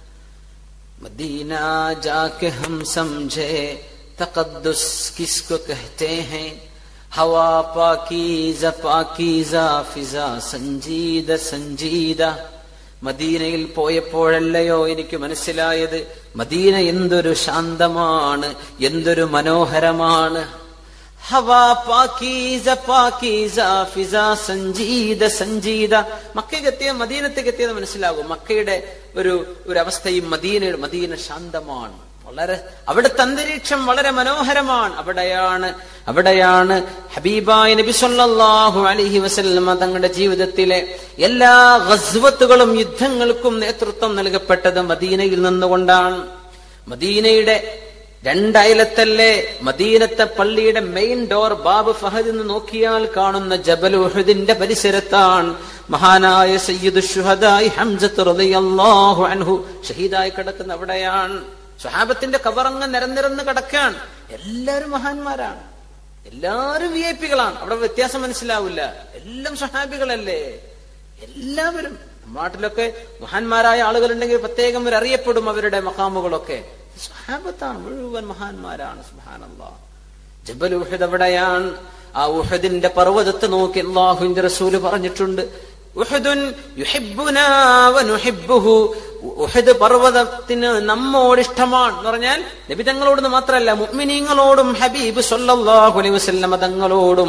मदीना जाके हम समझे तकद्दुस किसको कहते हैं हवा पाकीजा पाकीजा फिजा संजीदा संजीदा മദീനയിൽ പോയപ്പോഴല്ലയോ എനിക്ക് മനസ്സിലായത് മദീന എന്തൊരു ശാന്തമാണ് എന്തൊരു മനോഹരമാണ് ഹവാ പാക്കീസ പാക്കീസ ഫിസ സഞ്ജീത സഞ്ജീത മക്കയ്ക്കെത്തിയ മദീനത്തേക്ക് എത്തിയത് മനസ്സിലാകും മക്കയുടെ ഒരു ഒരു അവസ്ഥയും മദീനയുടെ മദീന ശാന്തമാണ് വളരെ അവിടുത്തെ അന്തരീക്ഷം വളരെ മനോഹരമാണ് അവിടെയാണ് അവിടെയാണ് ഹബീബായ നബി സല്ലല്ലാഹു അലൈഹി വസല്ലമ തങ്ങളുടെ ജീവിതത്തിലെ എല്ലാ ഗസ്വത്തുകളും യുദ്ധങ്ങൾക്കും നേതൃത്വം നൽകപ്പെട്ടത് മദീനയിൽ നിന്നുകൊണ്ടാണ് മദീനയുടെ രണ്ടയലത്തല്ലേ മദീനത്തെ പള്ളിയുടെ മെയിൻ ഡോർ ബാബ് ഫഹദ് എന്ന് നോക്കിയാൽ കാണുന്ന ജബൽ ഉഹദിന്റെ പരിസരത്താണ് മഹാനായ സയ്യിദ് ഷുഹദായി ഹംസത്ത് റളിയല്ലാഹു അൻഹു ഷഹീദായി കിടക്കുന്ന അവിടെയാണ് സ്വഹാബത്തിന്റെ കബറങ്ങ് നിരന്നിരന്ന് കിടക്കാൻ എല്ലാവരും മഹാന്മാരാണ് എല്ലാവരും വി ഐ പികളാണ് അവിടെ വ്യത്യാസം മനസ്സിലാവില്ല എല്ലാം സ്വഹാബികളല്ലേ എല്ലാവരും നാട്ടിലൊക്കെ മഹാന്മാരായ ആളുകളുണ്ടെങ്കിൽ പ്രത്യേകം ഒരു അറിയപ്പെടും അവരുടെ മഹാമുകളൊക്കെ സ്വഹാബത്താണ് മുഴുവൻ മഹാന്മാരാണ് സുഹാനല്ല ജബൽ ഉഹദ് എവിടെയാണ് ആ ഉഹദിന്റെ പർവ്വതത്തെ നോക്കി അള്ളാഹുവിന്റെ റസൂല് പറഞ്ഞിട്ടുണ്ട് ഉഹദുൻ യുഹിബ്ബുനാ വനുഹിബ്ബുഹു ഉഹദ് പർവ്വതത്തിന് നമ്മോട് ഇഷ്ടമാണ് എന്ന് പറഞ്ഞാൽ നബി തങ്ങളോട് മാത്രമല്ല മുഅ്മിനീങ്ങളോടും ഹബീബ് സല്ലല്ലാഹു അലൈഹി വസല്ലമ തങ്ങളോടും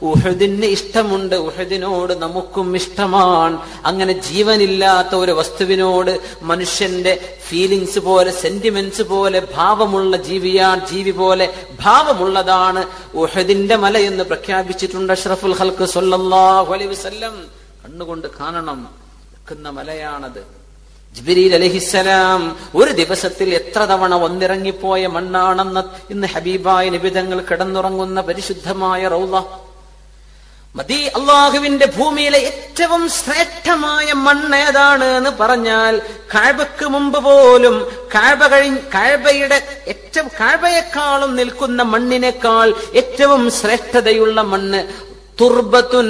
ഉഹദിന് ഇഷ്ടമുണ്ട് ഉഹദിനോട് നമുക്കും ഇഷ്ടമാണ് അങ്ങനെ ജീവനില്ലാത്ത ഒരു വസ്തുവിനോട് മനുഷ്യന്റെ ഫീലിങ്സ് പോലെ സെന്റിമെന്റ്സ് പോലെ ഭാവമുള്ള ജീവിയാൻ ജീവി പോലെ ഭാവമുള്ളതാണ് ഉഹദിന്റെ മല എന്ന് പ്രഖ്യാപിച്ചിട്ടുണ്ട് അഷ്റഫുൽ ഹൽക്ക് സല്ലല്ലാഹു അലൈഹി വസല്ലം കണ്ണുകൊണ്ട് കാണണം നിൽക്കുന്ന മലയാണത് ജിബിരിൽ അലഹിസലാം ഒരു ദിവസത്തിൽ എത്ര തവണ വന്നിറങ്ങിപ്പോയ മണ്ണാണെന്ന് ഇന്ന് ഹബീബായ നിബിതങ്ങൾ കിടന്നുറങ്ങുന്ന പരിശുദ്ധമായ റൗള മതി അള്ളാഹുവിന്റെ ഭൂമിയിലെ ഏറ്റവും ശ്രേഷ്ഠമായ മണ്ണ് ഏതാണ് എന്ന് പറഞ്ഞാൽ കാഴ്ബക്ക് മുമ്പ് പോലും കാഴ്ബ കഴി കാഴ്ബയുടെ ഏറ്റവും കാഴ്ബയെക്കാളും നിൽക്കുന്ന മണ്ണിനേക്കാൾ ഏറ്റവും ശ്രേഷ്ഠതയുള്ള മണ്ണ് തുർബത്തുൻ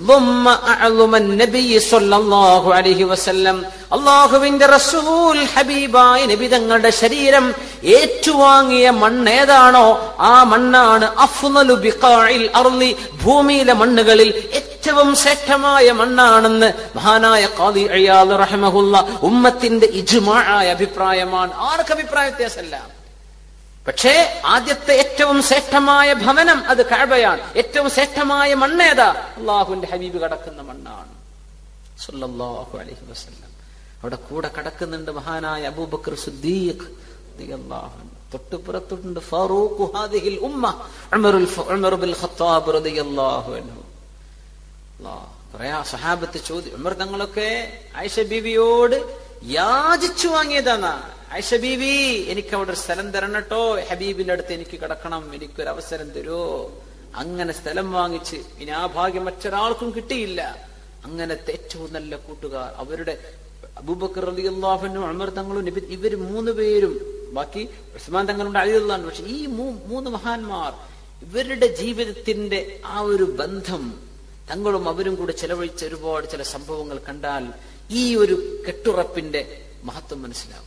അള്ളാഹുവിന്റെ റസൂൽ ഹബീബായ നബി തങ്ങളുടെ ശരീരം ഏറ്റുവാങ്ങിയ മണ്ണേതാണോ ആ മണ്ണാണ് അഫ്ലു ബിഖാഇൽ അർളി ഭൂമിയിലെ മണ്ണുകളിൽ ഏറ്റവും ശ്രേഷ്ഠമായ മണ്ണാണെന്ന് മഹാനായ ഖാദി അയ്യാദ് റഹ്മഹുല്ല ഉമ്മത്തിന്റെ ഇജ്മാആയ അഭിപ്രായമാണ് ആർക്ക് അഭിപ്രായ വ്യത്യാസമല്ല പക്ഷേ ആദ്യത്തെ ഏറ്റവും ശ്രേഷ്ഠമായ ഭവനം അത് കഴബയാണ് ഏറ്റവും ശ്രേഷ്ഠമായ മണ്ണേതാ അള്ളാഹുവിന്റെ ഹബീബ് കടക്കുന്ന മണ്ണാണ് സല്ലല്ലാഹു അലൈഹി വസല്ലം അവിടെ കൂടെ കടക്കുന്നുണ്ട് മഹാനായ അബൂബക്കർ സുദ്ദീഖ് റളിയല്ലാഹു അൻഹു തൊട്ടുപുറത്തുണ്ട് ഫാറൂഖ് ഹാദിഹിൽ ഉമ്മ ഉമറുൽ ഉമർ ബിൽ ഖത്താബ് റളിയല്ലാഹു അൻഹു അല്ലാഹ് പറയാ സഹാബത്ത് ചോദ്യം ഉമർ തങ്ങളൊക്കെ ആയിഷ ബീവിയോട് യാചിച്ചു വാങ്ങിയതാണ് ആയിഷ ബീവി എനിക്ക് അവിടെ ഒരു സ്ഥലം തരണട്ടോ ഹബീബിന്റെ അടുത്ത് എനിക്ക് കിടക്കണം എനിക്കൊരു അവസരം തരുമോ അങ്ങനെ സ്ഥലം വാങ്ങിച്ച് ഇനി ആ ഭാഗ്യം മറ്റൊരാൾക്കും കിട്ടിയില്ല അങ്ങനത്തെ ഏറ്റവും നല്ല കൂട്ടുകാർ അവരുടെ അബൂബക്കർ അലി അള്ളാഹുനും അമർ തങ്ങളും നബി ഇവർ മൂന്ന് പേരും ബാക്കി ഉസ്മാൻ തങ്ങളുണ്ട് അലിയുള്ളതാണ് പക്ഷെ ഈ മൂന്ന് മഹാന്മാർ ഇവരുടെ ജീവിതത്തിന്റെ ആ ഒരു ബന്ധം തങ്ങളും അവരും കൂടെ ചെലവഴിച്ച ഒരുപാട് ചില സംഭവങ്ങൾ കണ്ടാൽ ഈ ഒരു കെട്ടുറപ്പിന്റെ മഹത്വം മനസ്സിലാവും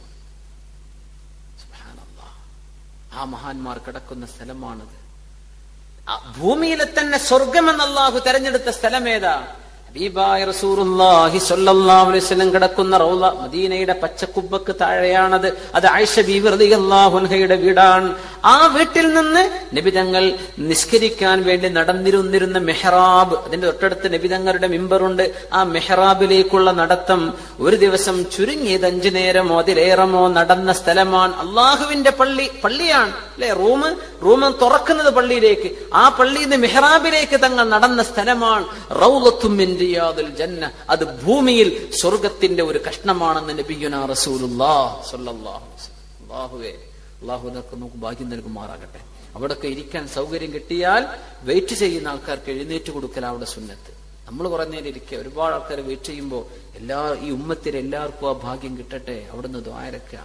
ആ മഹാന്മാർ കിടക്കുന്ന സ്ഥലമാണത് ഭൂമിയിലെ തന്നെ സ്വർഗമെന്ന് അള്ളാഹു തെരഞ്ഞെടുത്ത സ്ഥലമേതാ ഹബീബായ റസൂറുല്ലാഹി സ്വല്ലല്ലാഹു അലൈഹി വസല്ലം കിടക്കുന്ന റൗള മദീനയുടെ പച്ചക്കുബ്ബക്ക് താഴെയാണത് അത് ആയിഷ ബീവി റളിയല്ലാഹു അൻഹയുടെ വീടാണ് ആ വീട്ടിൽ നിന്ന് നബിതങ്ങൾ നിസ്കരിക്കാൻ വേണ്ടി നടന്നിരുന്നിരുന്ന മെഹ്റാബ് അതിന്റെ തൊട്ടടുത്ത് നബിതങ്ങളുടെ മിമ്പറുണ്ട് ആ മെഹ്റാബിലേക്കുള്ള നടത്തം ഒരു ദിവസം ചുരുങ്ങിയത് അഞ്ചു നേരമോ അതിലേറമോ നടന്ന സ്ഥലമാണ് അള്ളാഹുവിന്റെ പള്ളി പള്ളിയാണ് അല്ലെ റൂം റൂം തുറക്കുന്നത് പള്ളിയിലേക്ക് ആ പള്ളിയിൽ നിന്ന് മെഹ്റാബിലേക്ക് തങ്ങൾ നടന്ന സ്ഥലമാണ് റൗലത്തുമിൻ റിയാദുൽ ജന്ന അത് ഭൂമിയിൽ സ്വർഗത്തിന്റെ ഒരു കഷ്ണമാണെന്ന് നബിയുന റസൂലുള്ളാഹ് സ്വല്ലല്ലാഹു അലൈഹി വസല്ലം അല്ലാഹുവേ അള്ളാഹു അതൊക്കെ നമുക്ക് ഭാഗ്യം നൽകുമാറാകട്ടെ അവിടൊക്കെ ഇരിക്കാൻ സൗകര്യം കിട്ടിയാൽ വെയിറ്റ് ചെയ്യുന്ന ആൾക്കാർക്ക് എഴുന്നേറ്റ് കൊടുക്കൽ അവിടെ സുന്നത്ത് നമ്മൾ കുറെ നേരം ഇരിക്കുക ഒരുപാട് ആൾക്കാർ വെയിറ്റ് ചെയ്യുമ്പോൾ എല്ലാ ഈ ഉമ്മത്തിൽ എല്ലാവർക്കും ആ ഭാഗ്യം കിട്ടട്ടെ അവിടുന്ന് ദ്വാരക്കുക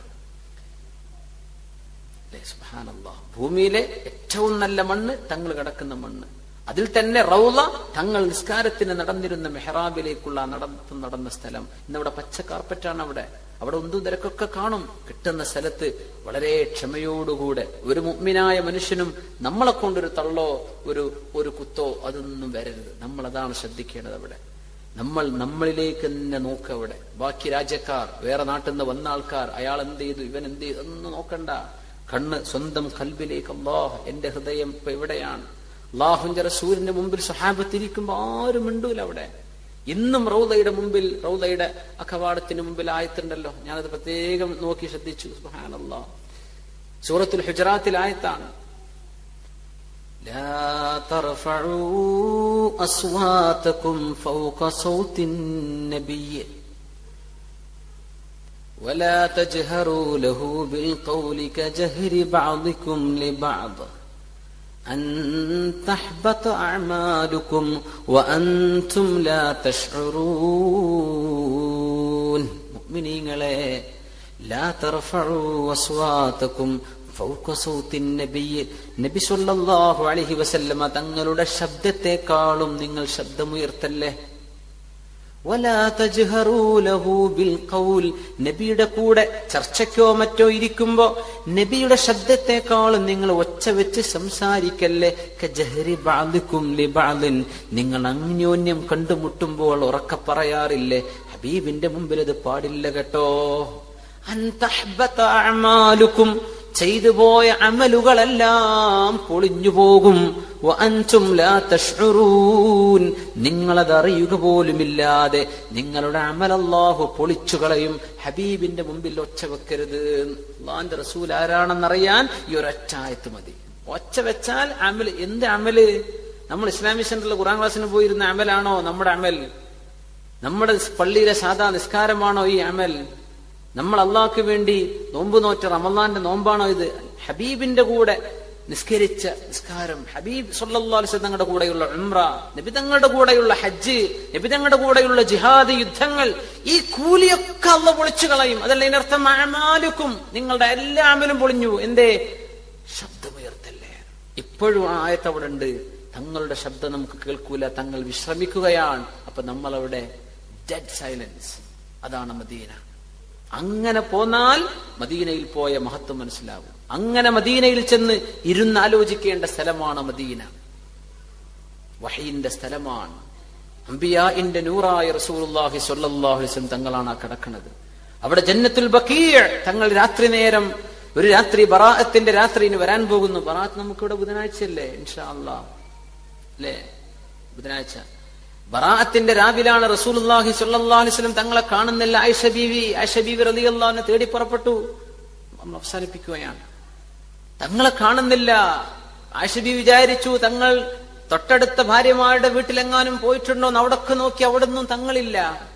ഭൂമിയിലെ ഏറ്റവും നല്ല മണ്ണ് തങ്ങൾ കിടക്കുന്ന മണ്ണ് അതിൽ തന്നെ റൗല തങ്ങൾ നിസ്കാരത്തിന് നടന്നിരുന്ന മെഹ്റാബിലേക്കുള്ള നടത്തം നടന്ന സ്ഥലം ഇന്നവിടെ പച്ച കാർപ്പറ്റാണ് അവിടെ അവിടെ ഒന്നും തിരക്കൊക്കെ കാണും കിട്ടുന്ന സ്ഥലത്ത് വളരെ ക്ഷമയോടുകൂടെ ഒരു മുഗ്മിനായ മനുഷ്യനും നമ്മളെ കൊണ്ടൊരു തള്ളോ ഒരു ഒരു കുത്തോ അതൊന്നും വരരുത് നമ്മൾ അതാണ് ശ്രദ്ധിക്കേണ്ടത് അവിടെ നമ്മൾ നമ്മളിലേക്ക് തന്നെ നോക്കുക അവിടെ ബാക്കി രാജ്യക്കാർ വേറെ നാട്ടിൽ നിന്ന് വന്ന ആൾക്കാർ അയാൾ എന്ത് ചെയ്തു ഇവൻ എന്ത് ചെയ്തു ഒന്നും നോക്കണ്ട കണ്ണ് സ്വന്തം കൽബിലേക്ക് അള്ളാഹ് എന്റെ ഹൃദയം ഇപ്പൊ എവിടെയാണ് അള്ളാഹുന്റെ റസൂലിന്റെ മുമ്പിൽ സഹാബത്തിരിക്കുമ്പോ ആരും മിണ്ടൂല അവിടെ ഇന്നും റൗദയുടെ മുമ്പിൽ റൗദയുടെ ആ കവാടത്തിന് മുമ്പിൽ ആയത്തുണ്ടല്ലോ ഞാനത് പ്രത്യേകം നോക്കി ശ്രദ്ധിച്ചു സുഹാനല്ലാ സൂറത്തുൽ ഹുജറാത്തിൽ ആയത്താണ് لا ترفعوا أصواتكم فوق صوت النبي ولا تجهروا له بالقول كجهر بعضكم لبعض أن تحبط أعمالكم وأنتم لا تشعرون مؤمنين لا ترفعوا أصواتكم فوق صوت النبي നബി സല്ലല്ലാഹു അലൈഹി വസല്ലമ തങ്ങളുടെ ശബ്ദത്തെക്കാളും നിങ്ങൾ ശബ്ദമുയർത്തല്ലേ നബിയുടെ കൂടെ ചർച്ചയ്ക്കോ മറ്റോ ഇരിക്കുമ്പോ നബിയുടെ ശബ്ദത്തെക്കാളും നിങ്ങൾ ഒച്ച വെച്ച് സംസാരിക്കല്ലേ നിങ്ങൾ അന്യോന്യം കണ്ടുമുട്ടുമ്പോൾ ഉറക്ക പറയാറില്ലേ ഹബീബിന്റെ മുമ്പിൽ അത് പാടില്ല കേട്ടോ ചെയ്തു പോയ അമലുകളെല്ലാം പൊളിഞ്ഞു പോകും വഅൻതും ലാ തഷ്ഉറൂൻ നിങ്ങളത് അറിയുക പോലുമില്ലാതെ നിങ്ങളുടെ അമലല്ലാഹു പൊളിച്ചു കളയും ഹബീബിന്റെ മുമ്പിൽ ഒച്ച വെക്കരുത് അള്ളാന്റെ റസൂൽ ആരാണെന്നറിയാൻ ഈ ഒരൊറ്റ ആയത്ത് മതി ഒച്ച വെച്ചാൽ അമല് എന്ത് അമല് നമ്മൾ ഇസ്ലാമിക് സെന്ററിൽ ഖുറാൻ ക്ലാസ്സിന് പോയിരുന്ന അമലാണോ നമ്മുടെ അമൽ നമ്മുടെ പള്ളിയിലെ സാധാ നിസ്കാരമാണോ ഈ അമൽ നമ്മൾ അള്ളാഹ്ക്ക് വേണ്ടി നോമ്പ് നോറ്റ റമലാന്റെ നോമ്പാണോ ഇത് ഹബീബിന്റെ കൂടെ നിസ്കരിച്ച നിസ്കാരം ഹബീബ് സല്ലാസ് തങ്ങളുടെ കൂടെയുള്ള ഉംറ നബിതങ്ങളുടെ കൂടെയുള്ള ഹജ്ജ് നബിതങ്ങളുടെ കൂടെയുള്ള ജിഹാദ് യുദ്ധങ്ങൾ ഈ കൂലിയൊക്കെ അള്ള പൊളിച്ചു കളയും അതല്ല ഇതിനർത്ഥം അമാലുക്കും നിങ്ങളുടെ എല്ലാ അമലും പൊളിഞ്ഞു എന്തേ ശബ്ദമുയർത്തല്ലേ ഇപ്പോഴും ആ ആയത്ത് അവിടെ ഉണ്ട് തങ്ങളുടെ ശബ്ദം നമുക്ക് കേൾക്കൂല തങ്ങൾ വിശ്രമിക്കുകയാണ് അപ്പൊ നമ്മൾ അവിടെ ഡെഡ് സൈലൻസ് അതാണ് മദീന അങ്ങനെ പോന്നാൽ മദീനയിൽ പോയ മഹത്വം മനസ്സിലാവും അങ്ങനെ മദീനയിൽ ചെന്ന് ഇരുന്നാലോചിക്കേണ്ട സ്ഥലമാണ് മദീന വഹീന്റെ സ്ഥലമാണ് അംബിയാഇന്റെ നൂറായ റസൂലുള്ളാഹി സ്വല്ലല്ലാഹു അലൈഹി വസല്ലം തങ്ങളാണ് ആ കിടക്കുന്നത് അവിടെ ജന്നത്തുൽ ബഖീഅ് തങ്ങൾ രാത്രി നേരം ഒരു രാത്രി ബറാഅത്തിന്റെ രാത്രി ഇനി വരാൻ പോകുന്നു ബറാത്ത് നമുക്കിവിടെ ബുധനാഴ്ചയല്ലേ ഇൻഷാ അല്ലാ അല്ലേ ബുധനാഴ്ച ബറാഅത്തിന്റെ രാവിലാണ് റസൂലുള്ളാഹി സ്വല്ലല്ലാഹു അലൈഹി വസല്ലം തങ്ങളെ കാണുന്നില്ല ആയിഷ ബീവി ആയിഷ ബീവി റളിയല്ലാഹുവിനെ തേടി പുറപ്പെട്ടു നമ്മൾ അവസാനിപ്പിക്കുകയാണ് തങ്ങളെ കാണുന്നില്ല ആയിഷ ബീവി വിചാരിച്ചു തങ്ങൾ തൊട്ടടുത്ത ഭാര്യമാരുടെ വീട്ടിലെങ്ങാനും പോയിട്ടുണ്ടോ എന്ന് അവിടൊക്കെ നോക്കി അവിടെ ഒന്നും തങ്ങളില്ല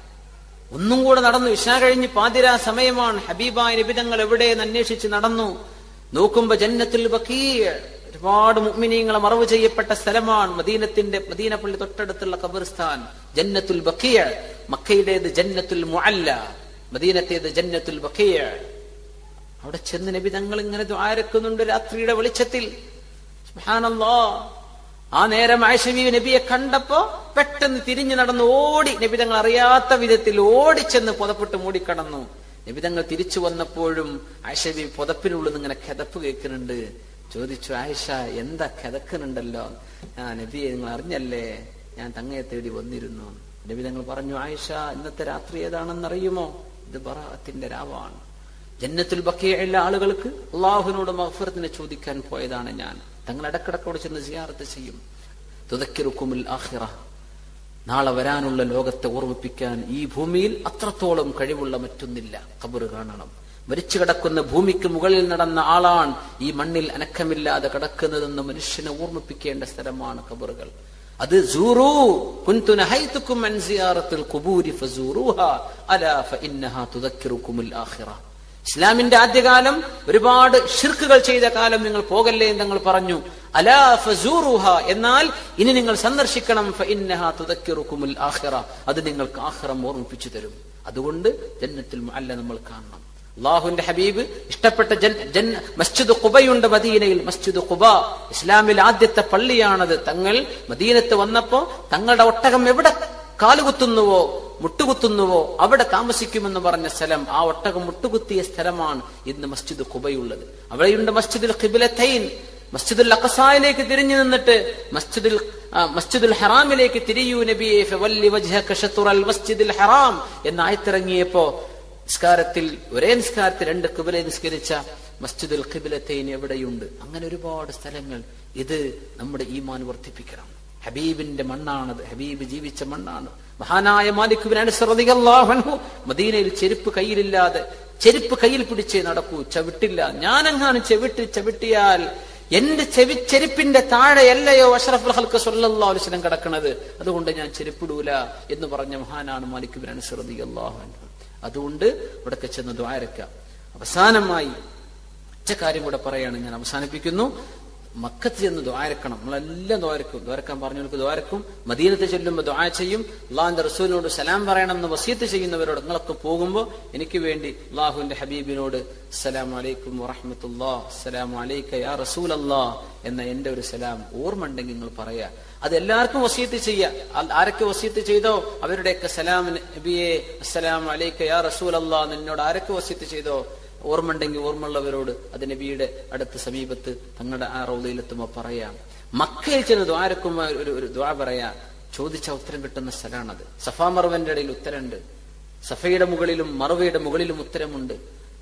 ഒന്നും കൂടെ നടന്നു ഇഷ കഴിഞ്ഞ് പാതിരാ സമയമാണ് ഹബീബായ നിബിതങ്ങൾ എവിടെയെന്ന് അന്വേഷിച്ച് നടന്നു നോക്കുമ്പോ ജന്നത്തുൽ ബക്കീർ ഒരുപാട് മുഅ്മിനീങ്ങളെ മറവ് ചെയ്യപ്പെട്ട സ്ഥലമാണ് മദീനത്തിന്റെ മദീന പള്ളി തൊട്ടടുത്തുള്ള ഖബർസ്ഥാൻ ജന്നത്തുൽ ബക്കിയ മക്കയുടേത് ജന്നത്തുൽ മുഅല്ല മദീനത്തേത് ജന്നത്തുൽ ബക്കിയ അവിടെ ചെന്ന് നബി തങ്ങൾ ഇങ്ങനെ ദ്വാരക്കുന്നുണ്ട് രാത്രിയുടെ വെളിച്ചത്തിൽ സുബ്ഹാനല്ലാ ആ നേരം ആയിഷബി നബിയെ കണ്ടപ്പോ പെട്ടെന്ന് തിരിഞ്ഞു നടന്ന് ഓടി നബി തങ്ങൾ അറിയാത്ത വിധത്തിൽ ഓടിച്ചെന്ന് പുതപ്പിട്ട് മൂടിക്കടന്നു നബി തങ്ങൾ തിരിച്ചു വന്നപ്പോഴും ആയിഷബി പുതപ്പിനുള്ളിൽ നിന്ന് ഇങ്ങനെ കിതപ്പ് കേൾക്കുന്നുണ്ട് ചോദിച്ചു ആയിഷ എന്താ കിതക്കുന്നുണ്ടല്ലോ ആ നബിയെ നിങ്ങൾ അറിഞ്ഞല്ലേ ഞാൻ തങ്ങയെ തേടി വന്നിരുന്നു നബി തങ്ങൾ പറഞ്ഞു ആയിഷ ഇന്നത്തെ രാത്രി ഏതാണെന്നറിയുമോ ഇത് ബറാത്തിന്റെ രാവാണ് ജന്നത്തുൽ ബക്കയുള്ള ആളുകൾക്ക് അള്ളാഹുവിനോട് മഹഫറത്തിനെ ചോദിക്കാൻ പോയതാണ് ഞാൻ തങ്ങൾ ഇടക്കിടക്കോട് ചെന്ന് സിയാറത്ത് ചെയ്യും തുതക്കിറുക്കുമിൽ ആഹിറ നാളെ വരാനുള്ള ലോകത്തെ ഓർമ്മിപ്പിക്കാൻ ഈ ഭൂമിയിൽ അത്രത്തോളം കഴിവുള്ള മറ്റൊന്നില്ല കബറ് കാണണം മരിച്ചു കിടക്കുന്ന ഭൂമിക്ക് മുകളിൽ നടന്ന ആളാണ് ഈ മണ്ണിൽ അനക്കമില്ലാതെ കിടക്കുന്നതെന്ന് മനുഷ്യനെ ഓർമ്മിപ്പിക്കേണ്ട സ്ഥലമാണ് കബറുകൾ അത് സൂറൂ കുൻതു നഹൈതുക്കും അൻ സിയാറത്തുൽ ഖുബൂരി ഫസൂറുഹ അലാ ഫഇന്നഹാ തുദക്കിറുക്കുമുൽ ആഖിറ ഇസ്ലാമിന്റെ ആദ്യകാലം ഒരുപാട് ഷിർക്കുകൾ ചെയ്ത കാലം നിങ്ങൾ പോകല്ലേ എന്ന് തങ്ങൾ പറഞ്ഞു അലാ ഫസൂറുഹ എന്നാൽ ഇനി നിങ്ങൾ സന്ദർശിക്കണം ഫഇന്നഹാ തുദക്കിറുക്കുമുൽ ആഖിറ അത് നിങ്ങൾക്ക് ആഖിറം ഓർമ്മിപ്പിച്ചു തരും അതുകൊണ്ട് ജന്നത്തുൽ മുഅല്ല നമ്മൾ കാണണം അള്ളാഹുവിന്റെ ഹബീബ് ഇഷ്ടപ്പെട്ട ജൻ ജൻ മസ്ജിദ് ഖുബയുണ്ട് മദീനയിൽ മസ്ജിദ് ഖുബ ഇസ്ലാമിൽ ആദ്യത്തെ പള്ളിയാണത് തങ്ങൾ മദീനത്ത് വന്നപ്പോ തങ്ങളുടെ ഒട്ടകം എവിടെ കാലുകുത്തുന്നുവോ മുട്ടുകുത്തുന്നുവോ അവിടെ താമസിക്കുമെന്ന് പറഞ്ഞ സ്ഥലം ആ ഒട്ടകം മുട്ടുകുത്തിയ സ്ഥലമാണ് ഇന്ന് മസ്ജിദ് ഖുബയുള്ളത് അവിടെയുണ്ട് മസ്ജിദുൽ ഖിബിലത്തൈൻ മസ്ജിദുൽ അഖസായിലേക്ക് തിരിഞ്ഞു നിന്നിട്ട് മസ്ജിദുൽ മസ്ജിദുൽ ഹറാമിലേക്ക് തിരിയൂ നബിയെ ഫവല്ലി വജ്ഹക ഷത്റൽ മസ്ജിദുൽ ഹറാം എന്ന് ആയത്തിറങ്ങിയപ്പോ നിസ്കാരത്തിൽ ഒരേ നിസ്കാരത്തിൽ രണ്ട് കിബിലെ നിസ്കരിച്ച മസ്ജിദുൽ ഖിബിലത്തൈൻ എവിടെയുണ്ട് അങ്ങനെ ഒരുപാട് സ്ഥലങ്ങൾ ഇത് നമ്മുടെ ഈമാൻ വർദ്ധിപ്പിക്കണം ഹബീബിന്റെ മണ്ണാണത് ഹബീബ് ജീവിച്ച മണ്ണാണ് മഹാനായ മാലിക് ബിൻ അനസ് റളിയല്ലാഹു അൻഹു മദീനയിൽ ചെരുപ്പ് കയ്യിലില്ലാതെ ചെരുപ്പ് കയ്യിൽ പിടിച്ചേ നടക്കൂ ചവിട്ടില്ല ഞാനെങ്ങാനും ചെവിട്ടി ചവിട്ടിയാൽ എന്റെ ചെവി ചെരുപ്പിന്റെ താഴെയല്ലയോ അഷറഫുൽ ഹൽക്ക് സല്ലല്ലാഹു അലൈഹി വസല്ലം കിടക്കുന്നത് അതുകൊണ്ട് ഞാൻ ചെരുപ്പിടൂല എന്ന് പറഞ്ഞ മഹാനാണ് മാലിക് ബിൻ അനസ് റളിയല്ലാഹു അൻഹു അതുകൊണ്ട് ഇവിടൊക്കെ ചെന്ന് ദ്വാരക്കാം അവസാനമായി ഒറ്റ കാര്യം കൂടെ പറയാണ് ഞാൻ അവസാനിപ്പിക്കുന്നു മക്കത്ത് ചെന്ന് ദ്വാരക്കണം നമ്മളെല്ലാം ദ്വാരക്കും ദ്വാരക്കാൻ പറഞ്ഞവർക്ക് ദ്വാരക്കും മദീനത്ത് ചെല്ലുമ്പോൾ ദ്വാ ചെയ്യും അള്ളാഹിന്റെ റസൂലിനോട് സലാം പറയണം എന്ന് വസീത്ത് ചെയ്യുന്നവരോട് നിങ്ങളൊക്കെ പോകുമ്പോൾ എനിക്ക് വേണ്ടി അള്ളാഹുവിന്റെ ഹബീബിനോട് അസ്സലാം വലൈക്കും വറഹമത്തുല്ലാ അസ്സലാം വലൈക്ക യാ റസൂൽ അല്ലാ എന്ന എന്റെ ഒരു സലാം ഓർമ്മ ഉണ്ടെങ്കിൽ നിങ്ങൾ പറയാ അത് എല്ലാവർക്കും വസീത്ത് ചെയ്യുക ആരൊക്കെ വസീത്ത് ചെയ്തോ അവരുടെയൊക്കെ സലാം നബിയെ അസ്സലാം വലൈക്ക യാ റസൂൽ അല്ലാ എന്നോട് ആരൊക്കെ വസീത്ത് ചെയ്തോ ഓർമ്മ ഉണ്ടെങ്കിൽ ഓർമ്മയുള്ളവരോട് അത് നബിയുടെ അടുത്ത് സമീപത്ത് തങ്ങളുടെ ആ റൗലയിലെത്തുമ്പോ പറയാം മക്കയിൽ ചെന്ന് ദ്വാരക്കുമ്പോ ഒരു ഒരു ദ്വാ പറയാ ചോദിച്ച ഉത്തരം കിട്ടുന്ന സ്ഥലമാണത് സഫാ മറുവന്റെ ഇടയിൽ ഉത്തരമുണ്ട് സഫയുടെ മുകളിലും മറുവയുടെ മുകളിലും ഉത്തരമുണ്ട്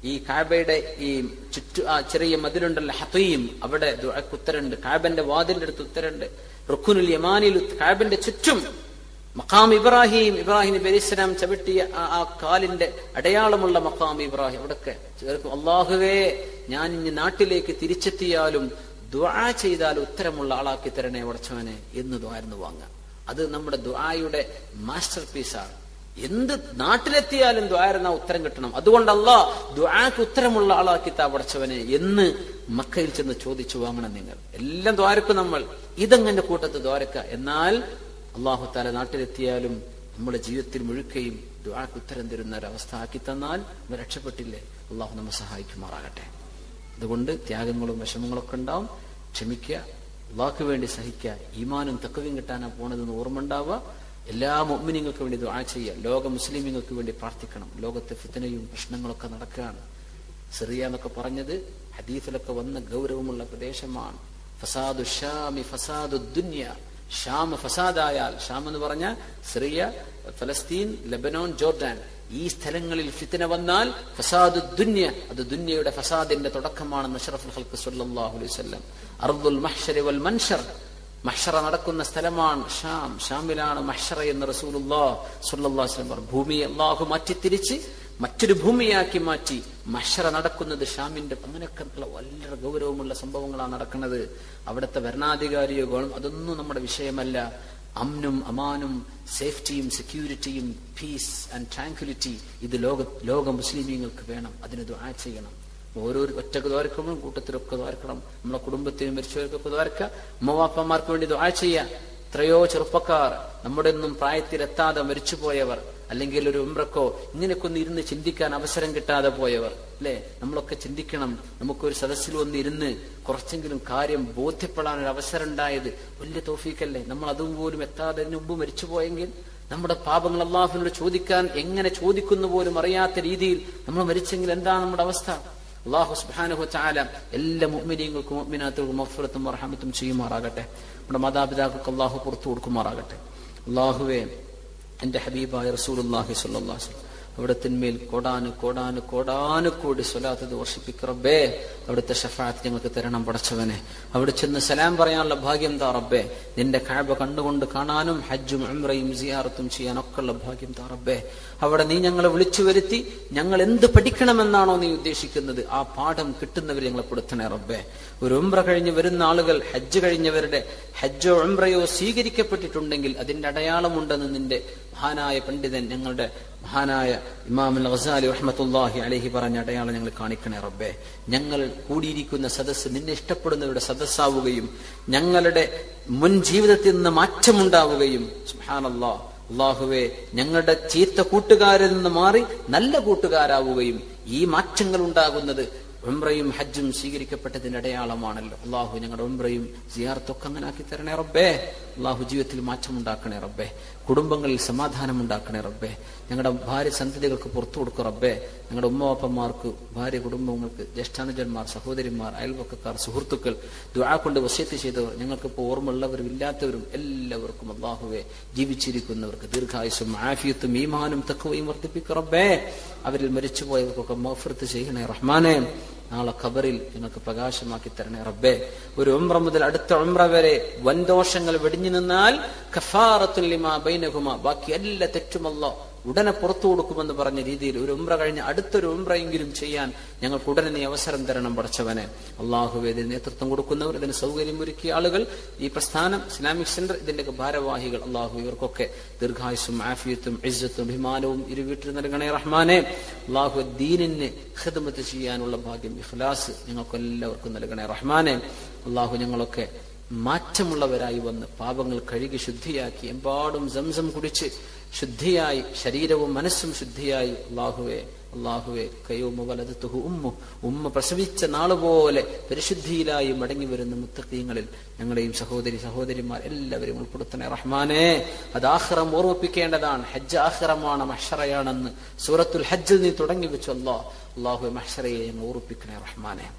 ഈ കാബയുടെ ഈ ചുറ്റു ആ ചെറിയ മതിലുണ്ടല്ലോ ഹത്തയും അവിടെ ദുആക്ക് ഉത്തരണ്ട് കാബന്റെ വാതിലിന്റെ അടുത്ത് ഉത്തരണ്ട് റുക്കുനുൽ യമാനിൽ കാബന്റെ ചുറ്റും മക്കാം ഇബ്രാഹിം ഇബ്രാഹിം നബി അലൈഹി സ്വലാം ചവിട്ടിയ ആ- ആ കാലിന്റെ അടയാളമുള്ള മക്കാം ഇബ്രാഹിം അവിടൊക്കെ ചേർക്കും അള്ളാഹുവേ ഞാൻ ഇനി നാട്ടിലേക്ക് തിരിച്ചെത്തിയാലും ദുആ ചെയ്താൽ ഉത്തരമുള്ള ആളാക്കി തരണേ ഉടച്ചവനെ എന്ന് ദ്വാരുന്നു വാങ്ങാം അത് നമ്മുടെ ദുആയുടെ മാസ്റ്റർ പീസാണ് എന്ത് നാട്ടിലെത്തിയാലും ദ്വാരുന്ന ഉത്തരം കിട്ടണം അതുകൊണ്ട് അല്ലാ ദ്വാക്ക് ഉത്തരമുള്ള ആളാക്കി താ പടച്ചവനെ എന്ന് മക്കയിൽ ചെന്ന് ചോദിച്ചു വാങ്ങണം നിങ്ങൾ എല്ലാം ദ്വാരക്കും നമ്മൾ ഇതങ്ങനെ കൂട്ടത്ത് ദ്വാരക്ക എന്നാൽ അള്ളാഹു താല നാട്ടിലെത്തിയാലും നമ്മുടെ ജീവിതത്തിൽ മുഴുക്കയും ദ്വാക്ക് ഉത്തരം തരുന്ന ഒരവസ്ഥ ആക്കി തന്നാൽ നമ്മൾ രക്ഷപ്പെട്ടില്ലേ അള്ളാഹു നമ്മെ സഹായിക്കുമാറാകട്ടെ അതുകൊണ്ട് ത്യാഗങ്ങളും വിഷമങ്ങളൊക്കെ ഉണ്ടാവും ക്ഷമിക്കുക അള്ളാഹ്ക്ക് വേണ്ടി സഹിക്കുക ഈമാനും തക്കവും കിട്ടാനാ പോണതെന്ന് ഓർമ്മ ഉണ്ടാവുക എല്ലാ മുഅ്മിനീങ്ങൾക്ക് വേണ്ടി ദുആ ചെയ്യുക ലോക മുസ്ലിമീങ്ങൾക്ക് വേണ്ടി പ്രാർത്ഥിക്കണം ലോകത്തെ ഫിത്തനയും പ്രശ്നങ്ങളൊക്കെ നടക്കുകയാണ് സിറിയ എന്നൊക്കെ പറഞ്ഞത് ഹദീഫിലൊക്കെ വന്ന ഗൗരവമുള്ള പ്രദേശമാണ് ഫസാദു ഷാമി ഫസാദു ദുന്യ ഷാം ഫസാദായാൽ ഷാം എന്ന് പറഞ്ഞ സിറിയ ഫലസ്തീൻ ലബനോൻ ജോർഡാൻ ഈ സ്ഥലങ്ങളിൽ ഫിത്തന വന്നാൽ ഫസാദു ദുന്യ അത് ദുന്യയുടെ ഫസാദിന്റെ തുടക്കമാണെന്ന് അഷ്റഫുൽ ഖൽഖ് സല്ലല്ലാഹു അലൈഹി വസല്ലം അർദുൽ മഹ്ശരി വൽ മൻഷർ മഹ്ഷറ നടക്കുന്ന സ്ഥലമാണ് ഷാം ഷാമിലാണ് മഹ്ഷറ എന്ന് റസൂലുള്ളാഹ് സ്വല്ലല്ലാഹു അലൈഹി വസല്ലം പറഞ്ഞു ഭൂമിയെ അള്ളാഹു മാറ്റി തിരിച്ച് മറ്റൊരു ഭൂമിയാക്കി മാറ്റി മഷറ നടക്കുന്നത് ഷാമിന്റെ അങ്ങനെയൊക്കെ ഉള്ള വളരെ ഗൗരവമുള്ള സംഭവങ്ങളാണ് നടക്കുന്നത് അവിടുത്തെ ഭരണാധികാരിയോ ഗവൺമെന്റ് അതൊന്നും നമ്മുടെ വിഷയമല്ല അമ്നും അമാനും സേഫ്റ്റിയും സെക്യൂരിറ്റിയും പീസ് ആൻഡ് ട്രാങ്ക്വിലിറ്റി ഇത് ലോക ലോക മുസ്ലിമീങ്ങൾക്ക് വേണം അതിന് ദുആ ചെയ്യണം ഓരോ ഒറ്റക്ക് ദ്വാരക്കുമ്പോഴും കൂട്ടത്തിലൊക്കെ ദ്വാരക്കണം നമ്മളെ കുടുംബത്തിനും മരിച്ചവർക്കൊക്കെ ദ്വാരക്ക ഉമ്മവാപ്പന്മാർക്ക് വേണ്ടി ദുആ ചെയ്യാം എത്രയോ ചെറുപ്പക്കാർ നമ്മുടെ ഒന്നും പ്രായത്തിലെത്താതെ മരിച്ചുപോയവർ അല്ലെങ്കിൽ ഒരു ഉംറക്കോ ഇങ്ങനെയൊക്കെ ഒന്ന് ഇരുന്ന് ചിന്തിക്കാൻ അവസരം കിട്ടാതെ പോയവർ അല്ലെ നമ്മളൊക്കെ ചിന്തിക്കണം നമുക്കൊരു സദസ്സിൽ വന്ന് ഇരുന്ന് കുറച്ചെങ്കിലും കാര്യം ബോധ്യപ്പെടാൻ ഒരു അവസരം ഉണ്ടായത് വലിയ തോഫീക്കല്ലേ നമ്മൾ അതും പോലും എത്താതെ അതിന് മുമ്പ് മരിച്ചുപോയെങ്കിൽ നമ്മുടെ പാപങ്ങൾ അള്ളാഹുവിനോട് ചോദിക്കാൻ എങ്ങനെ ചോദിക്കുന്നു പോലും അറിയാത്ത രീതിയിൽ നമ്മൾ മരിച്ചെങ്കിൽ എന്താണ് നമ്മുടെ അവസ്ഥ അള്ളാഹു സുബാനുഹു ചാല എല്ലാ മുഅ്മിനീങ്ങൾക്കും മുഅ്മിനാത്തുകൾക്കും മഗ്ഫിറത്തും റഹമത്തും ചെയ്യുമാറാകട്ടെ നമ്മുടെ മാതാപിതാക്കൾക്ക് അള്ളാഹു പുറത്തു കൊടുക്കുമാറാകട്ടെ അള്ളാഹുവേ എന്റെ ഹബീബായ റസൂലുള്ളാഹി സ്വല്ലല്ലാഹു അലൈഹി വസല്ലം അവിടത്തിന്മേൽ കോടാന് കോടാന് കോടാന് കോടി സ്വലാത്തത് വർഷിപ്പിക്ക റബ്ബേ അവിടുത്തെ ഷഫാത്ത് ഞങ്ങൾക്ക് തരണം പടച്ചവനെ അവിടെ ചെന്ന് സലാം പറയാനുള്ള ഭാഗ്യം താ റബ്ബേ നിന്റെ കാഴ്ബ കണ്ടുകൊണ്ട് കാണാനും ഹജ്ജും ഉംറയും സിയാറത്തും ചെയ്യാനൊക്കെ ഉള്ള ഭാഗ്യം താ റബ്ബേ അവിടെ നീ ഞങ്ങളെ വിളിച്ചു വരുത്തി ഞങ്ങൾ എന്ത് പഠിക്കണമെന്നാണോ നീ ഉദ്ദേശിക്കുന്നത് ആ പാഠം കിട്ടുന്നവർ ഞങ്ങളെ കൊടുത്തണേ റബ്ബേ ഒരു ഉംറ കഴിഞ്ഞ് വരുന്ന ആളുകൾ ഹജ്ജ് കഴിഞ്ഞവരുടെ ഹജ്ജോ ഉംറയോ സ്വീകരിക്കപ്പെട്ടിട്ടുണ്ടെങ്കിൽ അതിന്റെ അടയാളമുണ്ടെന്ന് നിന്റെ മഹാനായ പണ്ഡിതൻ ഞങ്ങളുടെ മഹാനായ ഇമാം ഗസാലി റഹ്മത്തുല്ലാഹി അലഹി പറഞ്ഞ അടയാളം ഞങ്ങൾ കാണിക്കണേ റബ്ബേ ഞങ്ങൾ കൂടിയിരിക്കുന്ന സദസ്സ് നിന്നെ ഇഷ്ടപ്പെടുന്നവരുടെ സദസ്സാവുകയും ഞങ്ങളുടെ മുൻ ജീവിതത്തിൽ നിന്ന് മാറ്റമുണ്ടാവുകയും സുഹാനല്ലാ അള്ളാഹുവെ ഞങ്ങളുടെ ചീത്ത കൂട്ടുകാരിൽ നിന്ന് മാറി നല്ല കൂട്ടുകാരാവുകയും ഈ മാറ്റങ്ങൾ ഉണ്ടാകുന്നത് ഉംറയും ഹജ്ജും സ്വീകരിക്കപ്പെട്ടതിന്റെ അടയാളമാണല്ലോ അള്ളാഹു ഞങ്ങളുടെ ഉംറയും സിയാർത്തൊക്കെ അങ്ങനെ ആക്കി തരണേ റബ്ബേ അള്ളാഹു ജീവിതത്തിൽ മാറ്റമുണ്ടാക്കണേ റബ്ബേ കുടുംബങ്ങളിൽ സമാധാനം ഉണ്ടാക്കണേ റബ്ബേ ഞങ്ങളുടെ ഭാര്യ സന്തതികൾക്ക് പുറത്തു കൊടുക്കും റബ്ബേ ഞങ്ങളുടെ ഉമ്മവാപ്പന്മാർക്ക് ഭാര്യ കുടുംബങ്ങൾക്ക് ജ്യേഷ്ഠാനുജന്മാർ സഹോദരിമാർ അയൽവക്കക്കാർ സുഹൃത്തുക്കൾ ദുആ കൊണ്ട് വസ്യത്ത് ചെയ്തവർ ഞങ്ങൾക്ക് ഇപ്പോൾ ഓർമ്മയുള്ളവരും ഇല്ലാത്തവരും എല്ലാവർക്കും അള്ളാഹുവെ ജീവിച്ചിരിക്കുന്നവർക്ക് ദീർഘായുസും ആഫിയത്തും ഈമാനും തക്കവയും വർദ്ധിപ്പിക്കും റബ്ബേ അവരിൽ മരിച്ചുപോയവർക്കൊക്കെ മഫർത്ത് ചെയ്യണേ റഹ്മാനെ നാളെ ഖബറിൽ ഞങ്ങൾക്ക് പ്രകാശമാക്കി തരണേ റബ്ബേ ഒരു ഉംറ മുതൽ അടുത്ത ഉംറ വരെ വൻദോഷങ്ങൾ വെടിഞ്ഞു നിന്നാൽ കഫാറത്തുല്ലിമ ബൈനഹുമ ബാക്കി എല്ലാ തെറ്റുമല്ല ഉടനെ പുറത്തു കൊടുക്കുമെന്ന് പറഞ്ഞ രീതിയിൽ ഒരു ഉംറ കഴിഞ്ഞ് അടുത്തൊരു ഉംറയെങ്കിലും ചെയ്യാൻ ഞങ്ങൾക്ക് ഉടനെ നീ അവസരം തരണം പഠിച്ചവനെ അള്ളാഹുവെ ഇതിന് നേതൃത്വം കൊടുക്കുന്നവർ ഇതിന് സൗകര്യം ഒരുക്കിയ ആളുകൾ ഈ പ്രസ്ഥാനം ഇസ്ലാമിക് സെന്റർ ഇതിന്റെയൊക്കെ ഭാരവാഹികൾ അള്ളാഹു ഇവർക്കൊക്കെ ദീർഘായുസും ആഫിയത്തും ഇജ്ജത്തും അഭിമാനവും ഇരു വീട്ടിൽ നൽകണേ റഹ്മാനെ അള്ളാഹു ദീനിന് ഖിദ്മത്ത് ചെയ്യാനുള്ള ഭാഗ്യം ഇഖ്ലാസ് ഞങ്ങൾക്ക് എല്ലാവർക്കും നൽകണേ റഹ്മാനെ അള്ളാഹു ഞങ്ങളൊക്കെ മാറ്റമുള്ളവരായി വന്ന് പാപങ്ങൾ കഴുകി ശുദ്ധിയാക്കി എമ്പാടും സംസം കുടിച്ച് ശുദ്ധിയായി ശരീരവും മനസ്സും ശുദ്ധിയായി അള്ളാഹുവെ അള്ളാഹുവെ കയ്യോമ വലതുഹു ഉമ്മു ഉമ്മ പ്രസവിച്ച നാളുപോലെ പരിശുദ്ധിയിലായി മടങ്ങി വരുന്ന മുത്തക്കീങ്ങളിൽ ഞങ്ങളെയും സഹോദരി സഹോദരിമാർ എല്ലാവരും ഉൾപ്പെടുത്തണേ റഹ്മാനെ അത് ആഹ്റം ഓർമ്മിപ്പിക്കേണ്ടതാണ് ഹജ്ജ് ആഹ്റമാണ് മഹ്ഷറയാണെന്ന് സൂറത്തുൽ ഹജ്ജിൽ നീ തുടങ്ങി വെച്ചു അല്ലാ അള്ളാഹു മഹ്ഷറയെ ഞങ്ങൾ ഓർമ്മിപ്പിക്കണേ റഹ്മാനെ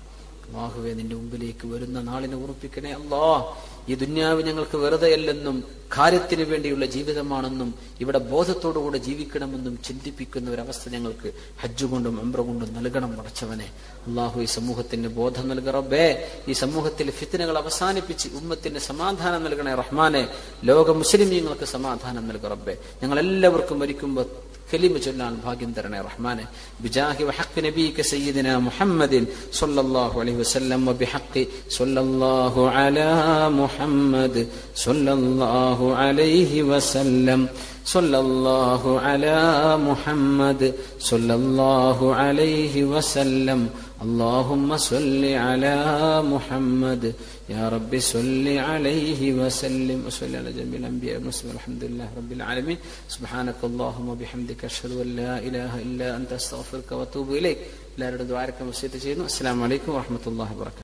അള്ളാഹുവെ നിന്റെ മുമ്പിലേക്ക് വരുന്ന നാളിനെ ഉറപ്പിക്കണേ അല്ലാ ഈ ദുന്യാവ് ഞങ്ങൾക്ക് വെറുതെയല്ലെന്നും കാര്യത്തിന് വേണ്ടിയുള്ള ജീവിതമാണെന്നും ഇവിടെ ബോധത്തോടുകൂടെ ജീവിക്കണമെന്നും ചിന്തിപ്പിക്കുന്ന ഒരവസ്ഥ ഞങ്ങൾക്ക് ഹജ്ജ് കൊണ്ടും എംബ്ര കൊണ്ടും നൽകണം പടച്ചവനെ അള്ളാഹു ഈ സമൂഹത്തിന് ബോധം നൽകറബേ ഈ സമൂഹത്തിൽ ഫിത്തിനകൾ അവസാനിപ്പിച്ച് ഉമ്മത്തിന് സമാധാനം നൽകണേ റഹ്മാനെ ലോക മുസ്ലിമീങ്ങൾക്ക് സമാധാനം നൽകറബേ ഞങ്ങൾ എല്ലാവർക്കും മരിക്കുമ്പോൾ كلمة جلال ഭാഗ്യം തരണേ റഹ്മാനെ بجاه وحق نبيك سيدنا محمد صلى الله عليه وسلم وبحق صلى الله على محمد صلى الله عليه وسلم صلى الله على محمد صلى الله عليه وسلم اللهم صل على محمد يا رب صل عليه وسلم وصل على جميع الانبياء والمسلمين الحمد لله رب العالمين سبحانك اللهم وبحمدك اشهد ان لا اله الا انت استغفرك واتوب اليك എല്ലാവരുടെ ദ്വാരക്കം വസ്യത്ത് ചെയ്യുന്നു അസ്സാം വലൈക്കും വാഹമത്തല്ലാ വാബർക്കാത്തു